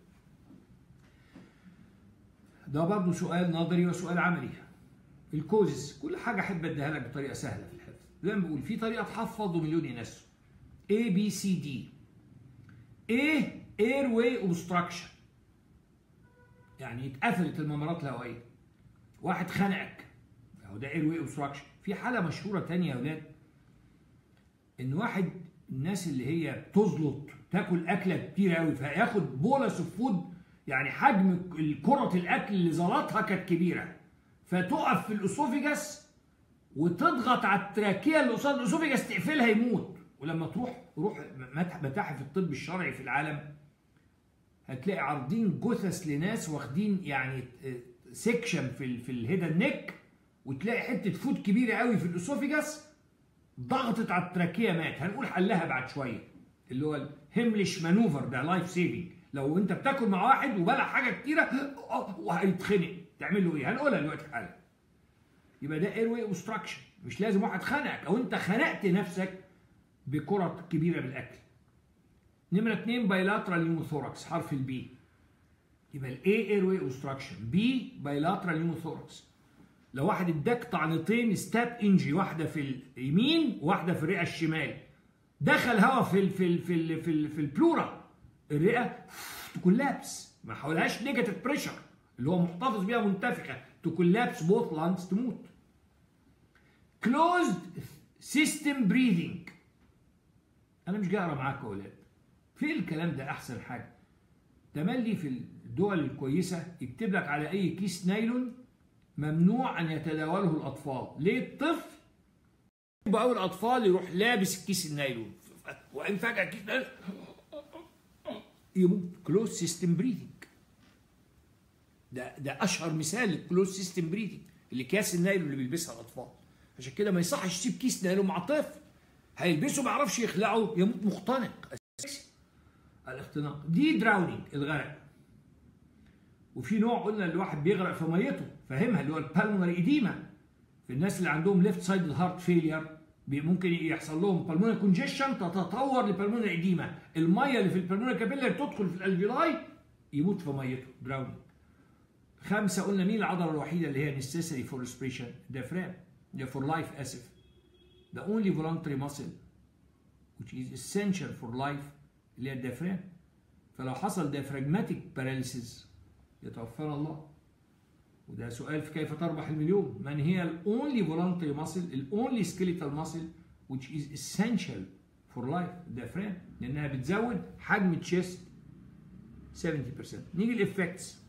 [SPEAKER 1] ده برضه سؤال نظري وسؤال عملي الكوزز كل حاجه احب اديها لك بطريقه سهله في الحفظ زي ما بقول في طريقه تحفظ ومليون ينسوا A B C D A airway obstruction يعني اتقفلت الممرات الهوائيه واحد خنقك اهو ده airway obstruction في حاله مشهوره تانية يا اولاد ان واحد الناس اللي هي بتزلط تاكل اكله كتير قوي فياخد بولس اوف فود يعني حجم الكرة الاكل اللي زلطها كانت كبيره فتقف في الاسوفيجاس وتضغط على التراكيه اللي قصاد الاسوفيجاس تقفلها يموت ولما تروح روح متح- متاحف الطب الشرعي في العالم هتلاقي عارضين جثث لناس واخدين يعني سيكشن في ال في الهيدا نيك وتلاقي حته فود كبيره قوي في الاسوفيجاس ضغطت على التراكيه مات هنقول حلها بعد شويه اللي هو الهملش مانوفر ده لايف سيفنج لو انت بتاكل مع واحد وبلع حاجه كتيره آه، وهيتخنق تعمل له ايه هنقولها دلوقتي حالا يبقى ده اير اوبستراكشن مش لازم واحد خنقك او انت خنقت نفسك بكرة كبيرة بالاكل نمرة اتنين بايلاترال نيموثوركس حرف البي يبقى الاي اير واي اوبستراكشن بي بايلاترال نيموثوركس لو واحد اداك طعنتين ستاب انجي واحده في اليمين وواحده في الرئه الشمال دخل هواء في ال في ال في ال في, ال في البلورا الرئه تكولابس ما حولهاش نيجاتيف بريشر اللي هو محتفظ بيها منتفخه تكولابس بوث لانجز تموت كلوزد سيستم بريذنج انا مش جاي اقرا معاكم يا اولاد فين الكلام ده احسن حاجه تملي في الدول الكويسه يكتب لك على اي كيس نايلون ممنوع ان يتداوله الاطفال ليه الطفل يبقى اول الاطفال يروح لابس الكيس النايلون وان فجاه الكيس نايلون يموت كلوز سيستم بريدنج ده ده اشهر مثال للكلوز سيستم بريدنج الاكياس النايلون اللي بيلبسها الاطفال عشان كده ما يصحش تسيب كيس نايلون مع طفل هيلبسه ما يعرفش يخلعه يموت مختنق الاختناق دي دراونينج الغرق وفي نوع قلنا الواحد بيغرق في ميته فاهمها اللي هو البالمونري ايديما في الناس اللي عندهم ليفت سايد هارت فيلير ممكن يحصل لهم بالمونري كونجيشن تتطور لبالمونري ايديما الميه اللي في البالمونري كابيلر تدخل في الالفيولاي يموت في ميته دراونينج خمسه قلنا مين العضله الوحيده اللي هي necessary for respiration diaphragm ده for life اسف the only voluntary muscle which is essential for life اللي هي الديافرام فلو حصل diaphragmatic paralysis يتوفانا الله وده سؤال في كيف تربح المليون من هي ال only voluntary muscle ال only skeletal muscle which is essential فور لايف الديافرام لانها بتزود حجم التشيست 70% نيجي الافكتس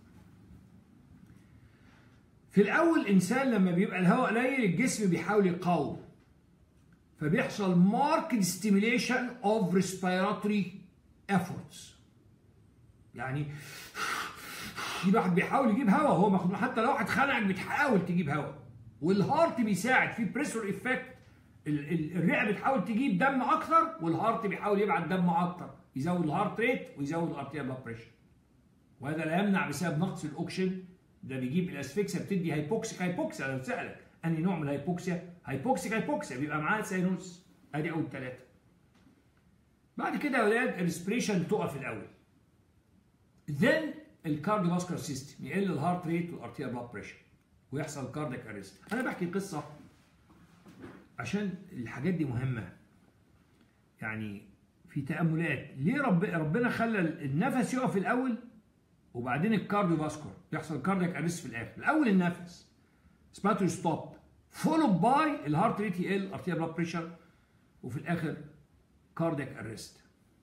[SPEAKER 1] في الاول الانسان لما بيبقى الهواء قليل الجسم بيحاول يقاوم فبيحصل ماركت ستيميليشن اوف ريسبيراتوري efforts يعني الواحد بيحاول يجيب هواء هو مخنوق حتى لو واحد خنقك بتحاول تجيب هواء والهارت بيساعد في بريشر افكت الرئه بتحاول تجيب دم اكتر والهارت بيحاول يبعت دم اكتر يزود الهارت ريت ويزود الارتيال بلاد بريشر وهذا لا يمنع بسبب نقص الاكسجين ده بيجيب الاسفكسيا بتدي هايبوكسيك هايبوكسيا لو سالك انهي نوع من الهايبوكسيا هايبوكسيك هايبوكسيا بيبقى معاه ساينوس ادي اول ثلاثه بعد كده يا اولاد الريسبريشن تقف الاول ذن الكارديو فاسكولار سيستم يقل الهارت ريت والارتيال بلاد بريشر ويحصل كاردياك اريست انا بحكي قصه عشان الحاجات دي مهمه يعني في تاملات ليه رب ربنا خلى النفس يقف الاول وبعدين الكارديو فاسكولار يحصل كاردياك اريست في الاخر الاول النفس سباتو ستوب فولو باي الهارت ريت يقل ارتيال بلاد بريشر وفي الاخر كاردياك اريست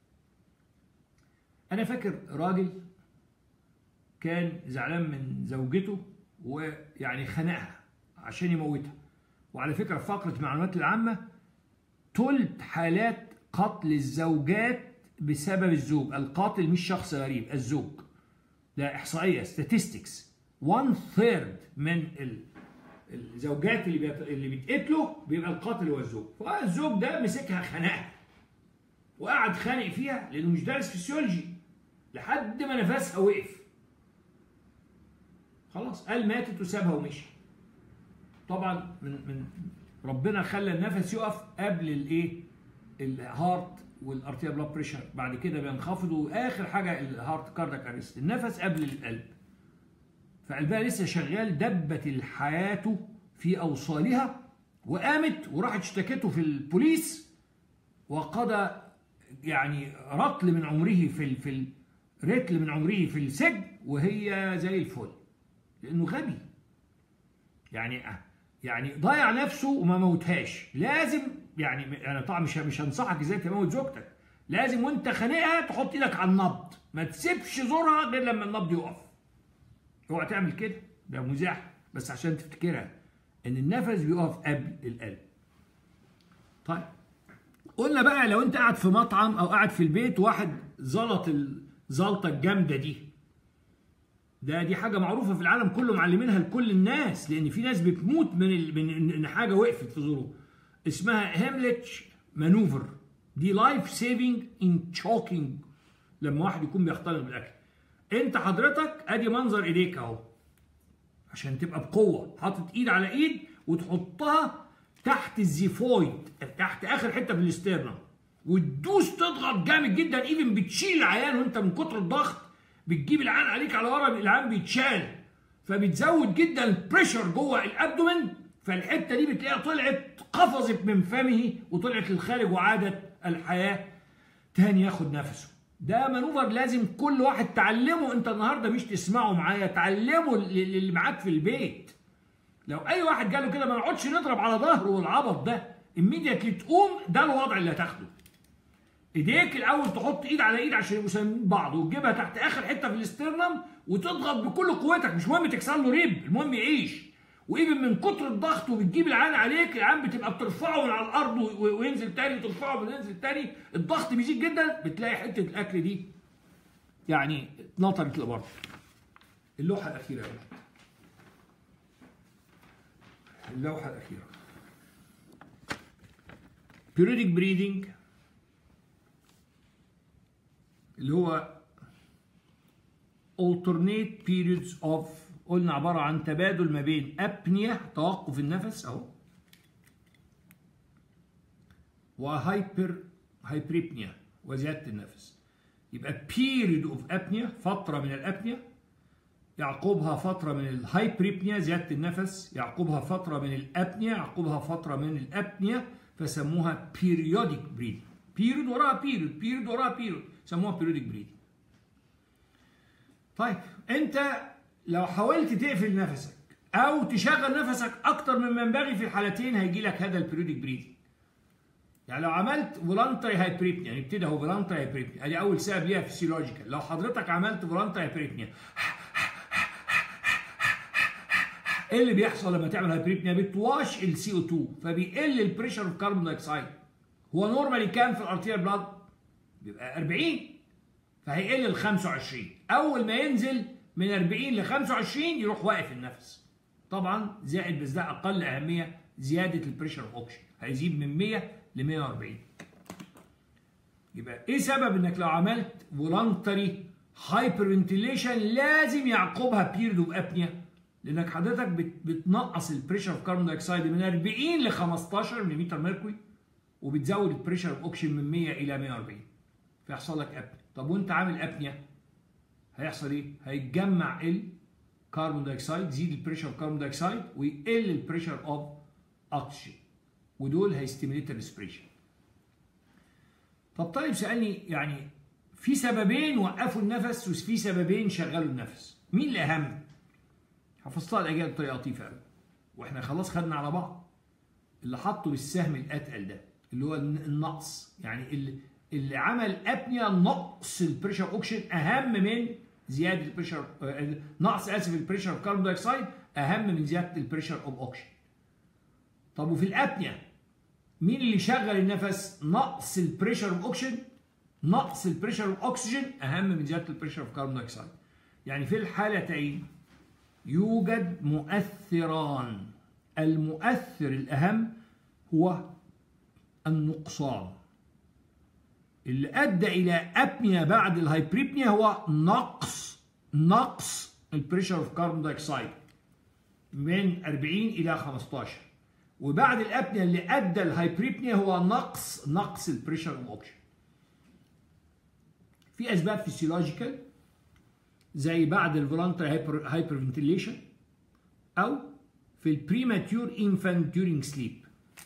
[SPEAKER 1] انا فاكر راجل كان زعلان من زوجته ويعني خنقها عشان يموتها وعلى فكره في فقره المعلومات العامه تلت حالات قتل الزوجات بسبب الزوج القاتل مش شخص غريب الزوج ده احصائيه statistics one third من الزوجات اللي بيت... اللي بيتقتلوا بيبقى القاتل هو الزوج فالزوج ده مسكها خنقها وقعد خانق فيها لانه مش دارس فسيولوجي لحد ما نفسها وقف خلاص قال ماتت وسابها ومشي طبعا من من ربنا خلى النفس يقف قبل الايه الهارت والارتيال بلاد بريشر بعد كده بينخفضوا واخر حاجه الهارت كاردك اريست النفس قبل القلب فقلبها لسه شغال دبت الحياة في اوصالها وقامت وراحت اشتكته في البوليس وقضى يعني رطل من عمره في في رتل من عمره في السجن وهي زي الفل لانه غبي يعني يعني ضيع نفسه وما موتهاش لازم يعني انا طبعا مش مش هنصحك ازاي تموت زوجتك لازم وانت خانقها تحط ايدك على النبض ما تسيبش زورها غير لما النبض يقف اوعى تعمل كده ده مزاح بس عشان تفتكرها ان النفس بيقف قبل القلب طيب قلنا بقى لو انت قاعد في مطعم او قاعد في البيت واحد زلط الزلطه الجامده دي ده دي حاجه معروفه في العالم كله معلمينها لكل الناس لان في ناس بتموت من ال... من ان حاجه وقفت في زوره اسمها هيملتش مانوفر دي لايف سيفنج ان تشوكينج لما واحد يكون بيختلط بالاكل انت حضرتك ادي منظر ايديك اهو عشان تبقى بقوه حاطط ايد على ايد وتحطها تحت الزيفويد تحت اخر حته في الاسترنم وتدوس تضغط جامد جدا ايفن بتشيل العيان وانت من كتر الضغط بتجيب العيان عليك على ورا العيان بيتشال فبتزود جدا البريشر جوه الابدومن فالحته دي بتلاقيها طلعت قفزت من فمه وطلعت للخارج وعادت الحياه تاني ياخد نفسه ده مانوفر لازم كل واحد تعلمه انت النهارده مش تسمعه معايا تعلمه اللي معاك في البيت لو اي واحد جاله كده ما نقعدش نضرب على ظهره والعبط ده immediately تقوم ده الوضع اللي هتاخده ايديك الاول تحط ايد على ايد عشان يبقوا سامين بعض وتجيبها تحت اخر حته في الاسترنم وتضغط بكل قوتك مش مهم تكسر له ريب المهم يعيش وايفن من كتر الضغط وبتجيب العين عليك العين بتبقى بترفعه من على الارض وينزل تاني ترفعه وينزل تاني الضغط بيزيد جدا بتلاقي حته الاكل دي يعني اتنطرت لبره اللوحه الاخيره يا ولاد اللوحه الاخيره periodic breathing اللي هو alternate periods of قلنا عبارة عن تبادل ما بين أبنية توقف النفس أهو وهايبر هايبريبنيا وزيادة النفس يبقى period of apnea فترة من الأبنية يعقبها فترة من الهايبريبنيا زيادة النفس يعقبها فترة من الأبنيا يعقبها فترة من الأبنيا فسموها periodic breathing period وراها period period وراها period سموها periodic breathing طيب انت لو حاولت تقفل نفسك او تشغل نفسك اكتر مما ينبغي في الحالتين هيجي لك هذا البريودك بريدنج يعني لو عملت فولانتري هايبريبنيا نبتدي اهو فولانتري هايبريبنيا ادي اول سبب ليها فيسيولوجيكال لو حضرتك عملت فولانتري هايبريبنيا ايه اللي بيحصل لما تعمل هايبريبنيا بتواش السي او 2 فبيقل البريشر اوف كاربون دايوكسيد هو نورمالي كام في الارتيريال بلاد بيبقى 40 فهيقل ل 25 اول ما ينزل من 40 ل 25 يروح واقف النفس طبعا زائد بس ده اقل اهميه زياده البريشر اوف اوكسجين هيزيد من 100 ل 140 يبقى ايه سبب انك لو عملت فولانتري هايبر فنتيليشن لازم يعقبها بيريد اوف ابنيا لانك حضرتك بتنقص البريشر اوف كاربون دايوكسيد من 40 ل 15 ملم ميركوري وبتزود البريشر اوف اوكسجين من 100 الى 140 فيحصل لك ابنيا طب وانت عامل ابنيا هيحصل ايه؟ هيتجمع الكربون دايوكسيد يزيد البريشر اوف كاربون دايوكسيد ويقل البريشر اوف اوكسجين ودول هيستيميليت الريسبريشن طب طيب سالني يعني في سببين وقفوا النفس وفي سببين شغلوا النفس مين الاهم؟ حفظتها الاجابه بطريقه لطيفه قوي واحنا خلاص خدنا على بعض اللي حطوا بالسهم الاتقل ده اللي هو النقص يعني اللي اللي عمل ابنيا نقص البريشر اوكسجين اهم من زياده البريشر نقص اسف البريشر اوف كاربون دايوكسيد اهم من زياده البريشر اوف اوكسجين طب وفي الابنيا مين اللي شغل النفس نقص البريشر اوف اوكسجين نقص البريشر اوف اوكسجين اهم من زياده البريشر اوف كاربون دايوكسيد يعني في الحالتين يوجد مؤثران المؤثر الاهم هو النقصان اللي ادى الى ابنيا بعد الهايبريبنيا هو نقص نقص البريشر اوف كاربون دايوكسيد من 40 الى 15 وبعد الابنيا اللي ادى الهايبريبنيا هو نقص نقص البريشر اوف اوكسجين في اسباب فيسيولوجيكال زي بعد الفولانتري هايبر هايبر فنتيليشن او في البريماتيور انفانت ديورينج سليب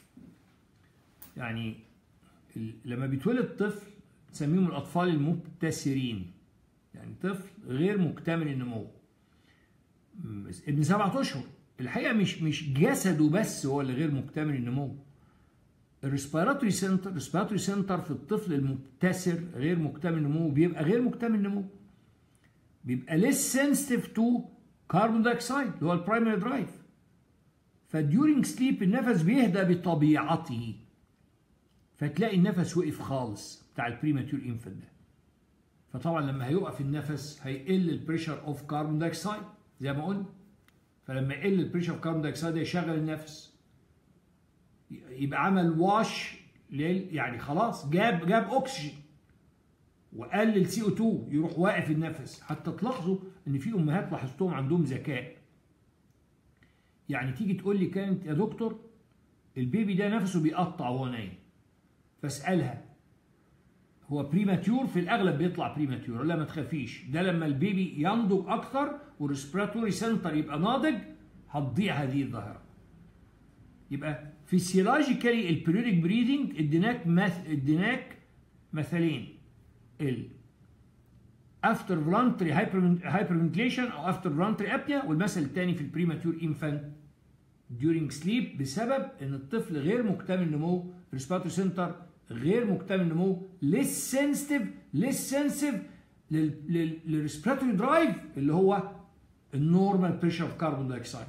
[SPEAKER 1] يعني لما بيتولد طفل تسميهم الاطفال المبتسرين يعني طفل غير مكتمل النمو ابن سبعة اشهر الحقيقه مش مش جسده بس هو اللي غير مكتمل النمو الريسبيراتوري سنتر الريسبيراتوري سنتر في الطفل المبتسر غير مكتمل النمو بيبقى غير مكتمل النمو بيبقى less sensitive to carbon dioxide اللي هو البرايمري درايف فديورينج سليب النفس بيهدى بطبيعته فتلاقي النفس وقف خالص بتاع البريماتيور انفنت ده فطبعا لما هيوقف النفس هيقل البريشر اوف كاربون دايوكسيد زي ما قلنا فلما يقل البريشر اوف كاربون دايوكسيد يشغل النفس يبقى عمل واش لل يعني خلاص جاب جاب اكسجين وقلل سي او 2 يروح واقف النفس حتى تلاحظوا ان في امهات لاحظتهم عندهم ذكاء يعني تيجي تقول لي كانت يا دكتور البيبي ده نفسه بيقطع وهو نايم فاسالها هو بريماتيور في الاغلب بيطلع بريماتيور لا ما تخافيش ده لما البيبي ينضج اكتر والريسبيراتوري سنتر يبقى ناضج هتضيع هذه الظاهره يبقى فيسيولوجيكالي البريودك بريدنج اديناك مث... اديناك مثلين ال افتر فولانتري هايبرفنتليشن او افتر فولانتري ابنيا والمثل الثاني في البريماتيور انفانت during sleep بسبب ان الطفل غير مكتمل نمو ريسبيراتوري سنتر غير مكتمل نمو less sensitive less sensitive للريسبيراتوري درايف اللي هو النورمال بريشر اوف كاربون دايوكسيد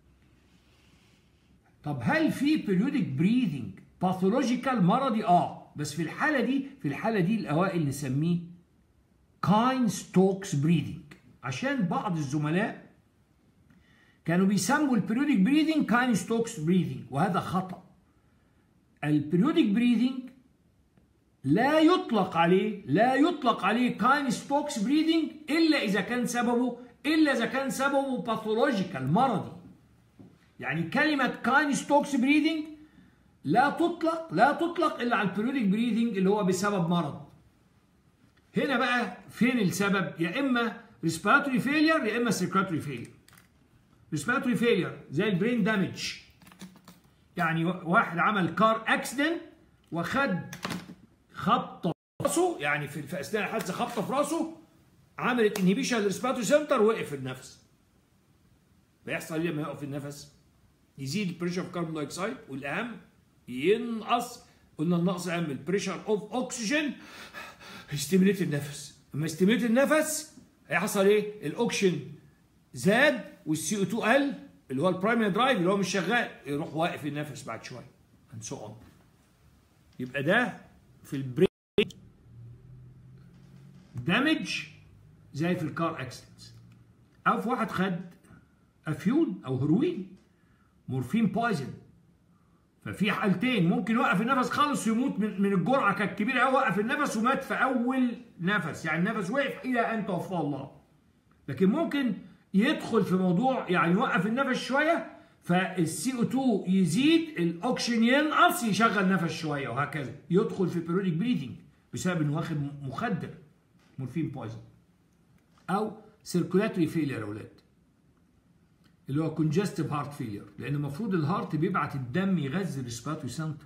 [SPEAKER 1] طب هل في بيريودك بريذنج باثولوجيكال مرضي اه بس في الحاله دي في الحاله دي الاوائل نسميه كاين ستوكس بريذنج عشان بعض الزملاء كانوا بيسموا البريودك بريذنج كاين ستوكس بريذنج وهذا خطا البريودك بريذنج لا يطلق عليه لا يطلق عليه كاين ستوكس بريذنج الا اذا كان سببه الا اذا كان سببه باثولوجيكال مرضي يعني كلمه كاين ستوكس بريذنج لا تطلق لا تطلق الا على البريودك بريذنج اللي هو بسبب مرض هنا بقى فين السبب يا اما ريسبيراتوري فيلير يا اما سيركاتوري فيلير ريسبيراتوري فيلير زي البرين دامج يعني واحد عمل كار اكسيدنت وخد خبطه في راسه يعني في, في اثناء الحادثه خبطه في راسه عملت انهبيشن للريسبيراتوري سنتر وقف النفس بيحصل لما يقف النفس يزيد البريشر في كاربون دايوكسيد والاهم ينقص
[SPEAKER 2] قلنا النقص يعمل بريشر اوف اوكسجين يستيميليت النفس لما يستيميليت النفس هيحصل ايه الاوكسجين زاد والسي او 2 قل اللي هو البرايمري درايف اللي هو مش شغال يروح واقف النفس بعد شويه and so on يبقى ده في البريك دامج زي في الكار اكسيدنتس او في واحد خد افيون او هيروين مورفين بويزن ففي حالتين ممكن يوقف النفس خالص ويموت من, من الجرعه كانت كبيره قوي وقف النفس ومات في اول نفس يعني النفس وقف الى ان توفاه الله لكن ممكن يدخل في موضوع يعني يوقف النفس شويه فالسي او 2 يزيد الاوكسجين ينقص يشغل نفس شويه وهكذا يدخل في بيريودك بريدنج بسبب انه واخد مخدر مورفين بويزن او سيركولاتري فيلير يا اولاد اللي هو كونجستيف هارت فيلير لان المفروض الهارت بيبعت الدم يغذي الريسبيراتوري سنتر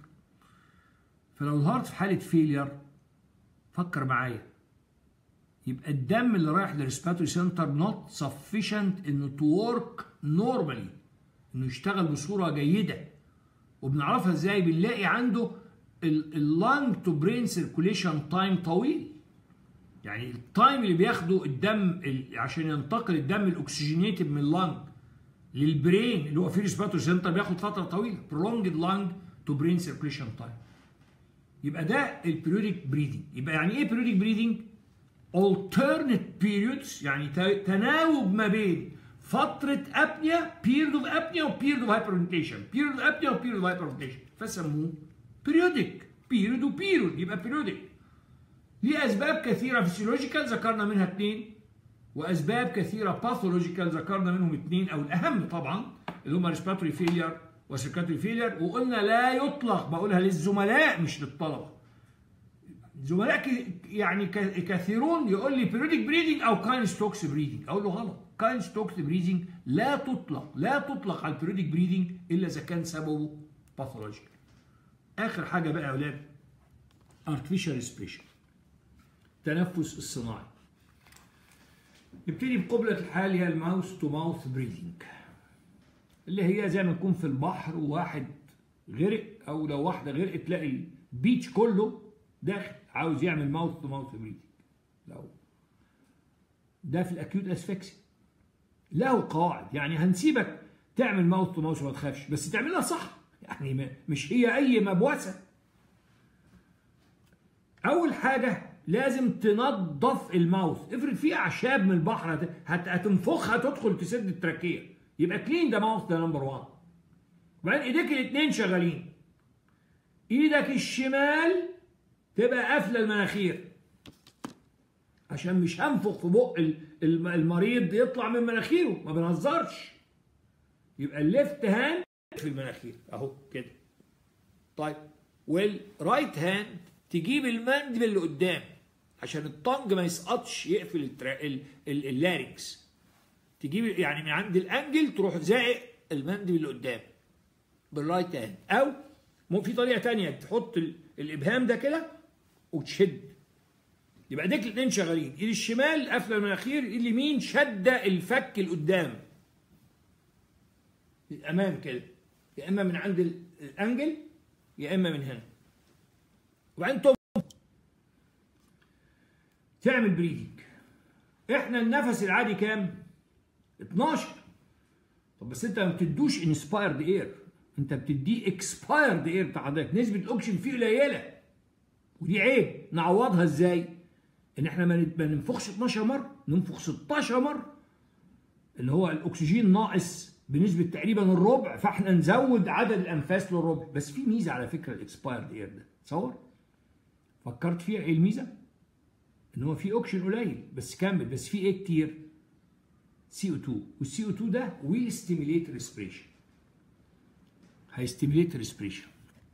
[SPEAKER 2] فلو الهارت في حاله فيلير فكر معايا يبقى الدم اللي رايح للريسبيراتوري سنتر نوت سفيشنت انه تو ورك نورمالي انه يشتغل بصوره جيده وبنعرفها ازاي بنلاقي عنده اللانج تو برين سيركوليشن تايم طويل يعني التايم اللي بياخده الدم عشان ينتقل الدم الاكسجينيتد من اللانج للبرين اللي هو في ريسبيراتوري سنتر بياخد فتره طويله prolonged lung to brain circulation time يبقى ده البريودك بريدنج يبقى يعني ايه بريودك بريدنج alternate periods يعني تناوب ما بين فترة أبنيا period of apnea و period of hyperventilation period of apnea و period of hyperventilation فسموه periodic period و period يبقى periodic ليه أسباب كثيرة فيسيولوجيكال ذكرنا منها اثنين واسباب كثيره باثولوجيكال ذكرنا منهم اثنين او الاهم طبعا اللي هم ريسبيراتوري فيلير وسيركاتوري فيلير وقلنا لا يطلق بقولها للزملاء مش للطلبه زملاء يعني كثيرون يقول لي بيريودك بريدنج او كاين ستوكس بريدنج اقول له غلط كاين ستوكس بريدنج لا تطلق لا تطلق على البيريودك بريدنج الا اذا كان سببه باثولوجيكال اخر حاجه بقى يا اولاد artificial respiration التنفس الصناعي نبتدي بقبلة الحال هي الماوث تو ماوث بريذنج اللي هي زي ما نكون في البحر وواحد غرق او لو واحده غرقت تلاقي البيتش كله داخل عاوز يعمل ماوث تو ماوث بريذنج لو ده في الاكيوت اسفكسي له قواعد يعني هنسيبك تعمل ماوث تو ماوث وما تخافش بس تعملها صح يعني مش هي اي مبوسه اول حاجه لازم تنظف الماوث افرض في اعشاب من البحر هت... هتنفخها تدخل تسد التراكيه يبقى كلين ده ماوث ده نمبر 1 وبعدين ايديك الاثنين شغالين ايدك الشمال تبقى قافله المناخير عشان مش هنفخ في بق المريض يطلع من مناخيره ما بنهزرش يبقى الليفت هاند في المناخير اهو كده طيب والرايت هاند تجيب المندب اللي قدام عشان الطنج ما يسقطش يقفل الترا... اللاريكس تجيب يعني من عند الانجل تروح زائق المندب اللي قدام بالرايت هاند او مو في طريقه تانية تحط الابهام ده كده وتشد يبقى ايديك الاثنين شغالين ايد الشمال قافله المناخير ايد اليمين شاده الفك لقدام الامام كده يا اما من عند الانجل يا اما من هنا وبعدين تم تعمل بريدنج احنا النفس العادي كام 12 طب بس انت ما بتدوش انسبايرد اير انت بتديه اكسبايرد اير بتاع حضرتك نسبه الاكسجين فيه قليله ودي عيب نعوضها ازاي ان احنا ما ننفخش 12 مره ننفخ 16 مره اللي هو الاكسجين ناقص بنسبه تقريبا الربع فاحنا نزود عدد الانفاس للربع بس في ميزه على فكره الاكسبايرد اير ده تصور فكرت فيها ايه الميزه ان هو في اوكسجين قليل بس كمل بس في ايه كتير سي او 2 والسي او 2 ده ويل ستيميليت ريسبريشن هيستيميليت ريسبريشن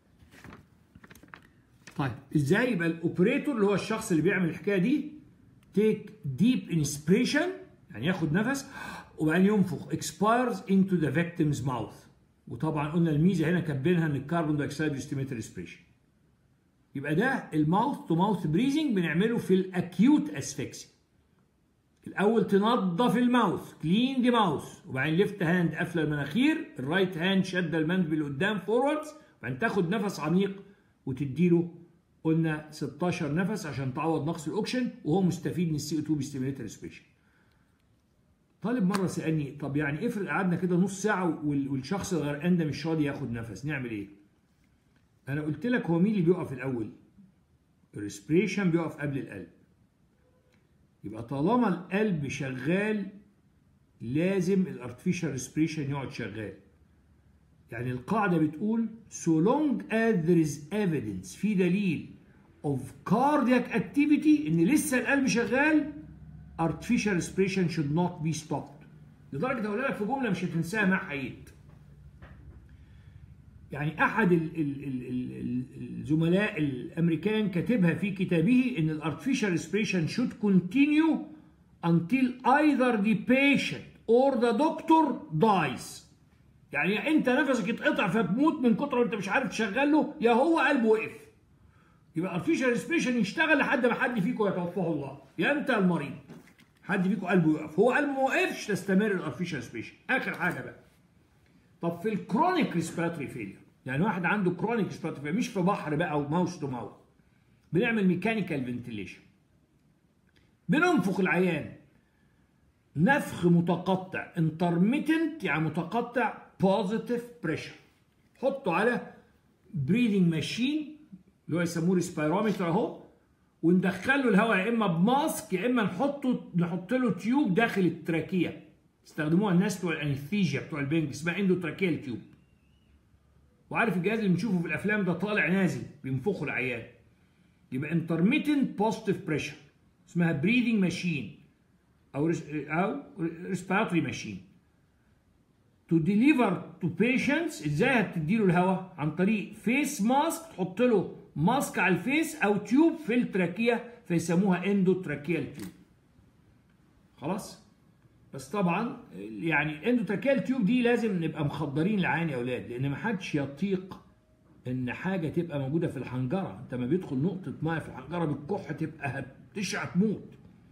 [SPEAKER 2] طيب ازاي يبقى الاوبريتور اللي هو الشخص اللي بيعمل الحكايه دي تيك ديب انسبريشن يعني ياخد نفس وبعدين ينفخ expires into the victim's mouth وطبعا قلنا الميزه هنا كاتبينها ان الكربون دايوكسيد يستيميت ريسبريشن يبقى ده الماوث تو ماوث بريزنج بنعمله في الاكيوت اسفكسي الاول تنظف الماوث كلين دي ماوث وبعدين ليفت هاند قافله المناخير الرايت هاند شاده المندب لقدام فوروردز وبعدين تاخد نفس عميق
[SPEAKER 1] وتديله قلنا 16 نفس عشان تعوض نقص الاكسجين وهو مستفيد من السي او 2 بيستيميليت ريسبيشن طالب مره سالني طب يعني افرض قعدنا كده نص ساعه والشخص الغرقان ده مش راضي ياخد نفس نعمل ايه انا قلت لك هو مين اللي بيقف الاول الريسبريشن بيقف قبل القلب يبقى طالما القلب شغال لازم الارتفيشال ريسبريشن يقعد شغال يعني القاعده بتقول so long as there is evidence في دليل of cardiac activity ان لسه القلب شغال artificial respiration should not be stopped لدرجه اقول لك في جمله مش هتنساها مع حييت يعني احد ال ال ال ال الزملاء الامريكان كاتبها في كتابه ان الارتفيشال respiration should continue until either the patient or the doctor dies يعني انت نفسك يتقطع فتموت من كتر وانت مش عارف تشغل له يا هو قلبه وقف يبقى الارتفيشال ريسبريشن يشتغل لحد ما حد فيكم يتوفاه الله يا انت المريض حد فيكم قلبه يقف هو قلبه ما وقفش تستمر الارتفيشال ريسبريشن اخر حاجه بقى طب في الكرونيك ريسبيراتوري فيلير يعني واحد عنده كرونيك ريسبيراتوري فيلير مش في بحر بقى وماوس تو ماوس بنعمل ميكانيكال فنتيليشن بننفخ العيان نفخ متقطع انترميتنت يعني متقطع بوزيتيف بريشر حطه على بريدنج ماشين اللي هو يسموه ريسبيرومتر اهو وندخله الهواء يا اما بماسك يا اما نحطه نحط له تيوب داخل التراكيه استخدموها الناس بتوع الانستيجيا بتوع البنج اسمها اندوتراكيال تيوب وعارف الجهاز اللي بنشوفه في الافلام ده طالع نازل بينفخوا العيان يبقى انترميتنت بوزيتيف بريشر اسمها بريدنج ماشين او رس او ريسبيراتوري ماشين تو ديليفر تو بيشنتس ازاي هتدي له الهواء عن طريق فيس ماسك تحط له ماسك على الفيس او تيوب في التراكيه فيسموها اندوتراكيال تيوب خلاص بس طبعا يعني اندوتراكيال تيوب دي لازم نبقى مخدرين العين يا اولاد لان ما حدش يطيق ان حاجه تبقى موجوده في الحنجره انت ما بيدخل نقطه ميه في الحنجره بالكح تبقى هتشع تموت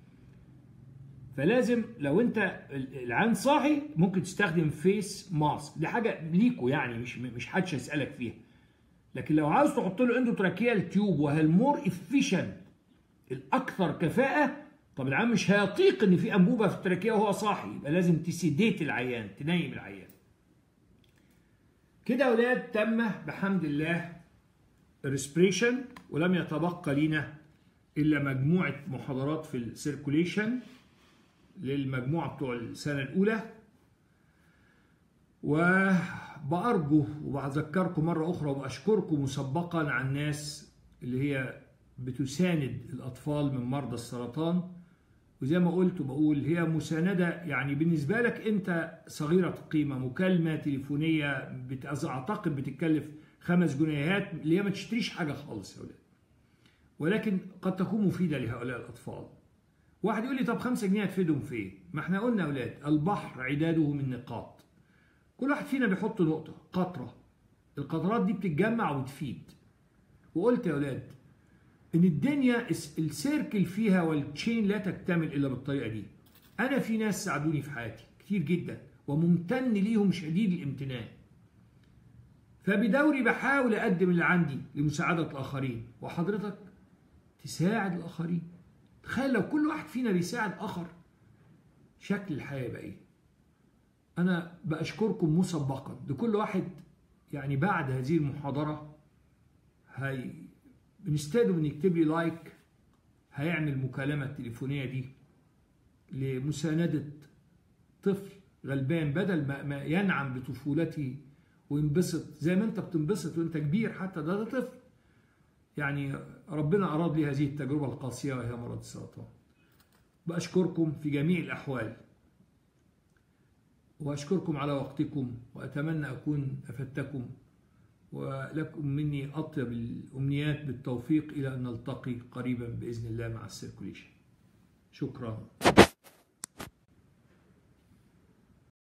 [SPEAKER 1] فلازم لو انت العين صاحي ممكن تستخدم فيس ماسك دي حاجه ليكوا يعني مش مش حدش يسالك فيها لكن لو عاوز تحط له اندوتراكيال تيوب وهي المور افيشنت الاكثر كفاءه طب العيان مش هيطيق ان في انبوبه في التراكيه وهو صاحي يبقى لازم تسيديت العيان تنيم العيان كده يا اولاد تم بحمد الله الريسبريشن ولم يتبقى لنا الا مجموعه محاضرات في السيركوليشن للمجموعة بتوع السنة الأولى وبأرجو وبذكركم مرة أخرى وبأشكركم مسبقا على الناس اللي هي بتساند الأطفال من مرضى السرطان وزي ما قلت وبقول هي مساندة يعني بالنسبة لك أنت صغيرة القيمة مكالمة تليفونية بت... أعتقد بتتكلف خمس جنيهات اللي هي ما تشتريش حاجة خالص يا أولاد ولكن قد تكون مفيدة لهؤلاء الأطفال واحد يقول لي طب 5 جنيه هتفيدهم في ايه؟ ما احنا قلنا يا اولاد البحر عداده من نقاط. كل واحد فينا بيحط نقطة قطرة. القطرات دي بتتجمع وتفيد. وقلت يا اولاد ان الدنيا السيركل فيها والتشين لا تكتمل الا بالطريقة دي. انا في ناس ساعدوني في حياتي كتير جدا وممتن ليهم شديد الامتنان. فبدوري بحاول اقدم اللي عندي لمساعدة الاخرين وحضرتك تساعد الاخرين. تخيل لو كل واحد فينا بيساعد اخر شكل الحياه يبقى ايه انا باشكركم مسبقا لكل واحد يعني بعد هذه المحاضره هي بنستاذن ان يكتب لي لايك هيعمل مكالمه التليفونيه دي لمسانده طفل غلبان بدل ما, ما ينعم بطفولته وينبسط زي ما انت بتنبسط وانت كبير حتى ده, ده طفل يعني ربنا أراد لي هذه التجربة القاسية وهي مرض السرطان بأشكركم في جميع الأحوال وأشكركم على وقتكم وأتمنى أكون أفدتكم ولكم مني أطيب الأمنيات بالتوفيق إلى أن نلتقي قريبا بإذن الله مع السيركوليشن شكرا